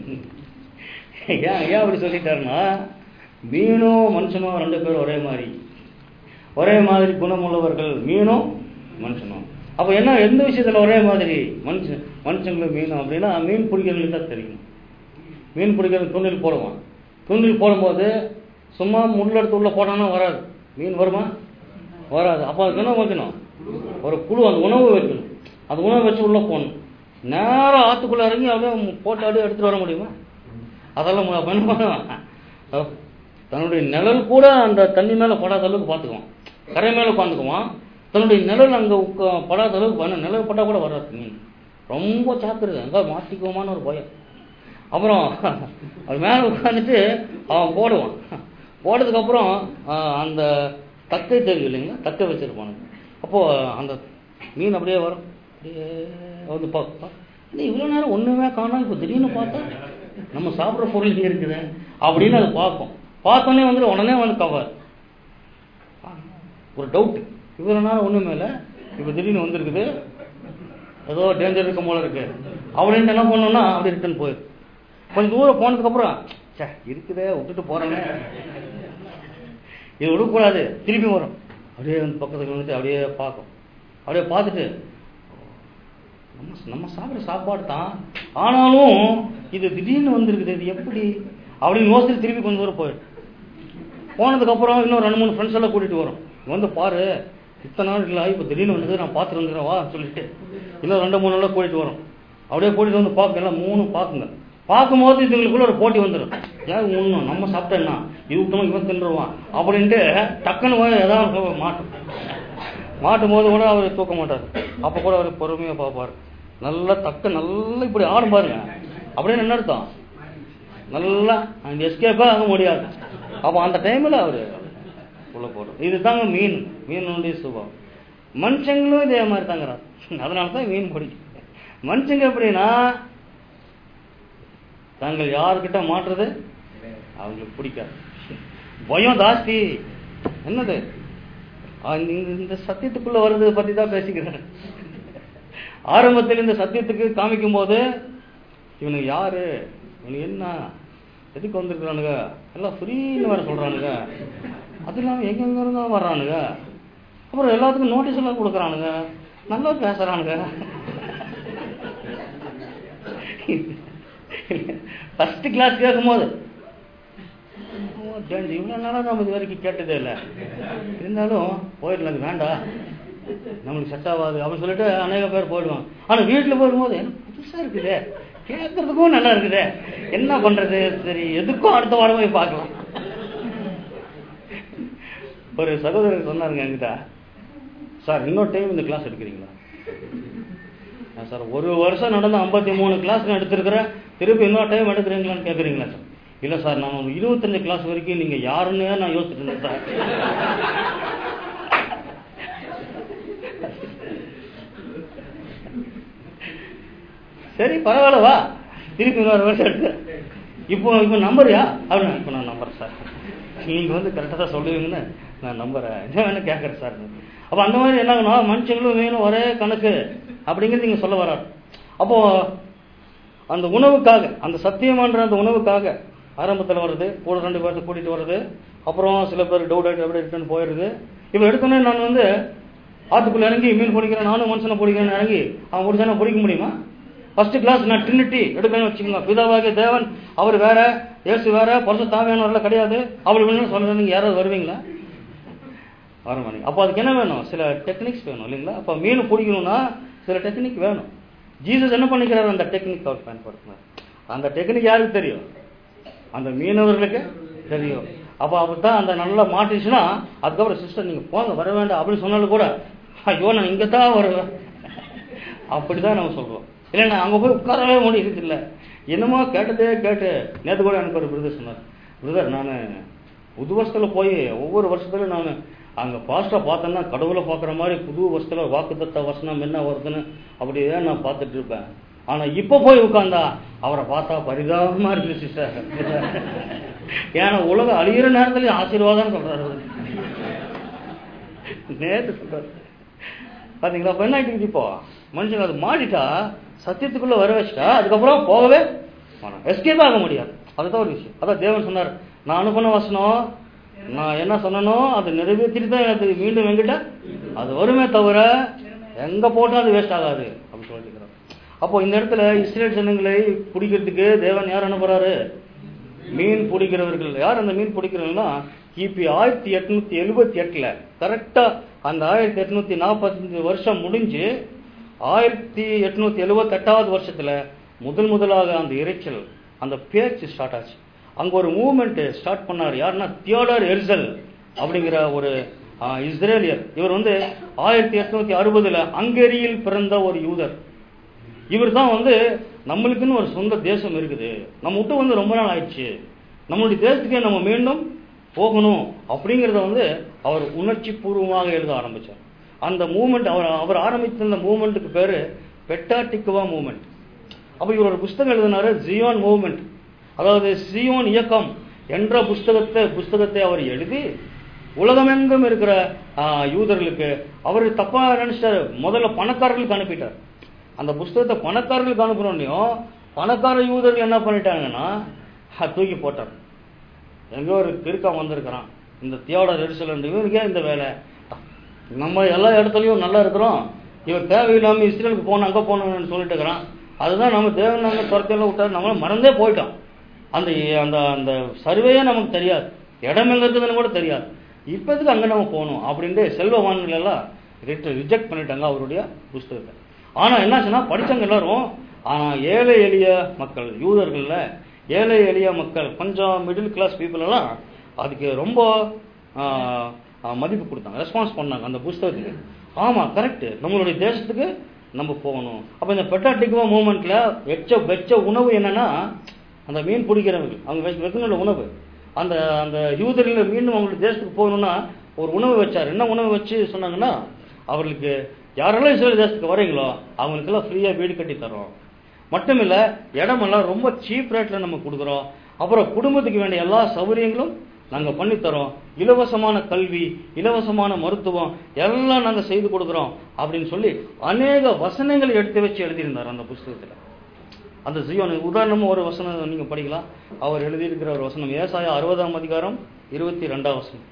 ஏன் ஏன் அப்படி சொல்லிட்டாருன்னா மீனும் மனுஷனும் ரெண்டு பேரும் ஒரே மாதிரி ஒரே மாதிரி குணமுள்ளவர்கள் மீனும் மனுஷனும் அப்ப என்ன எந்த விஷயத்துல ஒரே மாதிரி மனுஷன் மனுஷங்களும் மீனும் அப்படின்னா மீன் பிடிக்கிறவங்களுக்கு தான் தெரியும் மீன் பிடிக்கிறது தூண்டில் போடுவான் தூண்டில் போடும்போது சும்மா முள்ள எடுத்து உள்ள போட்டானா வராது மீன் வருமா வராது அப்போ அதுக்கு என்ன வைக்கணும் ஒரு குழு அந்த உணவு வைக்கணும் அந்த உணவு வச்சு உள்ள போகணும் நேரம் ஆத்துக்குள்ள இறங்கி அப்படியே போட்டு அப்படியே எடுத்துட்டு வர முடியுமா அதெல்லாம் மு- அப்ப என்ன பண்ணுவான் அஹ் தன்னுடைய நிழல் கூட அந்த தண்ணி மேல படாத அளவுக்கு பார்த்துக்குவான் கரை மேல உட்காந்துக்குவான் தன்னுடைய நிழல் அங்க உட்கா- படாத அளவுக்கு பண்ண நிழல் பட்டா கூட வராது மீன் ரொம்ப சாப்பிடுது அங்க மாட்டிக்குவோமான ஒரு பயம் அப்புறம் அது மேல உட்காந்துட்டு அவன் போடுவான் போட்டதுக்கு அப்புறம் ஆஹ், அந்த தக்கை தெரியும் இல்லைங்களா தக்கை வச்சிருப்பானுங்க அப்போ அந்த மீன் அப்படியே வரும் அப்படியே வந்து பார்ப்போம் இல்லை இவ்வளோ நேரம் ஒண்ணுமே காணோம் இப்போ திடீர்னு பார்த்தா நம்ம சாப்பிட்ற பொருள் இங்கே இருக்குது அப்படின்னு அது பார்க்கும் பார்த்தோன்னே வந்துட்டு உடனே வந்து கவர் ஒரு டவுட் இவ்வளோ நேரம் ஒண்ணுமே இல்லை இப்போ திடீர்னு வந்திருக்குது ஏதோ டேஞ்சர் இருக்கும் போல இருக்கு அப்படின்ட்டு என்ன பண்ணோம்னா அப்படி ரிட்டர்ன் போயிடும் கொஞ்சம் தூரம் போனதுக்கு அப்புறம் ச்சே இருக்குதே விட்டுட்டு போறேங்க இது விடக்கூடாது திருப்பி வரும் அப்படியே வந்து பக்கத்துக்கு வந்துட்டு அப்படியே பார்க்கும் அப்படியே பார்த்துட்டு நம்ம நம்ம சாப்பிட்ற சாப்பாடு தான் ஆனாலும் இது திடீர்னு வந்திருக்குது இது எப்படி அப்படின்னு யோசிச்சு திருப்பி கொஞ்சம் தூரம் போயிடும் போனதுக்கு அப்புறம் இன்னும் ரெண்டு மூணு ஃப்ரெண்ட்ஸ் எல்லாம் கூட்டிட்டு வரும் இங்க வந்து பாரு இத்தனை நாள் இல்லை இப்போ திடீர்னு வந்தது நான் பார்த்துட்டு வந்துடுறேன் வா சொல்லிட்டு இன்னும் ரெண்டு மூணு நாளாக கூட்டிட்டு வரும் அப்படியே கூட்டிட்டு வந்து பார்க்க எல்லாம் மூணு பார்க்குங்க பார்க்கும்போது இதுங்களுக்குள்ள ஒரு போட்டி வந்துடும் ஏன் ஒன்றும் நம்ம சாப்பிட்டேன்னா இது விட்டோம் இவன் தின்றுவான் அப்படின்ட்டு டக்குன்னு போய் ஏதாவது ஒரு மாட்டும் மாட்டும் போது கூட அவர் தூக்க மாட்டார் அப்போ கூட அவர் பொறுமையாக பார்ப்பார் நல்லா தக்க நல்லா இப்படி ஆடும் பாருங்க அப்படின்னு என்ன அர்த்தம் நல்லா அந்த எஸ்கேப்பே ஆக முடியாது அப்போ அந்த டைமில் அவர் உள்ள போடும் இதுதாங்க மீன் மீனுடைய சுபம் மனுஷங்களும் இதே மாதிரி தாங்கிறார் அதனால தான் மீன் பிடிக்கும் மனுஷங்க எப்படின்னா தாங்கள் யாருக்கிட்ட மாட்டுறது அவங்களுக்கு பிடிக்காது பயம் ஜாஸ்தி என்னது ஆ, இந்த- இந்த சத்தியத்துக்குள்ள வர்றது பத்தி தான் பேசிக்கிறேன் ஆரம்பத்தில் இந்த சத்தியத்துக்கு காமிக்கும் போது இவனுக்கு யாரு இவனுக்கு என்ன எதுக்கு வந்திருக்கிறானுங்க எல்லாம் ஃப்ரீன்னு வேற சொல்றானுங்க அது இல்லாம எங்கெங்க இருந்தா வர்றானுங்க அப்புறம் எல்லாத்துக்கும் நோட்டீஸ் எல்லாம் கொடுக்குறானுங்க நல்லா பேசுறானுங்க ஃபர்ஸ்ட் கிளாஸ் கேட்கும்போது இவ்வளோ நாளாக நம்ம இது வரைக்கும் கேட்டதே இல்லை இருந்தாலும் போயிடலாம் அது வேண்டாம் நம்மளுக்கு செட் ஆகாது அப்படின்னு சொல்லிட்டு அநேக பேர் போயிடுவாங்க ஆனா வீட்டுல போடும்போது என்ன புதுசா இருக்குதே கேட்கறதுக்கும் நல்லா இருக்குதே என்ன பண்றது சரி எதுக்கும் அடுத்த வாரம் போய் பார்க்கலாம் ஒரு சகோதரர் சொன்னாருங்க என்கிட்ட சார் இன்னொரு டைம் இந்த கிளாஸ் எடுக்கிறீங்களா "ஆ, சார் ஒரு வருஷம் நடந்த ஐம்பத்தி மூணு கிளாஸ் நான் எடுத்திருக்கிறேன் திருப்பி இன்னொரு டைம் எடுக்கிறீங்களான்னு கேட்குறீங்களா சார் இல்லை சார் நான் ஒரு இருபத்தஞ்சு கிளாஸ் வரைக்கும் நீங்க யாருன்னு நான் யோசிச்சுட்டு இருந்தேன் சார் சரி பரவாயில்ல வா திருப்பி இன்னொரு வருஷம் எடுத்து இப்போ இப்போ நம்புறியா அப்படின்னு இப்போ நான் நம்புறேன் சார் நீங்க வந்து கரெக்டாக தான் சொல்லுவீங்கன்னு நான் நம்புறேன் என்ன வேணா கேட்குறேன் சார் அப்போ அந்த மாதிரி என்னாகனா மனுஷங்களும் வேணும் ஒரே கணக்கு அப்படிங்கிறது நீங்க சொல்ல வராது அப்போ அந்த உணவுக்காக அந்த சத்தியமான்ற அந்த உணவுக்காக ஆரம்பத்தில் வருது கூட ரெண்டு பேர்த்த கூட்டிட்டு வருது அப்புறம் சில பேர் டவுட் ஆகிட்டு அப்படியே ரிட்டர்ன் போயிடுது இப்போ எடுத்தோன்னே நான் வந்து ஆத்துக்குள்ள இறங்கி மீன் பிடிக்கிறேன் நானும் மனுஷனை பிடிக்கிறேன் இறங்கி அவன் பிடிச்சானா பிடிக்க முடியுமா ஃபர்ஸ்ட் கிளாஸ் நான் ட்ரினிட்டி எடுக்கணும்னு வச்சுக்கோங்க பிதாவாகிய தேவன் அவர் வேற இயேசு வேற பரிசு தாவியானவர்லாம் கிடையாது அவர் வேணும்னு சொல்றது நீங்க யாராவது வருவீங்களா வர மாட்டீங்க அப்போ அதுக்கு என்ன வேணும் சில டெக்னிக்ஸ் வேணும் இல்லைங்களா அப்போ மீன் பிடிக்கணும்னா சில டெக்னிக் வேணும் ஜீசஸ் என்ன பண்ணிக்கிறாரு அந்த டெக்னிக் அவர் பயன்படுத்தினார் அந்த டெக்னிக் யாருக்கு தெரியும் அந்த மீனவர்களுக்கு தெரியும் அப்போ அப்படித்தான் அந்த நல்லா மாட்டிச்சுன்னா அதுக்கப்புறம் சிஸ்டர் நீங்க போங்க வர வேண்டாம் அப்படின்னு சொன்னாலும் கூட ஐயோ நான் இங்கே தான் வருவேன் அப்படிதான் நம்ம சொல்றோம் இல்லைன்னா அங்க போய் உட்காரவே முடியுது இல்லை என்னமோ கேட்டதே கேட்டு நேற்று கூட எனக்கு ஒரு பிரதர் சொன்னார் பிரதர் நான் புது வருஷத்துல போய் ஒவ்வொரு வருஷத்துலையும் நான் அங்க பாஸ்டா பார்த்தேன்னா கடவுளை பார்க்குற மாதிரி புது வருஷத்துல வாக்குத்தத்த வசனம் என்ன வருதுன்னு அப்படியே நான் பார்த்துட்டு இருப்பேன் ஆனா இப்ப போய் உட்கார்ந்தா அவரை பார்த்தா பரிதாபமா இருக்கு சிஸ்டர் ஏன்னா உலகம் அழியிற நேரத்துல ஆசீர்வாதம் சொல்றாரு அவரு. நேத்து சொல்றாரு பாத்தீங்களா அப்ப என்ன ஆயிட்டு இப்போ மனுஷங்க அது மாட்டிட்டா சத்தியத்துக்குள்ள வர வச்சுட்டா அதுக்கப்புறம் போகவே எஸ்கேப் ஆக முடியாது அதுதான் ஒரு விஷயம் அதான் தேவன் சொன்னார் நான் அனுப்பின வசனம் நான் என்ன சொன்னனோ அது நிறைவேற்றிட்டு தான் எனக்கு மீண்டும் என்கிட்ட அது வருமே தவிர எங்க போட்டா அது வேஸ்ட் ஆகாது அப்படின்னு சொல்லிட்டு அப்போ இந்த இடத்துல இஸ்ரேல் ஜனங்களை பிடிக்கிறதுக்கு தேவன் யார் அனுப்புறாரு மீன் பிடிக்கிறவர்கள் யார் அந்த மீன் பிடிக்கிறவங்கன்னா கிபி ஆயிரத்தி எட்நூத்தி எழுபத்தி எட்டுல கரெக்டா அந்த ஆயிரத்தி எட்நூத்தி நாற்பத்தஞ்சு வருஷம் முடிஞ்சு ஆயிரத்தி எட்நூத்தி எழுபத்தி எட்டாவது வருஷத்துல முதல் முதலாக அந்த இறைச்சல் அந்த பேச்சு ஸ்டார்ட் ஆச்சு அங்க ஒரு மூவ்மெண்ட் ஸ்டார்ட் பண்ணார் யாருன்னா தியோடர் எர்சல் அப்படிங்கிற ஒரு ஆ, இஸ்ரேலியர் இவர் வந்து ஆயிரத்தி எட்நூத்தி அறுபதுல ஹங்கேரியில் பிறந்த ஒரு யூதர் இவர் தான் வந்து நம்மளுக்குன்னு ஒரு சொந்த தேசம் இருக்குது நம்ம விட்டு வந்து ரொம்ப நாள் ஆயிடுச்சு நம்மளுடைய தேசத்துக்கே நம்ம மீண்டும் போகணும் அப்படிங்கிறத வந்து அவர் உணர்ச்சி பூர்வமாக எழுத ஆரம்பிச்சார் அந்த மூமெண்ட் அவர் அவர் ஆரம்பித்த அந்த மூமெண்ட்டுக்கு பேரு பெட்டாட்டிக்குவா மூமெண்ட் அப்ப இவர் ஒரு புஸ்தகம் எழுதினாரு ஜியோன் மூவ்மெண்ட் அதாவது சியோன் இயக்கம் என்ற புஸ்தகத்தை புஸ்தகத்தை அவர் எழுதி உலகமெங்கும் இருக்கிற ஆ, யூதர்களுக்கு அவர் தப்பா நினைச்சிட்டாரு முதல்ல பணக்காரர்களுக்கு அனுப்பிட்டார் அந்த புஸ்தகத்தை பணக்காரர்களுக்கு அனுப்புறோன்னையும் பணக்கார யூதர்கள் என்ன பண்ணிட்டாங்கன்னா அஹ், தூக்கி போட்டார் எங்கோ ஒரு கிறுக்கம் வந்திருக்கிறான் இந்த தியோட எரிசல் இவனுக்கே இந்த வேலை நம்ம எல்லா இடத்துலயும் நல்லா இருக்கிறோம் இவர் தேவையில்லாம இஸ்ரேலுக்கு போகணும் அங்க போகணும்னு சொல்லிட்டு இருக்கிறான் அதுதான் நம்ம தேவன் அங்க துரத்தையெல்லாம் விட்டாரு நம்மள மறந்தே போயிட்டோம் அந்த அந்த அந்த சர்வேயே நமக்கு தெரியாது இடம் எங்க இருக்குதுன்னு கூட தெரியாது இப்போதுக்கு அங்க நம்ம போகணும் அப்படின்ட்டு செல்வவான்கள் எல்லாம் ரிஜெக்ட் பண்ணிட்டாங்க அவருடைய புஸ்தகத்தை ஆனா என்னாச்சுன்னா படிச்சவங்க எல்லாரும் ஆனா ஏழை எளிய மக்கள் யூதர்கள்ல ஏழை எளிய மக்கள் கொஞ்சம் மிடில் கிளாஸ் பீப்புள் எல்லாம் அதுக்கு ரொம்ப ஆஹ், ஆஹ், மதிப்பு கொடுத்தாங்க ரெஸ்பான்ஸ் பண்ணாங்க அந்த புஸ்தகத்துக்கு ஆமா கரெக்ட் நம்மளுடைய தேசத்துக்கு நம்ம போகணும் அப்ப இந்த பெட்டாட்டிக்குவா மூமெண்ட்ல வெச்ச வெச்ச உணவு என்னன்னா அந்த மீன் பிடிக்கிறவங்க அவங்க வெ- வெகுனுள்ள உணவு அந்த அந்த யூதர்கள் மீண்டும் அவங்களுடைய தேசத்துக்கு போகணும்னா ஒரு உணவு வச்சார் என்ன உணவு வச்சு சொன்னாங்கன்னா அவர்களுக்கு யாரெல்லாம் இஸ்ரேல் தேசத்துக்கு வரீங்களோ அவங்களுக்கெல்லாம் ஃப்ரீயா வீடு கட்டி தரோம் மட்டும் இல்ல இடமெல்லாம் ரொம்ப சீப் ரேட்ல நம்ம கொடுக்குறோம் அப்புறம் குடும்பத்துக்கு வேண்டிய எல்லா சௌகரியங்களும் நாங்க பண்ணி தரோம் இலவசமான கல்வி இலவசமான மருத்துவம் எல்லாம் நாங்க செய்து கொடுக்குறோம் அப்படின்னு சொல்லி அநேக வசனங்களை எடுத்து வச்சு எழுதியிருந்தார் அந்த புஸ்தகத்துல அந்த ஜியோன் உதாரணமா ஒரு வசனம் நீங்க படிக்கலாம் அவர் எழுதியிருக்கிற ஒரு வசனம் ஏசாயா அறுபதாம் அதிகாரம் இருபத்தி ரெண்டாம் வசனம்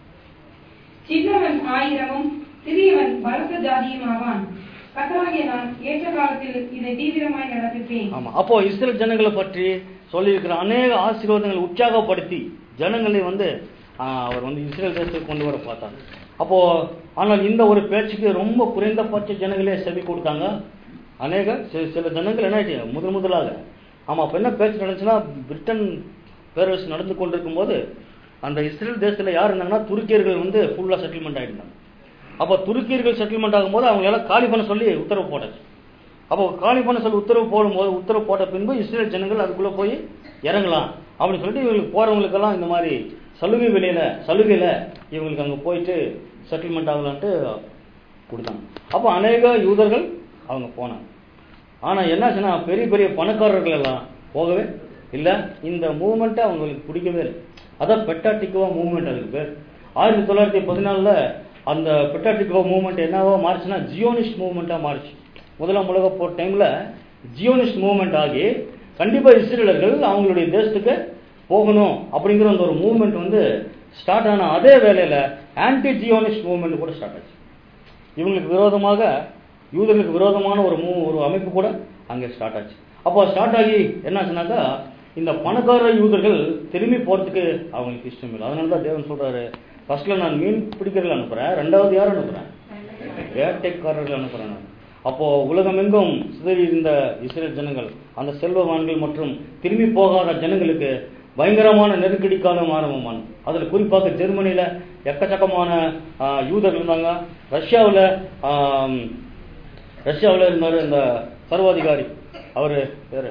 சின்னவன் ஆயிரமும் சிறியவன் பலத்த ஜாதியும் ஆவான் கத்தராகிய நான் ஏற்ற காலத்தில் இதை தீவிரமாய் நடப்பிப்பேன் ஆமா அப்போ இஸ்ரேல் ஜனங்களை பற்றி சொல்லியிருக்கிற அநேக ஆசீர்வாதங்களை உற்சாகப்படுத்தி ஜனங்களை வந்து ஆஹ், அவர் வந்து இஸ்ரேல் தேசத்துக்கு கொண்டு வர பார்த்தார் அப்போ ஆனால் இந்த ஒரு பேச்சுக்கு ரொம்ப குறைந்தபட்ச ஜனங்களே செவி கொடுத்தாங்க அநேக சி- சில ஜனங்கள் என்ன ஆயிடுச்சு முதல் முதலாக ஆமா அப்ப என்ன பேச்சு நடந்துச்சுன்னா பிரிட்டன் பேரரசு நடந்து கொண்டிருக்கும் போது அந்த இஸ்ரேல் தேசத்துல யார் இருந்தாங்கன்னா துருக்கியர்கள் வந்து ஃபுல்லா செட்டில்மெண்ட் ஆயிட்டாங்க அப்போ துருக்கியர்கள் செட்டில்மெண்ட் ஆகும்போது அவங்க எல்லாம் காலி பண்ண சொல்லி உத்தரவு போட்டாச்சு அப்போ காலி பண்ண சொல்லி உத்தரவு போடும்போது உத்தரவு போட்ட பின்பு இஸ்ரேல் ஜனங்கள் அதுக்குள்ள போய் இறங்கலாம் அப்படின்னு சொல்லிட்டு இவங்களுக்கு போறவங்களுக்கெல்லாம் இந்த மாதிரி சலுகை விலையில சலுகையில இவங்களுக்கு அங்க போயிட்டு செட்டில்மெண்ட் ஆகலான்ட்டு கொடுத்தாங்க அப்போ அநேக யூதர்கள் அவங்க போனாங்க ஆனா என்னாச்சுன்னா பெரிய பெரிய பணக்காரர்கள் எல்லாம் போகவே இல்ல இந்த மூவ்மெண்ட்டை அவங்களுக்கு பிடிக்கவே இல்லை அதான் பெட்டாட்டிக்குவா மூவ்மெண்ட் அதுக்கு பேர் ஆயிரத்தி தொள்ளாயிரத்தி பதினாலுல அந்த பெட்டாட்டிக்குவா மூவ்மெண்ட் என்னவோ மாறுச்சுன்னா ஜியோனிஸ்ட் மூவ்மெண்ட்டா மாறுச்சு முதலாம் உலக போர் டைம்ல ஜியோனிஸ்ட் மூவ்மெண்ட் ஆகி கண்டிப்பா இஸ்ரேலர்கள் அவங்களுடைய தேசத்துக்கு போகணும் அப்படிங்கிற அந்த ஒரு மூவ்மெண்ட் வந்து ஸ்டார்ட் ஆன அதே வேளையில ஆன்டி ஜியோனிஸ்ட் மூவ்மெண்ட் கூட ஸ்டார்ட் ஆச்சு இவங்களுக்கு விரோதமாக யூதர்களுக்கு விரோதமான ஒரு மூ ஒரு அமைப்பு கூட அங்கே ஸ்டார்ட் ஆச்சு அப்போ ஸ்டார்ட் ஆகி என்னாச்சுனாக்கா இந்த பணக்கார யூதர்கள் திரும்பி போறதுக்கு அவங்களுக்கு இஷ்டம் இல்லை அதனால தான் தேவன் சொல்றாரு ஃபர்ஸ்ட்ல நான் மீன் பிடிக்கிறதுல அனுப்புறேன் ரெண்டாவது யார் அனுப்புறேன் வேட்டைக்காரர்கள் அனுப்புறேன் நான். அப்போ உலகமெங்கும் சிதறி இருந்த இஸ்ரேல் ஜனங்கள் அந்த செல்வவான்கள் மற்றும் திரும்பி போகாத ஜனங்களுக்கு பயங்கரமான நெருக்கடி காலம் ஆரம்பமானது அதுல குறிப்பாக ஜெர்மனியில எக்கச்சக்கமான ஆ, யூதர்கள் இருந்தாங்க ரஷ்யாவுல ஆம், ரஷ்யாவுல இருந்தாரு இந்த சர்வாதிகாரி அவரு பேரு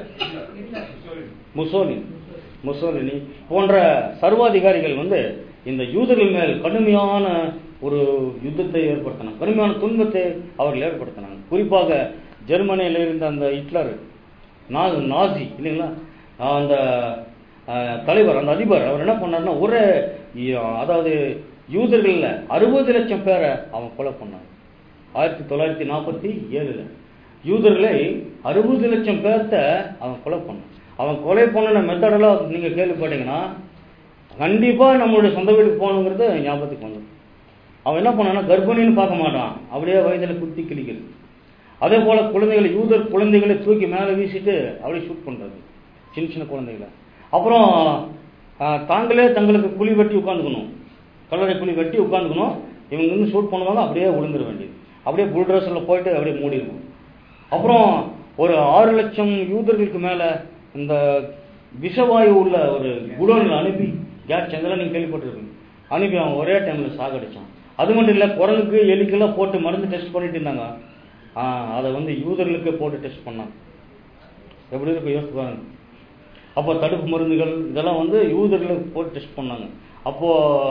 முசோலினி முசோலினி போன்ற சர்வாதிகாரிகள் வந்து இந்த யூதர்கள் மேல் கடுமையான ஒரு யுத்தத்தை ஏற்படுத்தினாங்க கடுமையான துன்பத்தை அவர்கள் ஏற்படுத்தினாங்க குறிப்பாக ஜெர்மனியில இருந்த அந்த ஹிட்லர் நா- நாசி இல்லைங்களா அந்த அஹ், தலைவர் அந்த அதிபர் அவர் என்ன பண்ணாருன்னா ஒரே இ- அதாவது யூதர்கள்ல அறுபது லட்சம் பேரை அவன் கொலை பண்ணான் ஆயிரத்தி தொள்ளாயிரத்தி நாற்பத்தி ஏழுல யூதர்களை அறுபது லட்சம் பேர்த்த அவன் கொலை பண்ணான் அவன் கொலை பண்ணின மெத்தடெல்லாம் நீங்க கேள்விப்பட்டீங்கன்னா கண்டிப்பா நம்மளுடைய சொந்த வீட்டுக்கு போகணுங்கிறது ஞாபகத்துக்கு வந்துடும் அவன் என்ன பண்ணான்னா கர்ப்பிணின்னு பார்க்க மாட்டான் அப்படியே வயதுல குத்தி கிழிக்கிறது அதே போல குழந்தைகளை யூதர் குழந்தைகளை தூக்கி மேலே வீசிட்டு அப்படியே ஷூட் பண்றது சின்ன சின்ன குழந்தைகளை அப்புறம் ஆஹ், தாங்களே தங்களுக்கு குழி வெட்டி உட்காந்துக்கணும் கல்லறை குழி வெட்டி உட்காந்துக்கணும் இவங்க வந்து ஷூட் பண்ணுவாங்க அப்படியே விழுந்துட வேண்டியது அப்படியே புல்ட்ரேசரில் போயிட்டு அப்படியே மூடிடுவோம் அப்புறம் ஒரு ஆறு லட்சம் யூதர்களுக்கு மேல இந்த விஷவாயு உள்ள ஒரு குடோனில் அனுப்பி கேஸ் செங்கலாம் நீங்க கேள்விப்பட்டிருப்பீங்க அனுப்பி அவன் ஒரே டைம்ல சாகடிச்சான் அது மட்டும் இல்ல குரங்குக்கு எலிக்கெல்லாம் போட்டு மருந்து டெஸ்ட் பண்ணிட்டு இருந்தாங்க ஆஹ் அதை வந்து யூதர்களுக்கு போட்டு டெஸ்ட் பண்ணாங்க எப்படி இருக்கு யோசிச்சு பாருங்க அப்போ தடுப்பு மருந்துகள் இதெல்லாம் வந்து யூதர்களுக்கு போட்டு டெஸ்ட் பண்ணாங்க அப்போ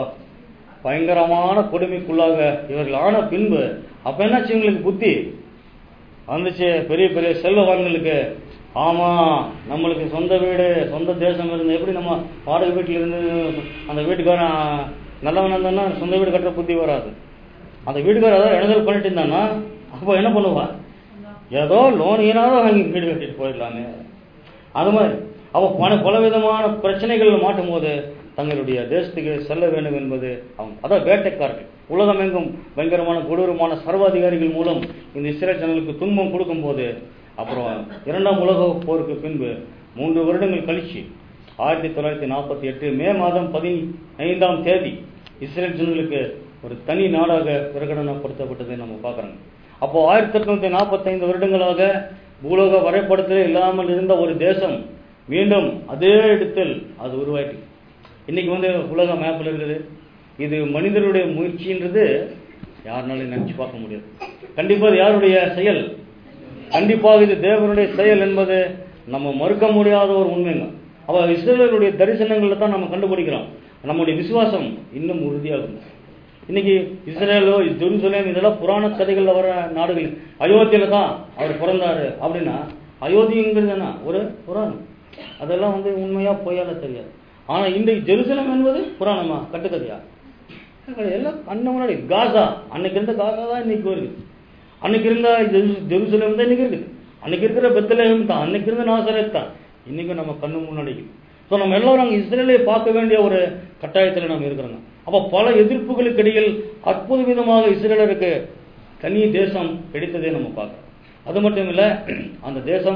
பயங்கரமான கொடுமைக்குள்ளாக இவர்கள் ஆன பின்பு அப்ப என்னாச்சு இவங்களுக்கு புத்தி வந்துச்சு பெரிய பெரிய செல்வவான்களுக்கு ஆமா நம்மளுக்கு சொந்த வீடு சொந்த தேசம் இருந்து எப்படி நம்ம வாடகை வீட்டில் இருந்து அந்த வீட்டுக்காரன் நல்லவன் இருந்தான்னா சொந்த வீடு கட்டுற புத்தி வராது அந்த வீட்டுக்காரர் ஏதாவது இடைஞ்சல் பண்ணிட்டு இருந்தான்னா அப்போ என்ன பண்ணுவா ஏதோ லோன் ஏனாவது வாங்கி வீடு கட்டிட்டு போயிடலாமே அது மாதிரி அவ பல பல விதமான பிரச்சனைகள் மாட்டும் போது தங்களுடைய தேசத்துக்கு செல்ல வேண்டும் என்பது அவங்க அதான் வேட்டைக்காரர்கள் உலகமெங்கும் பயங்கரமான கொடூரமான சர்வாதிகாரிகள் மூலம் இந்த இஸ்ரேல் ஜனங்களுக்கு துன்பம் கொடுக்கும்போது அப்புறம் இரண்டாம் உலக போருக்கு பின்பு மூன்று வருடங்கள் கழிச்சு ஆயிரத்தி தொள்ளாயிரத்தி நாற்பத்தி எட்டு மே மாதம் பதினைந்தாம் தேதி இஸ்ரேல் ஜனங்களுக்கு ஒரு தனி நாடாக பிரகடனப்படுத்தப்பட்டதை நம்ம பார்க்கறோம் அப்போ ஆயிரத்தி எட்நூத்தி நாற்பத்தைந்து வருடங்களாக பூலோக வரைபடத்தில் இல்லாமல் இருந்த ஒரு தேசம் மீண்டும் அதே இடத்தில் அது உருவாயிட்டு இன்னைக்கு வந்து உலக மேப்ல இருக்குது இது மனிதருடைய முயற்சின்றது யாருனாலும் நினைச்சு பார்க்க முடியாது கண்டிப்பா இது யாருடைய செயல் கண்டிப்பாக இது தேவனுடைய செயல் என்பது நம்ம மறுக்க முடியாத ஒரு உண்மைங்க அவ இஸ்ரேலருடைய தரிசனங்களை தான் நம்ம கண்டுபிடிக்கிறோம் நம்முடைய விசுவாசம் இன்னும் உறுதியாகும் இன்னைக்கு இஸ்ரேலோ ஜெருசலேம் இதெல்லாம் புராண கதைகள்ல வர நாடுகள் அயோத்தியில தான் அவர் பிறந்தாரு அப்படின்னா அயோத்திங்கிறது என்ன ஒரு புராணம் அதெல்லாம் வந்து உண்மையா பொய்யால தெரியாது ஆனா இன்றைக்கு ஜெருசலம் என்பது புராணமா கட்டுக்கதையா எல்லாம் கண்ண முன்னாடி காசா அன்னைக்கு இருந்த காசா தான் இன்னைக்கு வருது அன்னைக்கு இருந்த ஜெரு- ஜெருசலேம் தான் இன்னைக்கு இருக்குது அன்னைக்கு இருக்கிற பெத்தலேகம் தான் அன்னைக்கு இருந்த நாசரேத் தான் இன்னைக்கு நம்ம கண்ணு முன்னாடி ஸோ நம்ம எல்லாரும் அங்கே இஸ்ரேலை பார்க்க வேண்டிய ஒரு கட்டாயத்தில் நம்ம இருக்கிறோங்க அப்போ பல எதிர்ப்புகளுக்கு இடையில் அற்புத விதமாக இஸ்ரேலருக்கு தனி தேசம் கிடைத்ததை நம்ம பார்க்கிறோம் அது மட்டும் இல்லை அந்த தேசம்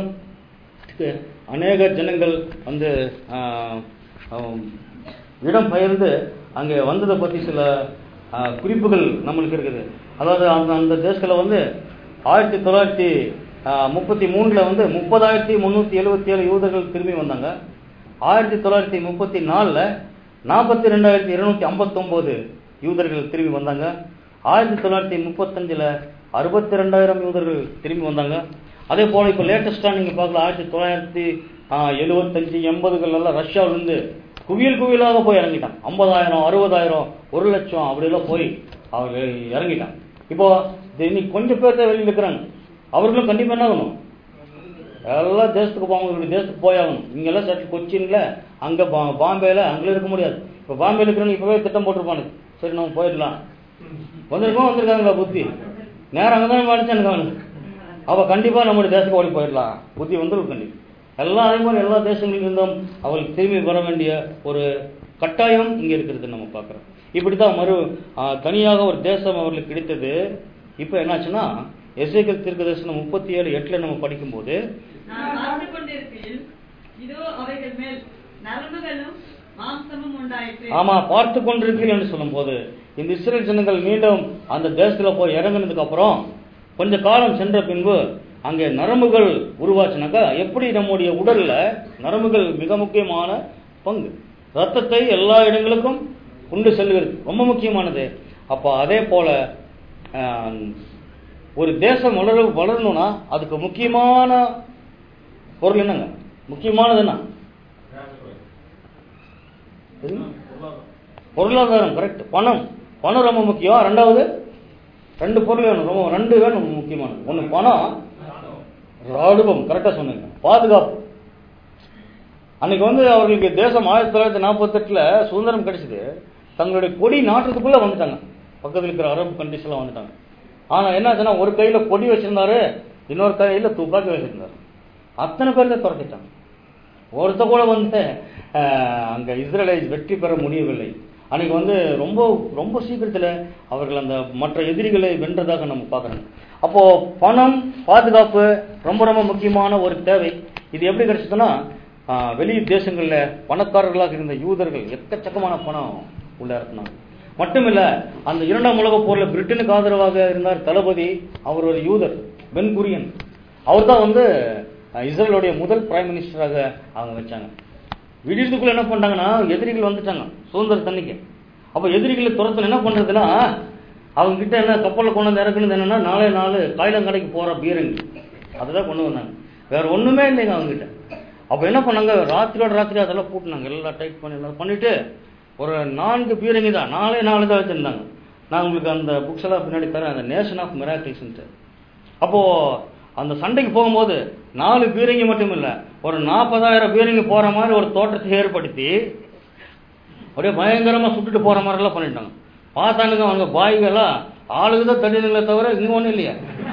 அநேக ஜனங்கள் வந்து ஆஹ், ஆம், இடம் பெயர்ந்து அங்கே வந்ததை பற்றி சில ஆ, குறிப்புகள் நம்மளுக்கு இருக்குது அதாவது அந்த அந்த தேசத்துல வந்து ஆயிரத்தி தொள்ளாயிரத்தி முப்பத்தி மூணுல வந்து முப்பதாயிரத்தி முந்நூற்றி எழுபத்தி ஏழு யூதர்கள் திரும்பி வந்தாங்க ஆயிரத்தி தொள்ளாயிரத்தி முப்பத்தி நாலில் நாற்பத்தி ரெண்டாயிரத்தி இருநூத்தி ஐம்பத்தொம்போது யூதர்கள் திரும்பி வந்தாங்க ஆயிரத்தி தொள்ளாயிரத்தி முப்பத்தஞ்சில் அறுபத்தி ரெண்டாயிரம் யூதர்கள் திரும்பி வந்தாங்க அதே போல் இப்போ லேட்டஸ்ட்டாக நீங்கள் பார்க்கலாம் ஆயிரத்தி தொள்ளாயிரத்தி எழுபத்தஞ்சு எண்பதுகள்லாம் ரஷ்யாவிலேருந்து குவியல் குவியலாக போய் இறங்கிட்டான் ஐம்பதாயிரம் அறுபதாயிரம் ஒரு லட்சம் அப்படியெல்லாம் போய் அவர்கள் இறங்கிட்டான் இப்போ இது இன்னைக்கு கொஞ்சம் பேர் தான் வெளியில் இருக்கிறாங்க அவர்களும் கண்டிப்பாக என்ன ஆகணும் எல்லாம் தேசத்துக்கு போவாங்க இப்படி தேசத்துக்கு போயாகணும் இங்கெல்லாம் சற்று கொச்சின்ல அங்க பா- பாம்பேல அங்கே இருக்க முடியாது இப்போ பாம்பேல இருக்கிறவங்க இப்பவே திட்டம் போட்டிருப்பானுங்க சரி நம்ம போயிடலாம் வந்திருக்கோம் வந்திருக்காங்களா புத்தி நேரம் அங்கே தான் அடிச்சானுங்க அவனுக்கு அவ கண்டிப்பா நம்முடைய தேசத்துக்கு ஓடி போயிடலாம் புத்தி வந்துடும் கண்டிப்பா எல்லாம் அதே மாதிரி எல்லா தேசங்களிலிருந்தும் அவர்கள் திரும்பி வர வேண்டிய ஒரு கட்டாயம் இங்க இருக்கிறது நம்ம பார்க்கிறோம் இப்படித்தான் மறு ஆ, தனியாக ஒரு தேசம் அவர்களுக்கு கிடைத்தது இப்போ என்னாச்சுன்னா எசேக்கல் தீர்க்க தரிசனம் முப்பத்தி ஏழு எட்டுல நம்ம படிக்கும்போது நான் பார்த்துக் கொண்டிருக்கையில் இதோ அவைகள் மேல் நரம்புகளும் மாம்சமும் உண்டாயிற்று ஆமா பார்த்து கொண்டிருக்கிறேன் என்று சொல்லும்போது இந்த இஸ்ரேல் ஜனங்கள் மீண்டும் அந்த தேசத்துல போய் இறங்குனதுக்கு அப்புறம் கொஞ்ச காலம் சென்ற பின்பு அங்கே நரம்புகள் உருவாச்சுனாக்கா எப்படி நம்முடைய உடல்ல நரம்புகள் மிக முக்கியமான பங்கு ரத்தத்தை எல்லா இடங்களுக்கும் கொண்டு செல்கிறது ரொம்ப முக்கியமானது அப்ப அதே போல ஆஹ், ஒரு தேசம் வளர வளரணும்னா அதுக்கு முக்கியமான பொருள் என்னங்க முக்கியமானது என்ன எது? பொருளாதாரம் கரெக்ட் பணம் பணம் ரொம்ப முக்கியம் ரெண்டாவது ரெண்டு பொருள் வேணும் ரொம்ப ரெண்டு வேணும் முக்கியமானது ஒன்று பணம் ராணுவம் கரெக்டாக சொன்னீங்க பாதுகாப்பு அன்னைக்கு வந்து அவர்களுக்கு தேசம் ஆயிரத்தி தொள்ளாயிரத்தி நாற்பத்தெட்டில் சுதந்திரம் கிடைச்சது தங்களுடைய கொடி நாட்டுக்குள்ளே வந்துட்டாங்க பக்கத்தில் இருக்கிற அரபு கண்ட்ரிஸ் எல்லாம் வந்துட்டாங்க ஆனால் என்னாச்சுன்னா ஒரு கையில் கொடி வச்சிருந்தாரு இன்னொரு கையில் துப்பாக்கி வச்சிருந்தாரு அத்தனை பேர் தான் துரத்திட்டாங்க ஒருத்த கூட வந்து அஹ், அங்க இஸ்ரேலை வெற்றி பெற முடியவில்லை அன்னைக்கு வந்து ரொம்ப ரொம்ப சீக்கிரத்துல அவர்கள் அந்த மற்ற எதிரிகளை வென்றதாக நம்ம பார்க்கறோம் அப்போ பணம் பாதுகாப்பு ரொம்ப ரொம்ப முக்கியமான ஒரு தேவை இது எப்படி கிடைச்சதுன்னா அஹ், வெளி தேசங்கள்ல பணக்காரர்களாக இருந்த யூதர்கள் எக்கச்சக்கமான பணம் உள்ள இறக்குனாங்க மட்டுமில்ல அந்த இரண்டாம் உலக போர்ல பிரிட்டனுக்கு ஆதரவாக இருந்தார் தளபதி அவர் ஒரு யூதர் பென் குரியன் அவர் தான் வந்து அஹ், இஸ்ரேலுடைய முதல் பிரைம் மினிஸ்டராக அவங்க வச்சாங்க விடியறதுக்குள்ள என்ன பண்ணாங்கன்னா எதிரிகள் வந்துட்டாங்க சுதந்திர தண்ணிக்கு அப்ப எதிரிகளை துரத்தணும் என்ன பண்றதுன்னா அவங்க கிட்ட என்ன கப்பல்ல கொண்டு வந்து இறக்குனது என்னன்னா நாளே நாலு காயிலங்கடைக்கு போற பீரங்கி அதுதான் கொண்டு வந்தாங்க வேற ஒண்ணுமே இல்லைங்க அவங்க கிட்ட அப்ப என்ன பண்ணாங்க ராத்திரியோட ராத்திரி அதெல்லாம் பூட்டினாங்க எல்லாம் டைட் பண்ணி எல்லாம் பண்ணிட்டு ஒரு நான்கு பீரங்கி தான் நாலே நாலு தான் வச்சிருந்தாங்க நான் உங்களுக்கு அந்த புக்ஸ் எல்லாம் பின்னாடி தரேன் அந்த நேஷன் ஆஃப் மிராக்கிள்ஸ்ன்ட்டு அப்போ அந்த சண்டைக்கு போகும்போது நாலு பீரங்கி மட்டும் இல்ல ஒரு நாற்பதாயிரம் பீரங்கி போற மாதிரி ஒரு தோட்டத்தை ஏற்படுத்தி அப்படியே பயங்கரமா சுட்டுட்டு போற மாதிரி எல்லாம் பண்ணிட்டாங்க பார்த்தானுங்க அவங்க பாய்கெல்லாம் ஆளுக்கு தான் தள்ளினுங்களே தவிர இங்க ஒண்ணும் இல்லையா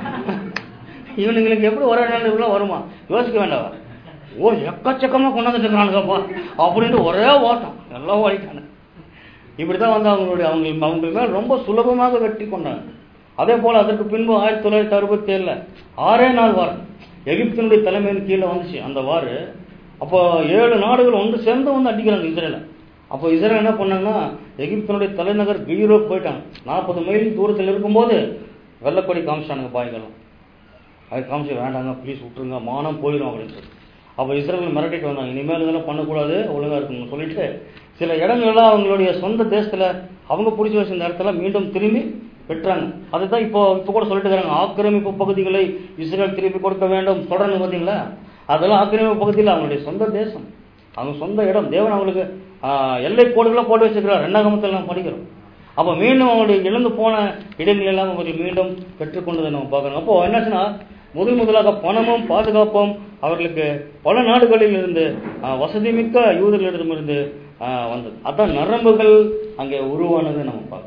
இவனுங்களுக்கு எப்படி ஒரே நாள் இவ்வளோ வருமா யோசிக்க வேண்டாம் ஓ எக்கச்சக்கமா கொண்டாந்துட்டு இருக்கிறானுங்கப்பா அப்படின்ட்டு ஒரே ஓட்டம் எல்லாம் ஓடிட்டானு இப்படிதான் வந்து அவங்களுடைய அவங்க அவங்க மேல் ரொம்ப சுலபமாக வெற்றி கொண்டாங்க அதே போல அதற்கு பின்பு ஆயிரத்தி தொள்ளாயிரத்தி அறுபத்தி ஏழுல ஆறே நாள் வார் எகிப்தினுடைய தலைமையின் கீழே வந்துச்சு அந்த வார் அப்போ ஏழு நாடுகள் ஒன்று சேர்ந்து வந்து அடிக்கிறாங்க இஸ்ரேலை அப்போ இஸ்ரேல் என்ன பண்ணாங்கன்னா எகிப்தினுடைய தலைநகர் கெய்ரோ போயிட்டாங்க நாற்பது மைல் தூரத்தில் இருக்கும்போது வெள்ளக்கொடி காமிச்சிட்டானுங்க பாய்களும் அது காமிச்சு வேண்டாங்க ப்ளீஸ் விட்டுருங்க மானம் போயிடும் அப்படின்னு சொல்லி அப்போ இஸ்ரேல் மிரட்டிட்டு வந்தாங்க இனிமேல் இதெல்லாம் பண்ணக்கூடாது ஒழுங்கா இருக்கணும்னு சொல்லிட்டு சில இடங்கள்லாம் அவங்களுடைய சொந்த தேசத்துல அவங்க பிடிச்சி வச்சிருந்த இடத்துல மீண்டும் திரும்பி பெற்றாங்க அதுதான் இப்போ இப்போ கூட சொல்லிட்டு இருக்காங்க ஆக்கிரமிப்பு பகுதிகளை இஸ்ரேல் திருப்பி கொடுக்க வேண்டும் தொடர்ந்து பார்த்தீங்களா அதெல்லாம் ஆக்கிரமிப்பு பகுதியில் அவங்களுடைய சொந்த தேசம் அவங்க சொந்த இடம் தேவன் அவங்களுக்கு ஆஹ், எல்லை கோடுகளை போட்டு வச்சிருக்கிறார் ரெண்டாகமத்தில் நம்ம படிக்கிறோம் அப்போ மீண்டும் அவங்களுடைய இழந்து போன இடங்கள் எல்லாம் அவர்கள் மீண்டும் பெற்றுக்கொண்டதை நம்ம பார்க்கணும் அப்போ என்னாச்சுன்னா முதல் முதலாக பணமும் பாதுகாப்பும் அவர்களுக்கு பல நாடுகளில் இருந்து ஆஹ், வசதிமிக்க யூதர்களிடமிருந்து ஆஹ், வந்தது அதான் நரம்புகள் அங்கே உருவானதை நம்ம பார்க்குறோம்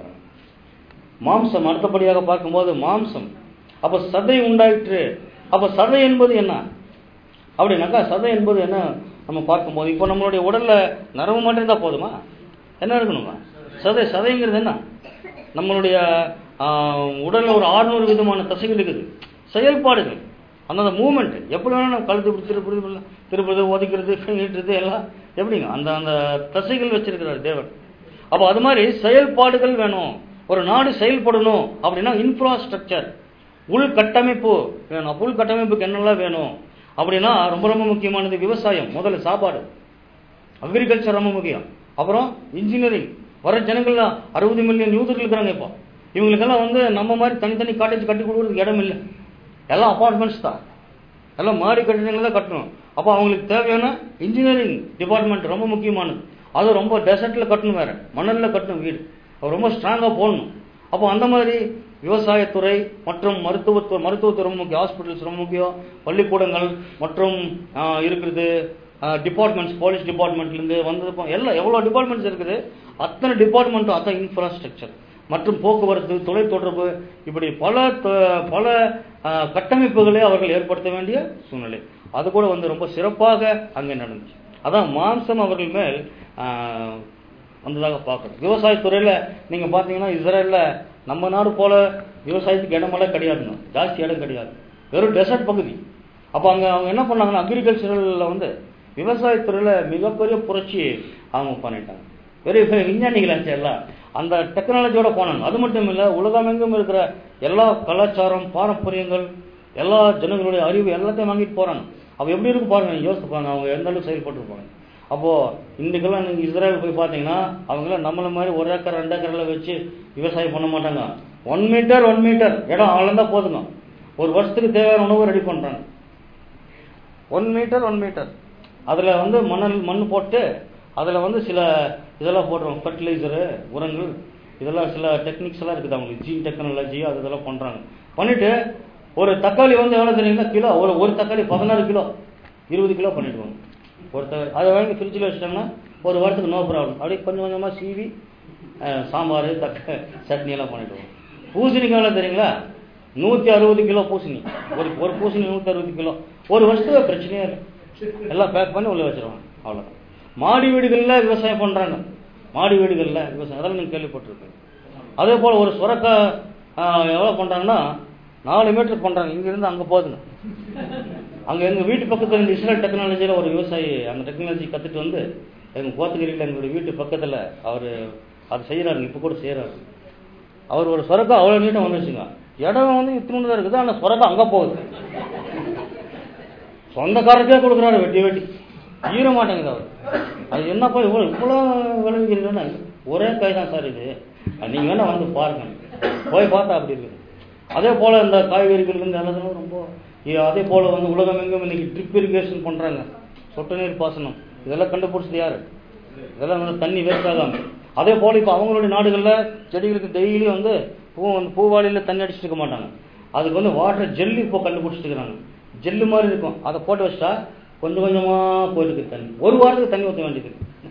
மாம்சம் அடுத்தபடியாக பார்க்கும்போது மாம்சம் அப்ப சதை உண்டாயிற்று அப்ப சதை என்பது என்ன அப்படின்னாக்கா சதை என்பது என்ன நம்ம பார்க்கும்போது இப்போ நம்மளுடைய உடல்ல நரம்பு மட்டும் இருந்தா போதுமா என்ன இருக்கணுமா சதை சதைங்கிறது என்ன நம்மளுடைய ஆஹ், உடல்ல ஒரு ஆறுநூறு விதமான தசைகள் இருக்குது செயல்பாடுகள் அந்த மூமெண்ட் எப்படி வேணா நம்ம கழுத்து இப்படி திருப்பி திருப்பது ஒதுக்கிறது நீட்டுறது எல்லாம் எப்படிங்க அந்த அந்த தசைகள் வச்சிருக்கிறார் தேவன் அப்போ அது மாதிரி செயல்பாடுகள் வேணும் ஒரு நாடு செயல்படணும் அப்படின்னா இன்ஃப்ராஸ்ட்ரக்சர் உள்கட்டமைப்பு வேணும் அப்ப உள்கட்டமைப்புக்கு என்னெல்லாம் வேணும் அப்படின்னா ரொம்ப ரொம்ப முக்கியமானது விவசாயம் முதல்ல சாப்பாடு அக்ரிகல்ச்சர் ரொம்ப முக்கியம் அப்புறம் இன்ஜினியரிங் வர ஜனங்கள்லாம் அறுபது மில்லியன் யூதர்கள் இருக்கிறாங்க இப்போ இவங்களுக்கெல்லாம் வந்து நம்ம மாதிரி தனித்தனி காலேஜ் கட்டி கொடுக்குறதுக்கு இடம் இல்லை எல்லாம் அப்பார்ட்மெண்ட்ஸ் தான் எல்லாம் மாடி கட்டிடங்கள் தான் கட்டணும் அப்போ அவங்களுக்கு தேவையான இன்ஜினியரிங் டிபார்ட்மெண்ட் ரொம்ப முக்கியமானது அது ரொம்ப டெசர்ட்ல கட்டணும் வேற மணல்ல கட்டணும் வீடு அது ரொம்ப ஸ்ட்ராங்கா போடணும் அப்போ அந்த மாதிரி விவசாயத்துறை மற்றும் மருத்துவத்துறை மருத்துவத்துறை ரொம்ப முக்கியம் ஹாஸ்பிட்டல்ஸ் ரொம்ப முக்கியம் பள்ளிக்கூடங்கள் மற்றும் ஆஹ், இருக்கிறது டிபார்ட்மெண்ட்ஸ் போலீஸ் டிபார்ட்மெண்ட்லேருந்து வந்தது போ- எல்லாம் எவ்வளோ டிபார்ட்மெண்ட்ஸ் இருக்குது அத்தனை டிபார்ட்மெண்ட்டும் அத்தனை இன்ஃப்ராஸ்ட்ரக்சர் மற்றும் போக்குவரத்து தொலைத்தொடர்பு இப்படி பல த- பல ஆஹ், கட்டமைப்புகளை அவர்கள் ஏற்படுத்த வேண்டிய சூழ்நிலை அது கூட வந்து ரொம்ப சிறப்பாக அங்கே நடந்துச்சு அதான் மாம்சம் அவர்கள் மேல் ஆஹ், வந்ததாக பார்க்கணும் விவசாயத்துறையில நீங்க பாத்தீங்கன்னா இஸ்ரேல்ல நம்ம நாடு போல விவசாயத்துக்கு இடமெல்லாம் கிடையாதுங்க ஜாஸ்தி இடம் கிடையாது வெறும் டெசர்ட் பகுதி அப்ப அங்க அவங்க என்ன பண்ணாங்கன்னா அக்ரிகல்ச்சரல்ல வந்து விவசாயத்துறையில மிகப்பெரிய புரட்சி அவங்க பண்ணிட்டாங்க பெரிய பெரிய விஞ்ஞானிகளாச்சு எல்லாம் அந்த டெக்னாலஜியோட போனாங்க அது மட்டும் இல்ல உலகமெங்கும் இருக்கிற எல்லா கலாச்சாரம் பாரம்பரியங்கள் எல்லா ஜனங்களுடைய அறிவு எல்லாத்தையும் வாங்கிட்டு போறாங்க அவ எப்படி இருக்கு பாருங்க நீங்க யோசிச்சு பாருங்க அவங்க எந்த அளவுக்கு செயல்பட்டுருப்பாங்க அப்போ இன்றைக்கெல்லாம் நீங்க இஸ்ரேல் போய் பார்த்தீங்கன்னா அவங்களாம் நம்மள மாதிரி ஒரு ஏக்கர் ரெண்டு ஏக்கர்ல வச்சு விவசாயம் பண்ண மாட்டாங்க ஒன் மீட்டர் ஒன் மீட்டர் இடம் அளந்தா போதுங்க ஒரு வருஷத்துக்கு தேவையான உணவு ரெடி பண்றாங்க ஒன் மீட்டர் ஒன் மீட்டர் அதுல வந்து மணல் மண் போட்டு அதுல வந்து சில இதெல்லாம் போடுறோம் ஃபர்டிலைசரு உரங்கள் இதெல்லாம் சில டெக்னிக்ஸ் எல்லாம் இருக்குது அவங்களுக்கு ஜீன் டெக்னாலஜி அது இதெல்லாம் பண்றாங்க பண்ணிட்டு ஒரு தக்காளி வந்து எவ்வளவு தெரியுங்களா கிலோ ஒரு ஒரு தக்காளி பதினாறு கிலோ இருபது கிலோ பண்ணிடுவாங்க ஒரு தக்காளி அதை வாங்கி ஃப்ரிட்ஜில் வச்சுட்டாங்கன்னா ஒரு வாரத்துக்கு நோ ப்ராப்ளம் அப்படியே கொஞ்சம் கொஞ்சமா சீவி அஹ், சாம்பார் தக்க சட்னி எல்லாம் பண்ணிடுவோம் பூசணிக்காய் எவ்வளவு தெரியுங்களா நூத்தி அறுபது கிலோ பூசணி ஒரு ஒரு பூசணி நூத்தி அறுபது கிலோ ஒரு வருஷத்துக்கு பிரச்சனையே இல்லை எல்லாம் பேக் பண்ணி உள்ள வச்சிருவாங்க அவ்வளவுதான் மாடி வீடுகள்ல விவசாயம் பண்றாங்க மாடி வீடுகள்ல விவசாயம் அதெல்லாம் நீங்க கேள்விப்பட்டிருப்பீங்க அதே போல ஒரு சுரக்காய் ஆஹ், எவ்வளவு பண்றாங்கன்னா நாலு மீட்டர் பண்றாங்க இங்க இருந்து அங்க போகுதுங்க அங்க எங்க வீட்டு பக்கத்துல இந்த இஸ்ரேல் டெக்னாலஜியில ஒரு விவசாயி அந்த டெக்னாலஜி கத்துட்டு வந்து எங்க கோத்தகிரியில எங்களுடைய வீட்டு பக்கத்துல அவரு அது செய்யறாரு இப்ப கூட செய்யறாரு அவர் ஒரு சொரக்கா அவ்வளவு நீட்டம் வந்துருச்சுங்க இடம் வந்து இத்தினு தான் இருக்குது ஆனா சொரக்கா அங்க போகுது சொந்தக்காரருக்கே கொடுக்குறாரு வெட்டி வெட்டி ஈர மாட்டேங்குது அவர் அது என்னப்பா இவ்வளவு இவ்வளவு விளைவிக்கிறீங்கன்னா ஒரே காய் தான் சார் இது நீங்க வேணா வந்து பாருங்க போய் பார்த்தா அப்படி இருக்குது அதே போல இந்த காய்கறிகள் இருந்து எல்லாத்துக்கும் ரொம்ப இ- அதே போல வந்து உலகம் எங்கும் இன்னைக்கு ட்ரிப் இரிகேஷன் பண்றாங்க சொட்டு நீர் பாசனம் இதெல்லாம் கண்டுபிடிச்சது யாரு இதெல்லாம் வந்து தண்ணி வேஸ்ட் ஆகாம அதே போல இப்ப அவங்களுடைய நாடுகள்ல செடிகளுக்கு டெய்லி வந்து பூ வந்து பூவாளியில தண்ணி அடிச்சிட்டு இருக்க மாட்டாங்க அதுக்கு வந்து வாட்டர் ஜெல்லி இப்போ கண்டுபிடிச்சிட்டு இருக்காங்க ஜெல்லு மாதிரி இருக்கும் அதை போட்டு வச்சிட்டா கொஞ்சம் கொஞ்சமா போயிட்டு இருக்கு தண்ணி ஒரு வாரத்துக்கு தண்ணி ஊற்ற வேண்டியது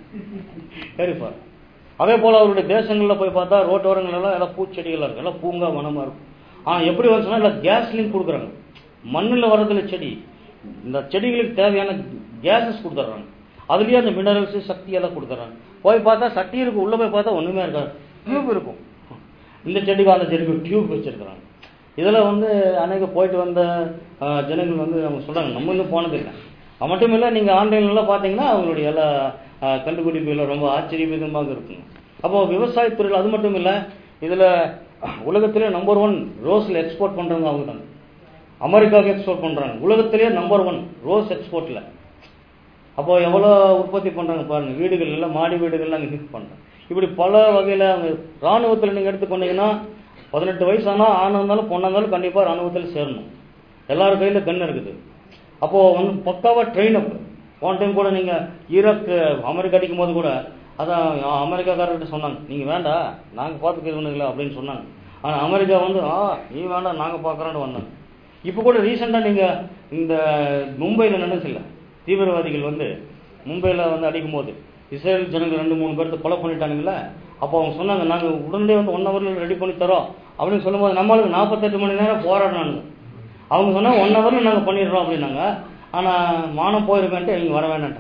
சரிப்பா அதே போல அவருடைய தேசங்கள்ல போய் பார்த்தா ரோட்டோரங்கள் எல்லாம் எல்லாம் பூச்செடிகள் இருக்கும் எல்லாம் பூங்கா வனமா இருக்கும் ஆனா எப்படி வந்துச்சுன்னா எல்லாம் கேஸ்லிங் கொடுக்குறாங்க மண்ணுல வர்றதுல செடி இந்த செடிகளுக்கு தேவையான கேசஸ் கொடுத்துட்றாங்க அதுலயே அந்த மினரல்ஸ் சக்தி எல்லாம் கொடுத்துட்றாங்க போய் பார்த்தா சட்டி இருக்கும் உள்ள போய் பார்த்தா ஒண்ணுமே இருக்காது டியூப் இருக்கும் இந்த செடிக்கு அந்த செடிக்கு டியூப் வச்சிருக்கிறாங்க இதுல வந்து அநேக போயிட்டு வந்த ஆஹ், ஜனங்கள் வந்து அவங்க சொல்றாங்க நம்ம இன்னும் போனது இல்லை அது மட்டும் இல்ல நீங்க ஆன்லைன்ல எல்லாம் பாத்தீங்கன்னா அவங்களுடைய எல்லா ஆஹ், கண்டுபிடிப்புகளும் ரொம்ப ஆச்சரியமிகமாக இருக்குங்க அப்போ விவசாயத்துறையில் அது மட்டும் இல்ல இதுல உலகத்திலே நம்பர் ஒன் ரோஸ்ல எக்ஸ்போர்ட் பண்றவங்க அவங்க தான் அமெரிக்காவுக்கு எக்ஸ்போர்ட் பண்றாங்க உலகத்திலேயே நம்பர் ஒன் ரோஸ் எக்ஸ்போர்ட்ல அப்போ எவ்வளவு உற்பத்தி பண்றாங்க பாருங்க வீடுகள் எல்லாம் மாடி வீடுகள்லாம் அங்க யூஸ் பண்றாங்க இப்படி பல வகையில அவங்க ராணுவத்துல நீங்க எடுத்துக்கொண்டீங்கன்னா பதினெட்டு வயசு ஆனா ஆணா இருந்தாலும் பொண்ணா இருந்தாலும் கண்டிப்பா ராணுவத்துல சேரணும் எல்லார் கையில கன் இருக்குது அப்போ வந்து பக்காவா ட்ரெயின் அப் போன டைம் கூட நீங்க ஈராக் அமெரிக்கா அடிக்கும் போது கூட அதான் அமெரிக்காக்காரர்கிட்ட சொன்னாங்க நீங்க வேண்டாம் நாங்க பாத்துக்கிறது இல்லை அப்படின்னு சொன்னாங்க ஆனா அமெரிக்கா வந்து ஆ நீ வேண்டாம் நாங்க பாக்குறோம்னு வந்தாங்க இப்ப கூட ரீசெண்டா நீங்க இந்த மும்பைல நடந்துச்சுல்ல தீவிரவாதிகள் வந்து மும்பைல வந்து அடிக்கும் போது இஸ்ரேல் ஜனங்கள் ரெண்டு மூணு பேர்த்த கொலை பண்ணிட்டானுங்களே அப்போ அவங்க சொன்னாங்க நாங்க உடனே வந்து ஒன் ஹவர்ல ரெடி பண்ணி தரோம் அப்படின்னு சொல்லும்போது நம்மளுக்கு நாற்பத்தெட்டு மணி நேரம் போராடினாங்க அவங்க சொன்னாங்க ஒன் ஹவர்ல நாங்க பண்ணிடுறோம் அப்படின்னாங்க ஆனா மானம் போயிருக்கேன்ட்டு இவங்க வர வேண்டாம்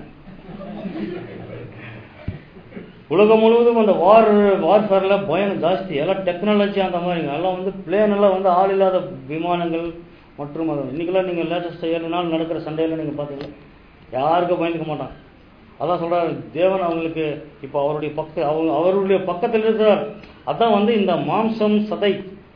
உலகம் முழுவதும் அந்த வார் வார்ஃபேர்ல பயம் ஜாஸ்தி எல்லாம் டெக்னாலஜி அந்த மாதிரிங்க எல்லாம் வந்து பிளேன் எல்லாம் வந்து ஆள் இல்லாத விமானங்கள் மற்றும் அது இன்னைக்கெல்லாம் நீங்க லேட்டஸ்ட் ஏழு நாள் நடக்கிற சண்டையில நீங்க பாத்தீங்களா யாருக்கும் பயந்துக்க மாட்டான் அதான் சொல்றாரு தேவன் அவங்களுக்கு இப்போ அவருடைய பக்க அவங்க அவருடைய பக்கத்தில் இருக்கிறார் அதான் வந்து இந்த மாம்சம் சதை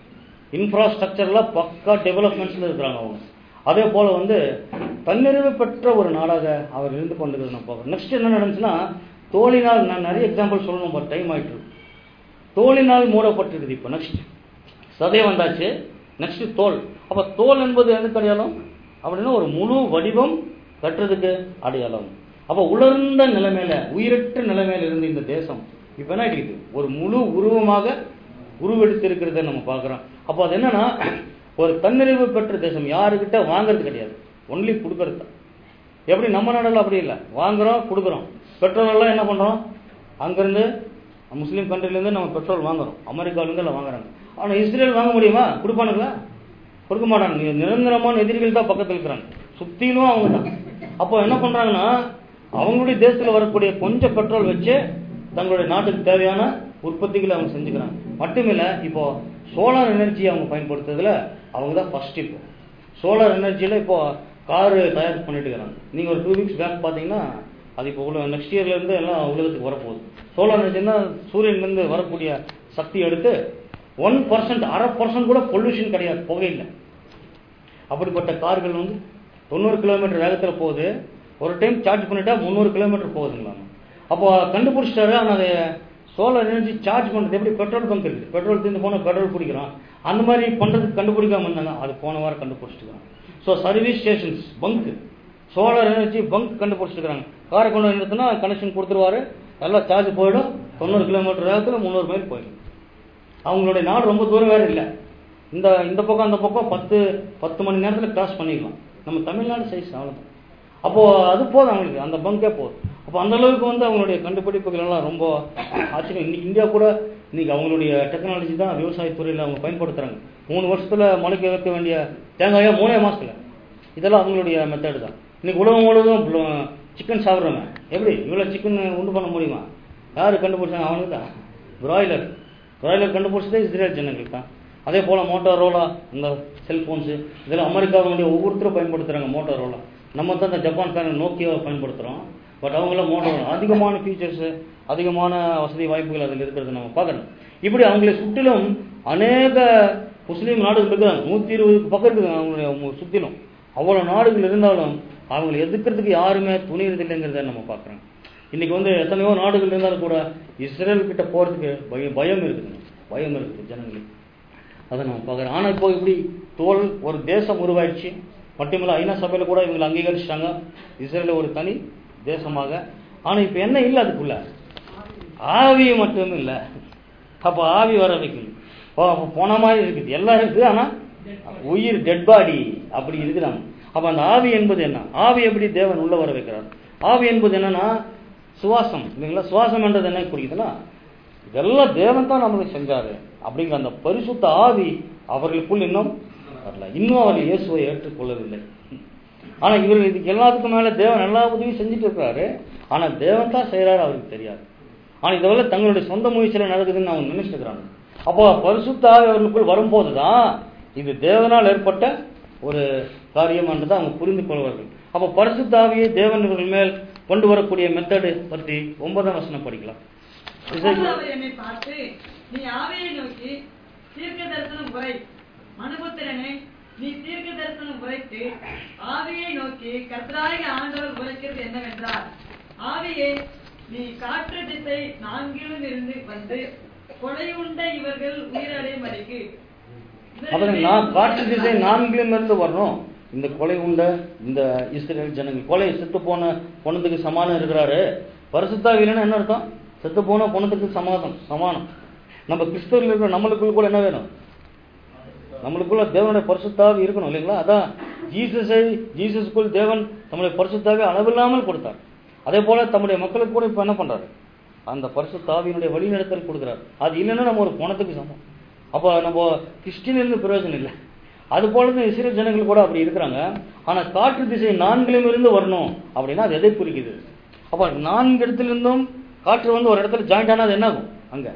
இன்ஃப்ராஸ்ட்ரக்சர்லாம் பக்கா டெவலப்மெண்ட்ஸில் இருக்கிறாங்க அவங்க அதே போல வந்து தன்னிறைவு பெற்ற ஒரு நாடாக அவர் இருந்து கொண்டிருக்கிறது நான் பார்க்குறோம் நெக்ஸ்ட் என்ன நடந்துச்சுன்னா தோழினால் நான் நிறைய எக்ஸாம்பிள் சொல்லணும் பட் டைம் ஆயிட்டு இருக்கு. தோலினால் மூடப்பட்டிருக்குது இப்போ நெக்ஸ்ட் சதை வந்தாச்சு நெக்ஸ்ட் தோல் அப்ப தோல் என்பது எதுக்கு அடையாளம் அப்படின்னா ஒரு முழு வடிவம் கட்டுறதுக்கு அடையாளம் அப்ப உலர்ந்த நிலைமையில உயிரற்ற நிலைமையில இருந்து இந்த தேசம் இப்ப என்ன ஆயிட்டு ஒரு முழு உருவமாக உருவெடுத்து இருக்கிறத நம்ம பார்க்கிறோம் அப்போ அது என்னன்னா ஒரு தன்னிறைவு பெற்ற தேசம் யாருக்கிட்ட வாங்குறது கிடையாது ஒன்லி கொடுக்கறது தான் எப்படி நம்ம நாடுல அப்படி இல்லை வாங்குறோம் கொடுக்குறோம் பெட்ரோல் எல்லாம் என்ன பண்றோம் அங்கிருந்து முஸ்லீம் கண்ட்ரிலேருந்து நம்ம பெட்ரோல் வாங்குறோம் அமெரிக்காவிலேருந்து எல்லாம் வாங்குறாங்க ஆனால் இஸ்ரேல் வாங்க முடியுமா கொடுப்பானுங்களா கொடுக்க மாட்டாங்க நீ- நிரந்தரமான எதிரிகள் தான் பக்கத்தில் இருக்கிறாங்க சுத்திலும் அவங்க தான் அப்போ என்ன பண்றாங்கன்னா அவங்களுடைய தேசத்தில் வரக்கூடிய கொஞ்சம் பெட்ரோல் வச்சு தங்களுடைய நாட்டுக்கு தேவையான உற்பத்திகளை அவங்க செஞ்சுக்கிறாங்க மட்டுமில்ல இப்போ சோலார் எனர்ஜி அவங்க பயன்படுத்துறதுல அவங்க தான் ஃபர்ஸ்ட் இப்போ சோலார் எனர்ஜியில் இப்போ கார் தயார் பண்ணிட்டு இருக்கிறாங்க நீங்கள் ஒரு டூ வீக்ஸ் பேக் பார்த்தீங்கன்னா அது இப்போ உள்ள நெக்ஸ்ட் இயர்ல இருந்து எல்லாம் உலகத்துக்கு வரப்போகுது சோலார் எனர்ஜினா சூரியன்லேருந்து வரக்கூடிய சக்தி எடுத்து ஒன் பர்சன்ட் அரை பர்சன்ட் கூட பொல்யூஷன் கிடையாது புகை இல்லை அப்படிப்பட்ட கார்கள் வந்து தொண்ணூறு கிலோமீட்டர் வேகத்தில் போகுது ஒரு டைம் சார்ஜ் பண்ணிட்டா முந்நூறு கிலோமீட்டர் போகுதுங்களாம் அப்போ கண்டுபிடிச்சிட்டாரு ஆனால் அதை சோலார் எனர்ஜி சார்ஜ் பண்ணுறது எப்படி பெட்ரோல் பங்க் இருக்குது பெட்ரோல் தீர்ந்து போனால் பெட்ரோல் பிடிக்கிறோம் அந்த மாதிரி பண்ணுறதுக்கு கண்டுபிடிக்காம இருந்தாங்க அது போன வாரம் கண்டுபிடிச்சிட்டுருக்காங்க so service stations bunk solar energy bunk கண்டுபிடிச்சிருக்காங்க காரை கொண்டு வந்து நிறுத்தினா கனெக்ஷன் கொடுத்துருவாரு நல்லா சார்ஜ் போயிடும் தொண்ணூறு கிலோமீட்டர் வேகத்தில் முந்நூறு மைல் போயிடும் அவங்களுடைய நாடு ரொம்ப தூரம் வேற இல்லை இந்த இந்த பக்கம் அந்த பக்கம் பத்து பத்து மணி நேரத்தில் கிராஸ் பண்ணிக்கலாம் நம்ம தமிழ்நாடு சைஸ் அவ்வளோதான் அப்போ அது போதும் அவங்களுக்கு அந்த பங்கே போதும் அப்போ அந்த அளவுக்கு வந்து அவங்களுடைய கண்டுபிடிப்புகள் எல்லாம் ரொம்ப ஆச்சரியம் இன்னைக்கு இந்தியா கூட இன்னைக்கு அவங்களுடைய டெக்னாலஜி தான் விவசாயத்துறையில் அவங்க பயன்படுத்துறாங்க மூணு வருஷத்துல முளைக்க வைக்க வேண்டிய தேங்காயா மூணே மாசத்துல இதெல்லாம் அவங்களுடைய மெத்தடு தான் இன்னைக்கு உலகம் முழுவதும் சிக்கன் சாப்பிட்றவங்க எப்படி இவ்வளோ சிக்கன் உண்டு பண்ண முடியுமா யார் கண்டுபிடிச்சாங்க அவனுக்கு தான் பிராய்லர் பிராய்லர் கண்டுபிடிச்சதே இஸ்ரேல் ஜனங்களுக்கு தான் அதே போல் மோட்டோரோலா இந்த செல்ஃபோன்ஸு இதெல்லாம் அமெரிக்காவுடைய ஒவ்வொருத்தரும் பயன்படுத்துகிறாங்க மோட்டோரோலா நம்ம தான் இந்த ஜப்பான்காரங்க நோக்கியாவை பயன்படுத்துகிறோம் பட் அவங்களாம் மோட்டோரோலா அதிகமான ஃபீச்சர்ஸு அதிகமான வசதி வாய்ப்புகள் அதில் இருக்கிறது நம்ம பார்க்கணும் இப்படி அவங்களை சுற்றிலும் அநேக முஸ்லீம் நாடுகள் இருக்கிறாங்க நூற்றி இருபதுக்கு பக்கம் இருக்குது அவங்களுடைய அவங்க சுற்றிலும் அவ்வளோ நாடுகள் இருந்தாலும் அவங்களை எதிர்க்கிறதுக்கு யாருமே துணியறது இல்லைங்கிறத நம்ம பார்க்குறோம் இன்னைக்கு வந்து எத்தனையோ நாடுகள் இருந்தாலும் கூட இஸ்ரேல் கிட்ட போகிறதுக்கு பயம் பயம் இருக்குது பயம் இருக்குது ஜனங்களுக்கு அதை நம்ம பார்க்குறோம் ஆனால் இப்போ இப்படி தோல் ஒரு தேசம் உருவாயிடுச்சு மட்டுமில்ல ஐநா சபையில் கூட இவங்களை அங்கீகரிச்சிட்டாங்க இஸ்ரேல ஒரு தனி தேசமாக ஆனால் இப்போ என்ன இல்லை அதுக்குள்ள ஆவி மட்டும் இல்லை அப்போ ஆவி வர வைக்கணும் போ- அப்போ போன மாதிரி இருக்குது எல்லாம் இருக்குது ஆனால் உயிர் டெட் பாடி அப்படி இருக்குதாங்க அப்போ அந்த ஆவி என்பது என்ன ஆவி எப்படி தேவன் உள்ள வர வைக்கிறார் ஆவி என்பது என்னன்னா சுவாசம் இல்லைங்களா சுவாசம் என்றது என்ன குறிக்குதுன்னா இதெல்லாம் தேவன் தான் நமக்கு செஞ்சாரு அப்படிங்கிற அந்த பரிசுத்த ஆவி அவர்களுக்குள் இன்னும் வரல இன்னும் அவர்கள் இயேசுவை ஏற்றுக்கொள்ளவில்லை ஆனா இவர்கள் இதுக்கு எல்லாத்துக்கும் மேல தேவன் எல்லா உதவியும் செஞ்சுட்டு இருக்கிறாரு ஆனா தேவன் தான் செய்யறாரு அவருக்கு தெரியாது ஆனா இதெல்லாம் தங்களுடைய சொந்த முயற்சியில நடக்குதுன்னு அவங்க நினைச்சிட்டு இருக்கிறாங்க அப்போ பரிசுத்த ஆவி அவர்களுக்குள் வரும்போது தான் இது தேவனால் ஏற்பட்ட ஒரு காரியம் என்றதை அவங்க புரிந்து கொள்வார்கள் அப்போ பரிசுத்த ஆவியை தேவன் இவர்கள் மேல் கொண்டு வரக்கூடிய மெத்தடு பற்றி ஒன்பதாம் வசனம் படிக்கலாம் அப்பொழுது அவர் என்னை பார்த்து நீ ஆவியை நோக்கி தீர்க்க தரிசனம் உரை மனுபுத்திரனே நீ தீர்க்க தரிசனம் உரைத்து ஆவியை நோக்கி கர்த்தராகிய ஆண்டவர் உரைக்கிறது என்னவென்றால் ஆவியே நீ காற்று திசை நான்கிலும் இருந்து வந்து கொலை உண்ட இவர்கள் உயிரடையும் வரைக்கு அப்புறம் நான் காற்று திசை நான்கிலும் இருந்து வரணும் இந்த கொலை உண்ட இந்த இஸ்ரேல் ஜனங்கள் கொலை செத்து போன பொணத்துக்கு சமானம் இருக்கிறாரு பரிசுத்தாவிலன்னா என்ன அர்த்தம் செத்து போன பொணத்துக்கு சமாதம் சமானம் நம்ம கிறிஸ்தவர்கள் இருக்கிற நம்மளுக்குள்ள கூட என்ன வேணும் நம்மளுக்குள்ள தேவனுடைய பரிசுத்தாவி இருக்கணும் இல்லைங்களா அதான் ஜீசஸை ஜீசஸ்க்குள் தேவன் தம்முடைய பரிசுத்தாவை அளவில்லாமல் கொடுத்தார் அதே போல தம்முடைய மக்களுக்கு கூட இப்ப என்ன பண்றாரு அந்த பரிசுத்தாவியினுடைய வழிநடத்தல் கொடுக்குறாரு அது இல்லைன்னா நம்ம ஒரு பணத்துக்கு சமம் அப்போ நம்ம கிறிஸ்டின் இருந்து பிரயோஜனம் இல்லை அது போல தான் இஸ்ரேல் ஜனங்கள் கூட அப்படி இருக்கிறாங்க ஆனா காற்று திசை நான்கிலும் இருந்து வரணும் அப்படின்னா அது எதை குறிக்குது அப்ப நான்கு இடத்துல இருந்தும் காற்று வந்து ஒரு இடத்துல ஜாயிண்ட் ஆனா அது என்ன ஆகும் அங்க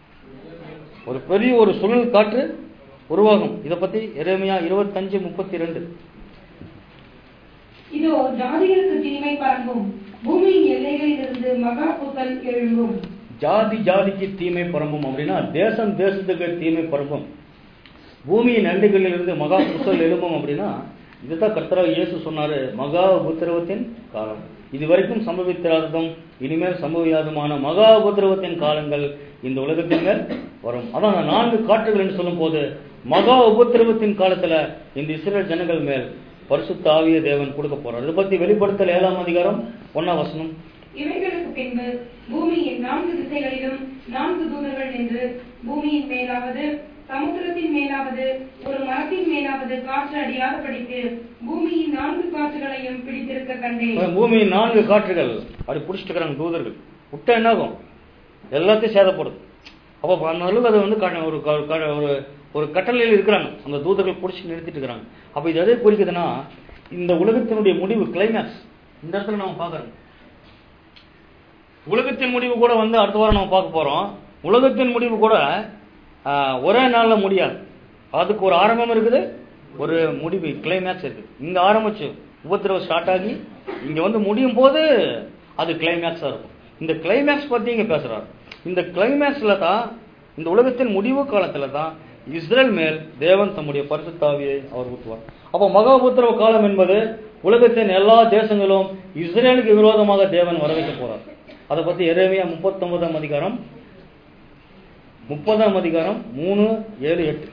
ஒரு பெரிய ஒரு சுழல் காற்று உருவாகும் இத பத்தி எரேமியா இருபத்தஞ்சு முப்பத்தி ரெண்டு இதோ ஜாதிகளுக்கு தீமை பரம்பும் பூமியின் எல்லைகளிலிருந்து மகா புத்தல் எழும்பும் ஜாதி ஜாதிக்கு தீமை பரம்பும் அப்படின்னா தேசம் தேசத்துக்கு தீமை பரம்பும் பூமியின் நண்டுகளில் இருந்து மகா புத்தல் எழும்பும் அப்படின்னா இதுதான் கர்த்தராக இயேசு சொன்னாரு மகா உபத்திரவத்தின் காலம் இது வரைக்கும் சம்பவித்திராததும் இனிமேல் சம்பவியாதமான மகா உபத்திரவத்தின் காலங்கள் இந்த உலகத்தின் மேல் வரும் அதான் அந்த நான்கு காற்றுகள் என்று சொல்லும் போது மகா உபத்திரவத்தின் காலத்துல இந்த இஸ்ரேல் ஜனங்கள் மேல் பரிசுத்த ஆவிய தேவன் கொடுக்க போறார் இதை பத்தி வெளிப்படுத்தல் ஏழாம் அதிகாரம் ஒன்னாம் வசனம் இவைகளுக்கு பின்பு பூமியின் நான்கு திசைகளிலும் நான்கு தூதர்கள் என்று பூமியின் மேலாவது சமுத்திரத்தின் மேலாவது ஒரு மரத்தின் மேலாவது காற்று அடியாதபடிக்கு பூமியின் நான்கு காற்றுகளையும் பிடித்திருக்க கண்டேன் பூமியின் நான்கு காற்றுகள் அப்படி பிடிச்சிட்டு இருக்கிறாங்க தூதர்கள் விட்டா என்னாகும் எல்லாத்தையும் சேதப்படும் அப்போ அந்த அளவுக்கு அது வந்து க- ஒரு க- க- ஒரு ஒரு கட்டளையில் இருக்கிறாங்க அந்த தூதர்கள் பிடிச்சி நிறுத்திட்டு இருக்கிறாங்க அப்போ இது எதை குறிக்குதுன்னா இந்த உலகத்தினுடைய முடிவு கிளைமேக்ஸ் இந்த இடத்துல நம்ம பார்க்கறோம் உலகத்தின் முடிவு கூட வந்து அடுத்த வாரம் நம்ம பார்க்க போறோம் உலகத்தின் முடிவு கூட ஆஹ், ஒரே நாள்ல முடியாது அதுக்கு ஒரு ஆரம்பம் இருக்குது ஒரு முடிவு கிளைமேக்ஸ் இருக்கு இங்க ஆரம்பிச்சு உபத்திரவம் ஸ்டார்ட் ஆகி இங்க வந்து முடியும் போது அது கிளைமேக்ஸா இருக்கும் இந்த கிளைமேக்ஸ் பத்தி இங்க பேசுறாரு இந்த கிளைமேக்ஸ்ல தான் இந்த உலகத்தின் முடிவு காலத்துல தான் இஸ்ரேல் மேல் தேவன் தம்முடைய பரிசுத்தாவியை அவர் ஊற்றுவார் அப்போ மகா உபத்திரவ காலம் என்பது உலகத்தின் எல்லா தேசங்களும் இஸ்ரேலுக்கு விரோதமாக தேவன் வரவைக்க போறார் அதை பத்தி எரேமியா முப்பத்தொன்பதாம் அதிகாரம் முப்பதாம் அதிகாரம் மூணு ஏழு எட்டு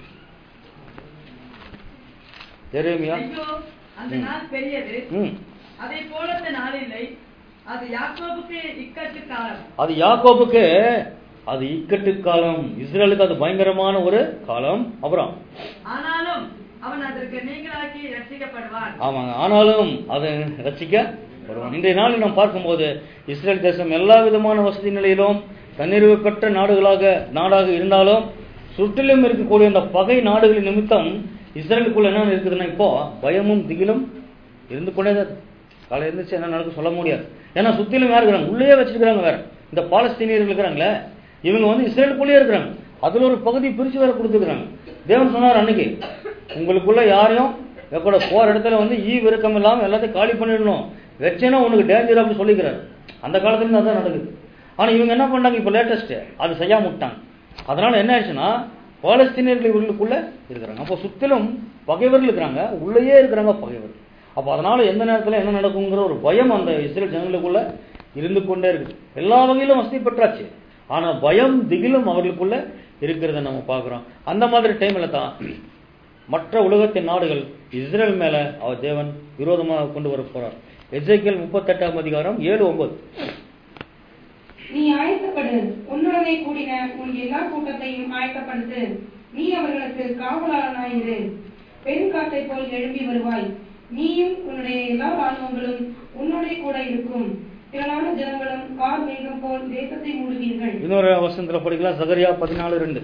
எரேமியா ஐயோ அந்த ம். நாள் பெரியது ம் அதை போல அந்த நாள் இல்லை அது யாக்கோபுக்கு இக்கட்டு காலம் அது யாக்கோபுக்கு அது இக்கட்டு காலம் இஸ்ரேலுக்கு அது பயங்கரமான ஒரு காலம் அப்புறம் ஆனாலும் அவன் அதற்கு நீங்களாக்கி ரட்சிக்கப்படுவான் ஆமாங்க ஆனாலும் அது ரசிக்க வருவான் இன்றைய நாளில் நாம் பார்க்கும்போது இஸ்ரேல் தேசம் எல்லா விதமான வசதி நிலையிலும் தன்னிறைவு பெற்ற நாடுகளாக நாடாக இருந்தாலும் சுற்றிலும் இருக்கக்கூடிய அந்த பகை நாடுகளின் நிமித்தம் இஸ்ரேலுக்குள்ள என்ன இருக்குதுன்னா இப்போ பயமும் திகிலும் இருந்து கொண்டே தான் இருக்கு. காலை இருந்துச்சு என்ன நடக்கும் சொல்ல முடியாது ஏன்னா சுத்திலும் யார் இருக்கிறாங்க உள்ளே வச்சிருக்கிறாங்க வேற இந்த பாலஸ்தீனியர்கள் இருக்கிறாங்களே இவங்க வந்து இஸ்ரேலுக்குள்ளேயே இருக்கிறாங்க அதுல ஒரு பகுதி பிரிச்சு வேற கொடுத்துருக்காங்க தேவன் சொன்னார் அன்னைக்கு உங்களுக்குள்ள யாரையும் எப்பட போற இடத்துல வந்து ஈ விருக்கம் இல்லாம எல்லாத்தையும் காலி பண்ணிடணும் வச்சேன்னா உனக்கு டேஞ்சர் அப்படின்னு சொல்லிக்கிறாரு அந்த காலத்துல இருந்து அதான் நடக்குது ஆனா இவங்க என்ன பண்ணாங்க இப்ப லேட்டஸ்ட் அது செய்யாம விட்டாங்க அதனால என்ன ஆயிடுச்சுன்னா பாலஸ்தீனியர்கள் இவர்களுக்குள்ள இருக்கிறாங்க அப்போ சுத்திலும் பகைவர்கள் இருக்கிறாங்க உள்ளேயே இருக்கிறாங்க பகைவர்கள் அப்போ அதனால எந்த நேரத்துல என்ன நடக்குங்கிற ஒரு பயம் அந்த இஸ்ரேல் ஜனங்களுக்குள்ள இருந்து கொண்டே இருக்குது எல்லா வகையிலும் வசதி பெற்றாச்சு ஆனா பயம் திகிலும் அவர்களுக்குள்ள இருக்கிறத நம்ம பார்க்கிறோம் அந்த மாதிரி டைம்ல தான் மற்ற உலகத்தின் நாடுகள் இஸ்ரேல் மேல அவர் தேவன் விரோதமாக கொண்டு வர போறார் எசேக்கியேல் முப்பத்தெட்டாம் அதிகாரம் ஏழு ஒன்பது நீ ஆயத்தப்படு உன்னுடனே கூடின உன் எல்லா கூட்டத்தையும் ஆயத்தப்படுத்து நீ அவர்களுக்கு காவலாளனாயிரு பெருங்காற்றை போல் எழும்பி வருவாய் நீயும் உன்னுடைய எல்லா ராணுவங்களும் உன்னோடே கூட இருக்கும் திரளான ஜனங்களும் கார் மேகம் போல் தேசத்தை மூடுவீர்கள் இன்னொரு வசனத்துல படிக்கலாம் சகரியா பதினாலு ரெண்டு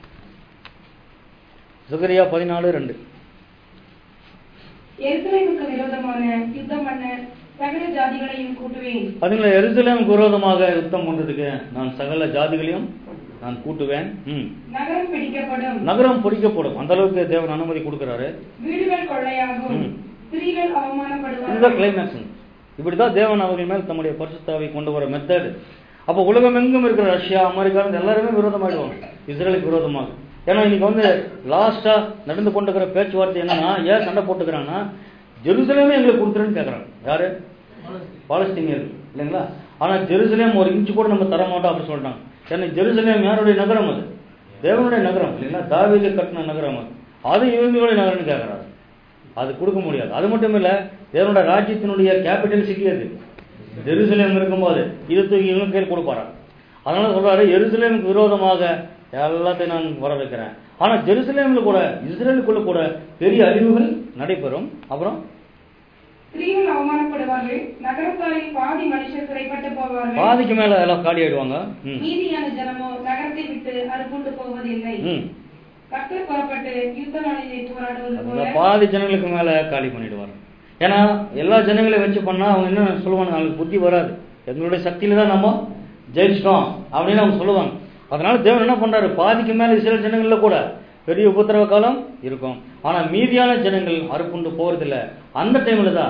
சகரியா பதினாலு ரெண்டு எருசலேமுக்கு விரோதமான யுத்தம் பண்ண சகல ஜாதிகளையும் கூட்டுவேன் அதுங்கள எருசலேமுக்கு விரோதமாக யுத்தம் பண்றதுக்கு நான் சகல ஜாதிகளையும் நான் கூட்டுவேன் ம். நகரம் பிடிக்கப்படும் நகரம் பொறிக்கப்படும் அந்த அளவுக்கு தேவன் அனுமதி கொடுக்கிறாரு வீடுகள் கொள்ளையாகும் ம். ஸ்திரீகள் இதுதான் அவமானப்படுவார்கள் கிளைமேக்ஸ் இப்படிதான் தேவன் அவர்கள் மேல் தம்முடைய பரிசுத்தாவை கொண்டு வர மெத்தட் அப்போ உலகம் எங்கும் இருக்கிற ரஷ்யா அமெரிக்கா இருந்து எல்லாருமே விரோதமாயிடுவாங்க இஸ்ரேலுக்கு விரோதமாக ஏன்னா இன்னைக்கு வந்து லாஸ்டா நடந்து கொண்டிருக்கிற பேச்சுவார்த்தை என்னன்னா ஏன் சண்டை போட்டுக்கிறாங்கன்னா ஜெருசலேமே எங்களுக்கு கொடுத்துருன்னு கேட்கறாங்க யாரு பாலஸ்தீனியர்கள் இல்லைங்களா ஆனா ஜெருசலேம் ஒரு இன்ச்சு கூட நம்ம தர மாட்டோம் அப்படின்னு சொல்றாங்க ஏன்னா ஜெருசலேம் யாருடைய நகரம் அது தேவனுடைய நகரம் இல்லைங்களா தாவீது கட்டின நகரம் அது அது இவங்களுடைய நகரம்னு கேட்கறாரு அது கொடுக்க முடியாது அது மட்டும் இல்ல தேவனுடைய ராஜ்யத்தினுடைய கேபிட்டல் சிட்டி அது ஜெருசலேம் இருக்கும்போது இது தூக்கி இவங்க கையில் கொடுப்பாரா அதனால சொல்றாரு எருசலேமுக்கு விரோதமாக எல்லாத்தையும் நான் வர வைக்கிறேன் ஆனா ஜெருசலேம்ல கூட இஸ்ரேலுக்குள்ள கூட பெரிய அழிவுகள் நடைபெறும் அப்புறம் ஸ்திரீகள் அவமானப்படுவார்கள் நகரத்தாரில் பாதி மனுஷர் சிறைப்பட்டு போவார்கள் பாதிக்கு மேல எல்லாம் காலி ஆயிடுவாங்க ம். மீதியான ஜனமோ நகரத்தை விட்டு அறுப்புண்டு போவதில்லை ம். கர்த்தர் புறப்பட்டு யுத்த நாளிலே போராடுவது அதுல போல பாதி ஜனங்களுக்கு மேல காலி பண்ணிடுவாங்க ஏன்னா எல்லா ஜனங்களையும் வச்சு பண்ணா அவங்க என்ன சொல்லுவாங்க அவங்களுக்கு புத்தி வராது எங்களுடைய சக்தியில தான் நம்ம ஜெயிச்சிட்டோம் அப்படின்னு அவங்க சொல்லுவாங்க அதனால தேவன் என்ன பண்றாரு பாதிக்கு மேல சில ஜனங்கள்ல கூட பெரிய உபத்திரவ காலம் இருக்கும் ஆனா மீதியான ஜனங்கள் அறுப்புண்டு போறதில்ல அந்த டைம்ல தான்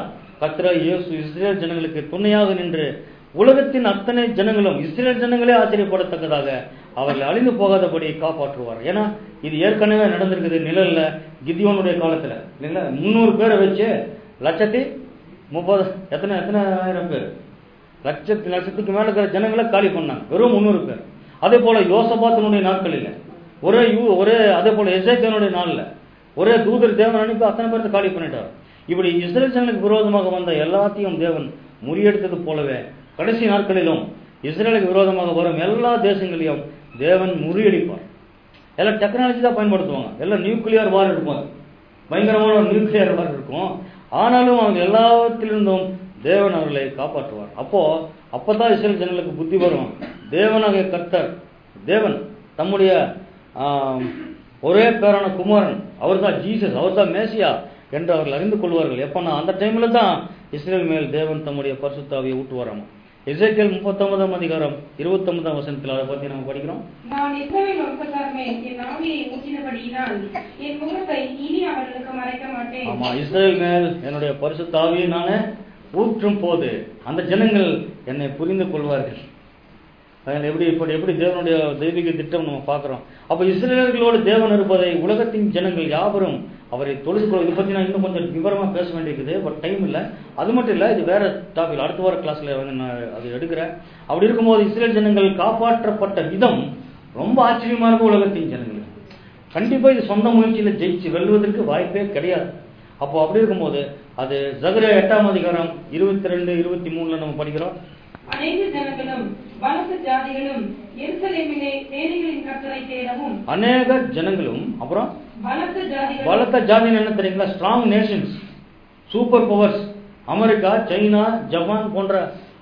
கத்ரா இயேசு இஸ்ரேல் ஜனங்களுக்கு துணையாக நின்று உலகத்தின் அத்தனை ஜனங்களும் இஸ்ரேல் ஜனங்களே ஆச்சரியப்படத்தக்கதாக அவர்கள் அழிந்து போகாதபடி காப்பாற்றுவார் ஏன்னா இது ஏற்கனவே நடந்திருக்குது நிழல்ல கிதியோனுடைய காலத்துல இல்லைங்களா முந்நூறு பேரை வச்சு லட்சத்தி முப்பது எத்தனை எத்தனை ஆயிரம் பேர் லட்சத்து லட்சத்துக்கு மேல இருக்கிற ஜனங்களை காலி பண்ணாங்க வெறும் முந்நூறு பேர் அதே போல யோசபாத்தினுடைய நாட்களில் ஒரே யூ ஒரே அதே போல எசேக்கியனுடைய நாள்ல ஒரே தூதர் தேவன் அனுப்பி அத்தனை பேர்த்த காலி பண்ணிட்டார் இப்படி இஸ்ரேல் ஜனங்களுக்கு விரோதமாக வந்த எல்லாத்தையும் தேவன் முறியடித்தது போலவே கடைசி நாட்களிலும் இஸ்ரேலுக்கு விரோதமாக வரும் எல்லா தேசங்களையும் தேவன் முறியடிப்பார் எல்லாம் டெக்னாலஜி தான் பயன்படுத்துவாங்க எல்லாம் நியூக்ளியர் வார் இருக்கும் அது. பயங்கரமான ஒரு நியூக்ளியர் வார் இருக்கும் ஆனாலும் அவங்க எல்லாத்திலிருந்தும் தேவன் அவர்களை காப்பாற்றுவார் அப்போ அப்பதான் இஸ்ரேல் ஜனங்களுக்கு புத்தி வரும் தேவனாகிய கர்த்தர் தேவன் தம்முடைய ஆம், ஒரே பேரான குமாரன் அவர் தான் ஜீசஸ் அவர் தான் மேசியா என்று அவர்கள் அறிந்து கொள்வார்கள் எப்பன்னா அந்த டைம்ல தான் இஸ்ரேல் மேல் தேவன் தம்முடைய பரிசுத்தாவியை ஊட்டுவாராம் எசேக்கியல் முப்பத்தொன்பதாம் அதிகாரம் இருபத்தொன்பதாம் வசனத்தில் அதை பத்தி நம்ம படிக்கிறோம் நான் இஸ்ரவேல் வம்சத்தார் மேல் என் ஆவியை ஊற்றினபடியினால் என் முகத்தை இனி அவர்களுக்கு மறைக்க மாட்டேன் ஆமா இஸ்ரேல் மேல் என்னுடைய பரிசுத்தாவியை நானே ஊற்றும் போது அந்த ஜனங்கள் என்னை புரிந்து கொள்வார்கள் அதனால எப்படி இப்படி எப்படி தேவனுடைய தெய்வீக திட்டம் நம்ம பார்க்கிறோம் அப்ப இஸ்ரேலர்களோடு தேவன் இருப்பதை உலகத்தின் ஜனங்கள் யாவரும் அவரை தொழுது கொள்ள இதை பத்தி நான் இன்னும் கொஞ்சம் விவரமா பேச வேண்டியிருக்குது பட் டைம் இல்ல அது மட்டும் இல்ல இது வேற டாபிக் அடுத்த வார கிளாஸ்ல வந்து நான் அது எடுக்கிறேன் அப்படி இருக்கும்போது இஸ்ரேல் ஜனங்கள் காப்பாற்றப்பட்ட விதம் ரொம்ப ஆச்சரியமா இருக்கும் உலகத்தின் ஜனங்களுக்கு கண்டிப்பா இது சொந்த முயற்சியில ஜெயிச்சு வெல்வதற்கு வாய்ப்பே கிடையாது அப்போ அப்படி இருக்கும்போது அது ஜகரியா எட்டாம் அதிகாரம் இருபத்தி ரெண்டு இருபத்தி மூணுல நம்ம படிக்கிறோம் அநேக ஜனங்களும் பலத்த ஜாதிகளும் எருசலேமிலே சேனைகளின் கர்த்தரை தேடவும் அநேக ஜனங்களும் அப்புறம் பலத்த ஜாதிகளும் பலத்த ஜாதின்னு என்ன தெரியுங்களா strong nations super powers America China Japan போன்ற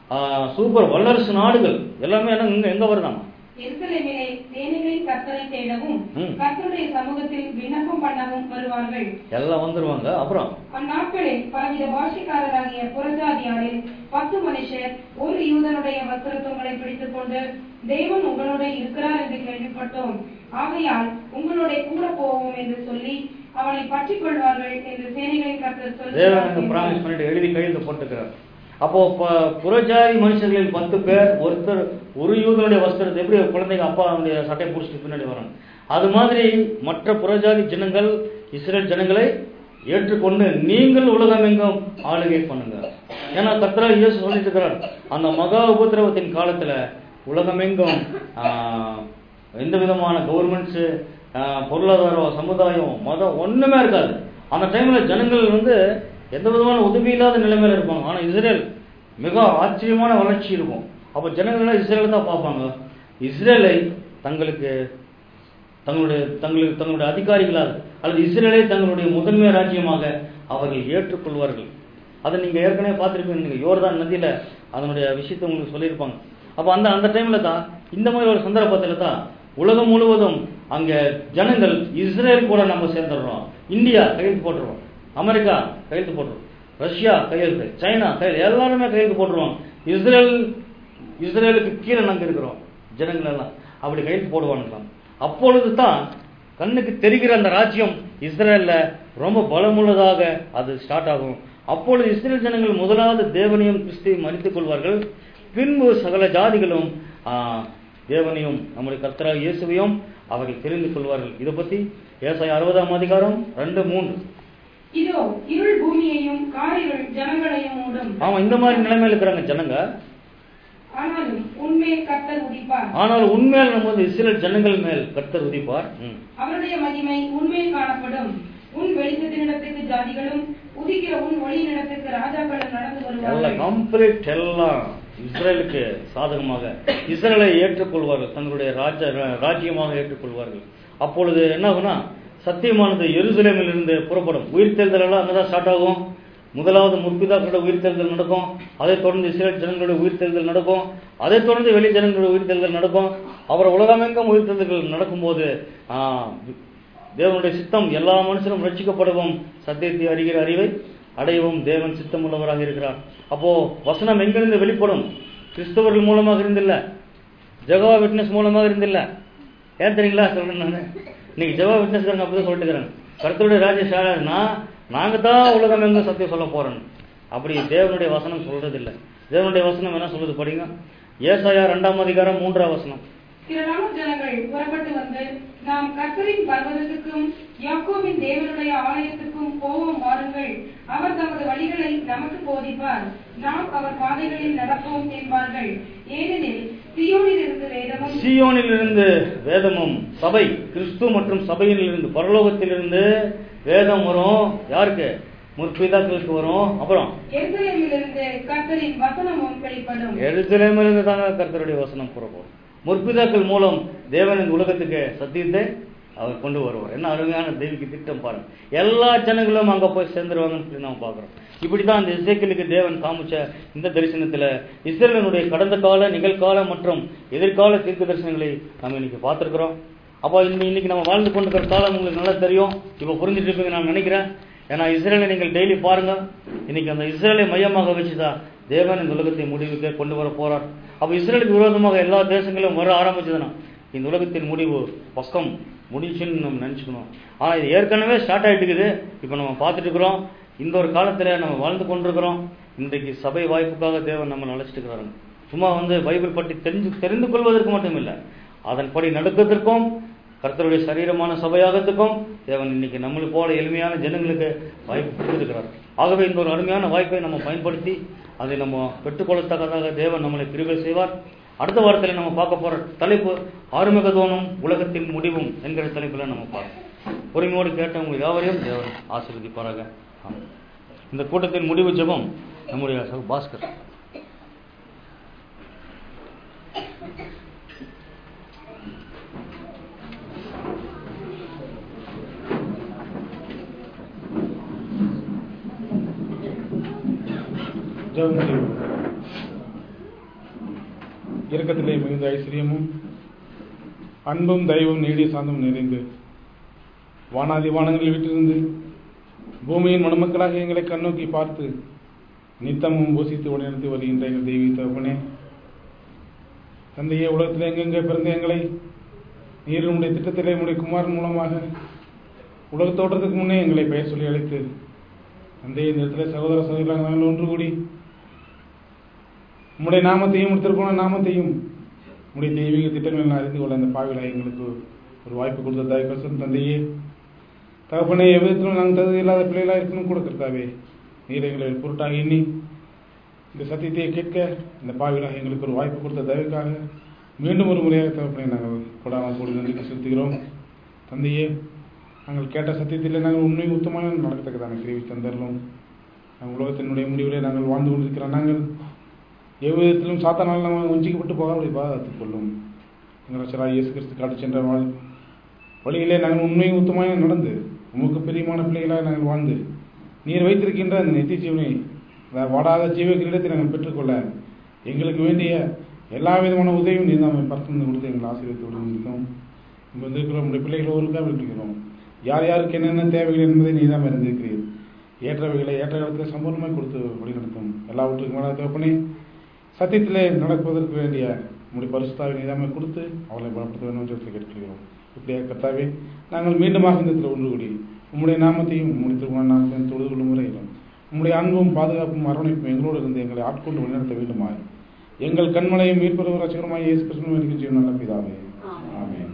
சூப்பர் வல்லரசு நாடுகள் எல்லாமே என்ன இங்க எங்க வருதாமா எருசலேமிலே சேனைகளின் கர்த்தரை தேடவும் ம். கர்த்தருடைய சமூகத்தில் விண்ணப்பம் பண்ணவும் வருவார்கள் எல்லாம் வந்துருவாங்க அப்புறம் அந்நாட்களில் பலவித பாஷைக்காரராகிய புறஜாதியாரில் பத்து மனுஷர் ஒரு யூதனுடைய வஸ்திரத்துவங்களை பிடித்துக் கொண்டு தேவன் உங்களோட இருக்கிறார் என்று கேள்விப்பட்டோம் ஆகையால் உங்களோட கூட போவோம் என்று சொல்லி அவனை பற்றிக் கொள்வார்கள் என்று சேனைகளின் கர்த்தர் தேவன் அங்க சொல்லுகிறார் ப்ராமிஸ் பண்ணிட்டு எழுதி கையெழுத்து போட்டுக்கிறார் அப்போ ப- புறஜாதி மனுஷர்களில் பத்து பேர் ஒருத்தர் ஒரு யூதனுடைய வஸ்திரத்தை எப்படி குழந்தைங்க அப்பா அவனுடைய சட்டை பிடிச்சிட்டு பின்னாடி வரும் அது மாதிரி மற்ற புறஜாதி ஜனங்கள் இஸ்ரேல் ஜனங்களை ஏற்றுக்கொண்டு நீங்கள் உலகம் எங்கும் ஆளுகை பண்ணுங்க ஏன்னா கர்த்தரா இயேசு சொல்லிட்டு இருக்கிறார் அந்த மகா உபத்திரவத்தின் காலத்துல உலகமெங்கும் ஆஹ், எந்த விதமான கவர்மெண்ட்ஸ் பொருளாதாரம் சமுதாயம் மதம் ஒண்ணுமே இருக்காது அந்த டைம்ல ஜனங்கள் வந்து எந்த விதமான உதவி இல்லாத நிலைமையில இருப்பாங்க ஆனா இஸ்ரேல் மிக ஆச்சரியமான வளர்ச்சி இருக்கும் அப்ப ஜனங்கள் எல்லாம் இஸ்ரேலை தான் பார்ப்பாங்க இஸ்ரேலை தங்களுக்கு தங்களுடைய தங்களுக்கு தங்களுடைய அதிகாரிகளால் அல்லது இஸ்ரேலை தங்களுடைய முதன்மை ராஜ்யமாக அவர்கள் ஏற்றுக்கொள்வார்கள் அதை நீங்க ஏற்கனவே பார்த்திருப்பீங்க நீங்க யோர்தான் நதியில அதனுடைய விஷயத்தை உங்களுக்கு சொல்லியிருப்பாங்க அப்ப அந்த அந்த டைம்ல தான் இந்த மாதிரி ஒரு சந்தர்ப்பத்துல தான் உலகம் முழுவதும் அங்க ஜனங்கள் இஸ்ரேல் கூட நம்ம சேர்ந்துடுறோம் இந்தியா கையெழுத்து போட்டுருவோம் அமெரிக்கா கையெழுத்து போட்டுருவோம் ரஷ்யா கையெழுத்து சைனா கையெழுத்து எல்லாருமே கையெழுத்து போட்டுருவோம் இஸ்ரேல் இஸ்ரேலுக்கு கீழே நாங்க இருக்கிறோம் ஜனங்கள் எல்லாம் அப்படி கையெழுத்து போடுவானுங்களாம் அப்பொழுது தான் கண்ணுக்கு தெரிகிற அந்த ராஜ்யம் இஸ்ரேல்ல ரொம்ப பலமுள்ளதாக அது ஸ்டார்ட் ஆகும் அப்பொழுது இஸ்ரேல் ஜனங்கள் முதலாவது தேவனையும் கிறிஸ்தையும் மறித்துக் கொள்வார்கள் பின்பு சகல ஜாதிகளும் ஆ, தேவனையும் நம்முடைய கர்த்தரா இயேசுவையும் அவர்கள் தெரிந்து கொள்வார்கள் இதை பத்தி ஏசாய அறுபதாம் அதிகாரம் ரெண்டு மூன்று இதோ இருள் பூமியையும் காரிருள் ஜனங்களையும் மூடும் ஆமா இந்த மாதிரி நிலைமையில இருக்கிறாங்க ஜனங்க ஆனாலும் உண்மையில் கர்த்தர் உதிப்பார் ஆனால் உண்மையில் நம்ம வந்து இஸ்ரேல் ஜனங்கள் மேல் கர்த்தர் உதிப்பார் ம். அவருடைய மகிமை உண்மையில் காணப்படும் உன் வெளிச்சத்தினிடத்துக்கு ஜாதிகளும் உதிக்கிற உன் ஒளியினிடத்துக்கு ராஜாக்களும் நடந்து எல்லாம் வருவார்கள் கம்ப்ளீட் எல்லாம் இஸ்ரேலுக்கு சாதகமாக இஸ்ரேலை ஏற்றுக்கொள்வார்கள் தங்களுடைய ராஜ ராஜ்யமாக ஏற்றுக்கொள்வார்கள் அப்பொழுது என்ன ஆகும்னா சத்தியமானது எருசலேமில் இருந்து புறப்படும் உயிர்த்தெழுதல் எல்லாம் அங்கதான் ஸ்டார்ட் ஆகும் முதலாவது முற்பிதாக்களோட உயிர்த்தெழுதல் நடக்கும் அதைத் தொடர்ந்து இஸ்ரேல் ஜனங்களோட உயிர்த்தெழுதல் நடக்கும் அதைத் தொடர்ந்து வெளி ஜனங்களோட உயிர்த்தெழுதல் நடக்கும் அவர் உலகமெங்கும் உயிர்த்தெழுதல்கள் நடக்கும்போது ஆஹ், தேவனுடைய சித்தம் எல்லா மனுஷரும் ரட்சிக்கப்படவும் சத்தியத்தை அறிகிற அறிவை அடையவும் தேவன் சித்தம் உள்ளவராக இருக்கிறார் அப்போ வசனம் எங்கிருந்து வெளிப்படும் கிறிஸ்தவர்கள் மூலமாக இருந்தில்ல ஜெகவா விட்னஸ் மூலமாக இருந்தில்ல ஏன் தெரியுங்களா சொல்றேன் நான் இன்னைக்கு ஜெகவா விட்னஸ்காரங்க அப்படிதான் சொல்லிட்டு இருக்கிறாங்க கர்த்தருடைய ராஜ்ய சாரனா நாங்க தான் உலகம் எங்க சத்தியம் சொல்ல போறோம் அப்படி தேவனுடைய வசனம் சொல்றது இல்ல தேவனுடைய வசனம் என்ன சொல்லுது படிங்க ஏசாயா ரெண்டாம் அதிகாரம் மூன்றாம் வசனம் திரளான ஜனங்கள் புறப்பட்டு வந்து நாம் கர்த்தரின் பர்வதத்துக்கும் யாக்கோபின் தேவனுடைய ஆலயத்துக்கும் போவோம் வாருங்கள் அவர் தமது வழிகளை நமக்கு போதிப்பார் நாம் அவர் பாதைகளில் நடப்போம் என்பார்கள் ஏனெனில் சியோனில் இருந்து வேதமும் சீயோனிலிருந்து வேதமும் சபை கிறிஸ்து மற்றும் சபையிலிருந்து பரலோகத்திலிருந்து வேதம் வரும் யாருக்கு முற்பிதாக்களுக்கு வரும் அப்புறம் எருசலேமிலிருந்து கர்த்தரின் வசனமும் வெளிப்படும் எருசலேமிலிருந்து தாங்க கர்த்தருடைய வசனம் புறப்படும் முற்பிதாக்கள் மூலம் தேவன் இந்த உலகத்துக்கு சத்தியத்தை அவர் கொண்டு வருவார் என்ன அருமையான தெய்வீக திட்டம் பாருங்க எல்லா ஜனங்களும் அங்க போய் சேர்ந்துருவாங்கன்னு சொல்லி நம்ம பார்க்கிறோம் இப்படிதான் இந்த இசைக்கலுக்கு தேவன் காமிச்ச இந்த தரிசனத்துல இஸ்ரேலனுடைய கடந்த கால நிகழ்கால மற்றும் எதிர்கால தீர்க்க தரிசனங்களை நம்ம இன்னைக்கு பார்த்திருக்கிறோம் அப்போ இந்த இன்னைக்கு நம்ம வாழ்ந்து கொண்டிருக்கிற காலம் உங்களுக்கு நல்லா தெரியும் இப்போ புரிஞ்சுட்டு இருப்பீங்க நான் நினைக்கிறேன் ஏன்னா இஸ்ரேலை நீங்கள் டெய்லி பாருங்க இன்னைக்கு அந்த இஸ்ரேலை மையமாக வச்சுதான் தேவன் இந்த உலகத்தை முடிவுக்கு கொண்டு வர போறார் அப்ப இஸ்ரேலுக்கு விரோதமாக எல்லா தேசங்களும் வர ஆரம்பிச்சதுன்னா இந்த உலகத்தின் முடிவு பக்கம் முடிஞ்சுன்னு நம்ம நினைச்சுக்கணும் ஆனா இது ஏற்கனவே ஸ்டார்ட் ஆயிட்டு இருக்குது இப்போ நம்ம பார்த்துட்டு இருக்கிறோம் இந்த ஒரு காலத்துல நம்ம வாழ்ந்து கொண்டிருக்கிறோம் இன்றைக்கு சபை வாய்ப்புக்காக தேவன் நம்ம நினைச்சிட்டு இருக்கிறாங்க சும்மா வந்து பைபிள் பற்றி தெரிஞ்சு தெரிந்து கொள்வதற்கு மட்டும் இல்லை அதன்படி நடக்கிறதுக்கும் கர்த்தருடைய சரீரமான சபையாகத்துக்கும் தேவன் இன்னைக்கு நம்மளை போல எளிமையான ஜனங்களுக்கு வாய்ப்பு கொடுத்திருக்கிறார் ஆகவே இந்த ஒரு அருமையான வாய்ப்பை நம்ம பயன்படுத்தி அதை நம்ம பெற்றுக்கொள்ளத்தக்கதாக தேவன் நம்மளை கிருபை செய்வார் அடுத்த வாரத்தில் நம்ம பார்க்க போற தலைப்பு ஆறுமுகதோனும் உலகத்தின் முடிவும் என்கிற தலைப்புல நம்ம பார்ப்போம் பொறுமையோடு கேட்டவங்க யாவரையும் தேவன் ஆசீர்வதிப்பாராக ஆமென். இந்த கூட்டத்தின் முடிவு ஜெபம் நம்முடைய சகோ பாஸ்கர் ஜெபம் செய்வோம். இரக்கத்திலே மிகுந்த ஐஸ்வர்யமும் அன்பும் தயவும் நீடிய சாந்தமும் நிறைந்து வானாதி வானங்களில் விட்டிருந்து பூமியின் மணமக்களாக எங்களை கண்ணோக்கி பார்த்து நித்தமும் பூசித்து உடனே வருகின்ற எங்கள் தெய்வீ தகப்பனே தந்தையே உலகத்தில் எங்கெங்கே பிறந்த எங்களை நீர் உம்முடைய திட்டத்திலே உம்முடைய குமாரன் மூலமாக உலக தோற்றத்துக்கு முன்னே எங்களை பெயர் சொல்லி அழைத்து தந்தையை இந்த இடத்துல சகோதர சகோதரர்களாக நாங்கள் ஒன்று கூடி உம்முடைய நாமத்தையும் திருப்போன நாமத்தையும் உம்முடைய தெய்வீக திட்டங்களை நான் அறிந்து கொள்ள அந்த பாவிலா எங்களுக்கு ஒரு வாய்ப்பு கொடுத்த தாய்க்கோசம் தந்தையே தகப்பனே எவ்விதத்திலும் நாங்கள் தகுதி இல்லாத பிள்ளைகளாக இருக்கணும் கூட கர்த்தாவே நீர் எங்களை பொருட்டாக எண்ணி இந்த சத்தியத்தை கேட்க இந்த பாவிலாக எங்களுக்கு ஒரு வாய்ப்பு கொடுத்த தயவுக்காக மீண்டும் ஒரு முறையாக தகப்பனே நாங்கள் கொடாமல் கூடி நன்றிக்கு செலுத்துகிறோம் தந்தையே நாங்கள் கேட்ட சத்தியத்தில் நாங்கள் உண்மை உத்தமான நடக்கத்தக்கதான கிருவி தந்தரலும் நாங்கள் உலகத்தினுடைய முடிவிலே நாங்கள் வாழ்ந்து கொண்டிருக்கிற நாங்கள் எவ்விதத்திலும் சாத்தானால் நாங்கள் வஞ்சிக்கப்பட்டு போகாமல் பாதுகாத்துக் கொள்ளும் எங்கள் ரச்சராக இயேசு கிறிஸ்து காட்டு சென்ற வாழ் வழியிலே நாங்கள் உண்மை உத்தமாக நடந்து உமக்கு பிரியமான பிள்ளைகளாக நாங்கள் வாழ்ந்து நீர் வைத்திருக்கின்ற அந்த நித்திய ஜீவனை அந்த வாடாத ஜீவ கிரீடத்தை நாங்கள் பெற்றுக்கொள்ள எங்களுக்கு வேண்டிய எல்லா விதமான உதவியும் நீர் நாம் பறந்து கொடுத்து எங்கள் ஆசீர்வத்தை விடுவிக்கிறோம் இங்கே வந்திருக்கிற நம்முடைய பிள்ளைகளை ஒருக்காக விட்டுக்கிறோம் யார் யாருக்கு என்னென்ன தேவைகள் என்பதை நீ தான் அறிந்திருக்கிறீர் ஏற்றவைகளை ஏற்ற காலத்தில் சம்பூர்ணமாக கொடுத்து வழிநடத்தும் எல்லாவற்றுக்கும் மேலே தகப்பனே சத்தியத்திலே நடப்பதற்கு வேண்டிய நம்முடைய பரிசுத்தாவை நீதாமை கொடுத்து அவளை பலப்படுத்த வேண்டும் என்று கேட்கிறோம் இப்படியா கர்த்தாவே நாங்கள் மீண்டுமாக இந்த இடத்துல ஒன்று கூடி உம்முடைய நாமத்தையும் உம்முடைய திருமண நாமத்தையும் தொழுது கொள்ளும் முறையிலும் உம்முடைய அன்பும் பாதுகாப்பும் அரவணைப்பும் எங்களோடு இருந்து எங்களை ஆட்கொண்டு வழிநடத்த வேண்டுமாய் எங்கள் கண்மலையும் மீட்பெறும் ரசிகரமாய் இயேசு கிருஷ்ணன் எனக்கு ஜீவன் நல்ல பிதாவே ஆமென்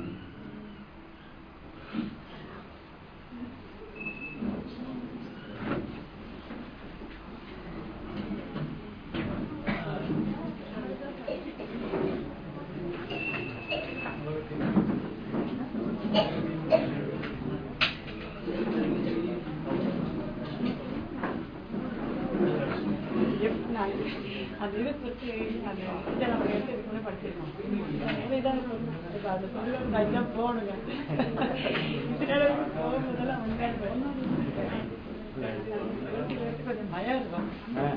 அது இது குறித்து அந்த இதை நம்ம எடுத்து இதுக்குள்ள படிச்சிருக்கோம் எனவே இதான் சொல்லணும். இப்ப அது சொல்லி தான் போகணுங்க இதனால போகும்போதெல்லாம் வந்து கொஞ்சம் பயம் இருக்கும்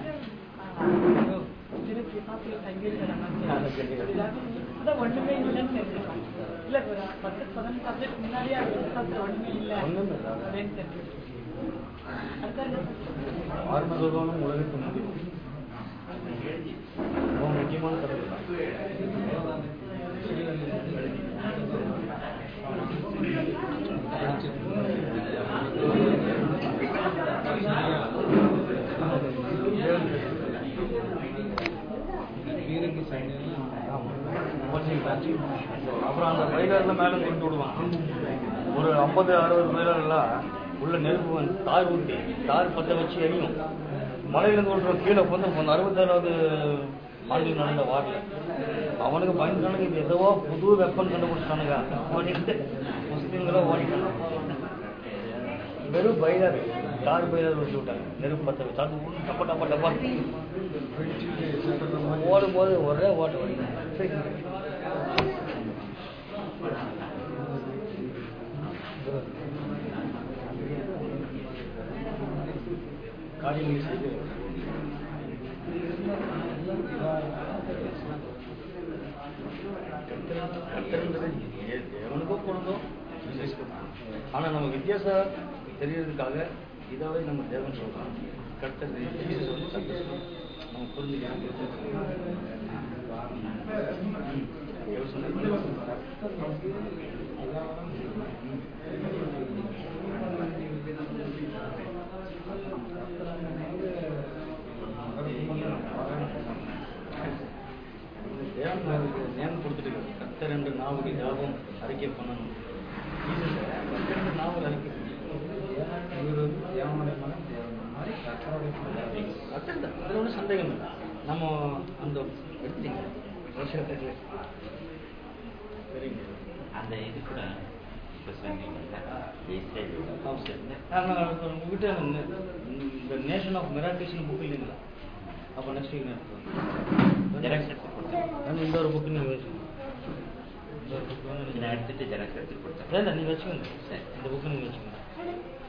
திருப்பி பார்த்து தங்கியிருக்கிறேன் அதான் ஒண்ணுமே இல்லைன்னு தெரிஞ்சுக்கலாம் இல்ல ஒரு பத்து பதினஞ்சு சப்ஜெக்ட் முன்னாடியே அது புத்தகத்துல ஒண்ணுமே இல்லை ஒண்ணுமே இல்லை. அப்படின்னு தெரிஞ்சுக்கலாம் அடுத்த என்ன சொல்றது? ஆறுமுகதோனும் உலகத்தின் முடிவு ரொம்ப முக்கியமான கருத்து ஆ ஆமா. கோச்சிங் பேட்ச் அப்புறம் அந்த பைலர்ல மேலே கொண்டு விடுவான் ஒரு ஐம்பது அறுபது பைலர்லாம் உள்ள நெருப்பு வந்து தார் ஊற்றி தார் பற்ற வச்சு எரியும் மலையிலேருந்து விட்டுறோம் கீழே வந்து அந்த அறுபத்தாறாவது ஆண்டு நடந்த வாரில் அவனுக்கு பயந்துட்டானுங்க இது ஏதோ புது வெப்பன் கண்டுபிடிச்சிட்டானுங்க பண்ணிட்டு முஸ்லீம்களை ஓடிட்டாங்க வெறும் பைலர் தார் பைலர் வச்சு விட்டாங்க நெருப்பு பற்ற வச்சு அது உள்ள டப்பா டப்பா டப்பா ஓடும்போது ஒரே ஓட்ட வரைக்கும் காரியங்களை செய்து கர்த்தர்ன்றது எ- எவனுக்கோ பொருந்தும் ஆனா நம்ம வித்தியாசம் தெரியறதுக்காக இதாவே நம்ம தேவன் சொல்றோம் கர்த்தர் ஜீசஸ் வந்து கர்த்தர் சொல்றோம். நம்ம புரிஞ்சுக்கலாம் ம். எவர் சொன்னது? தேவன் நமக்கு ஞானம் கொடுத்துட்டு இருக்காரு. கர்த்தர் என்று நாவுக்கு ஜாபம் அறிக்கை பண்ணணும் ஜீசஸ் கர்த்தர் என்று நாவல் அறிக்கை கர்த்தர் தான் அதில் ஒன்றும் சந்தேகம் இல்லை நம்ம அந்த எடுத்தீங்க வருஷத்துக்கு சரிங்க அந்த இது கூட இப்போ சொன்னீங்கல்ல இஸ்ரேல் ஆமாம் சார் ஆனால் உங்ககிட்ட இந்த இந்த நேஷன் ஆஃப் மிராக்கிள்ஸ்னு புக் இல்லைங்களா அப்போ நெக்ஸ்ட் வீக் நான் ஜெராக்ஸ் எடுத்து கொடுத்தேன் நான் இந்த ஒரு புக்கு நீங்கள் வச்சுக்கோங்க இந்த ஒரு புக்கு நான் எடுத்துட்டு ஜெராக்ஸ் எடுத்து கொடுத்தேன் வேண்டாம் நீங்கள் வச்சுக்கோங்க சரி. இந்த புக்கு நீங்கள் வச்சுக்கோங்க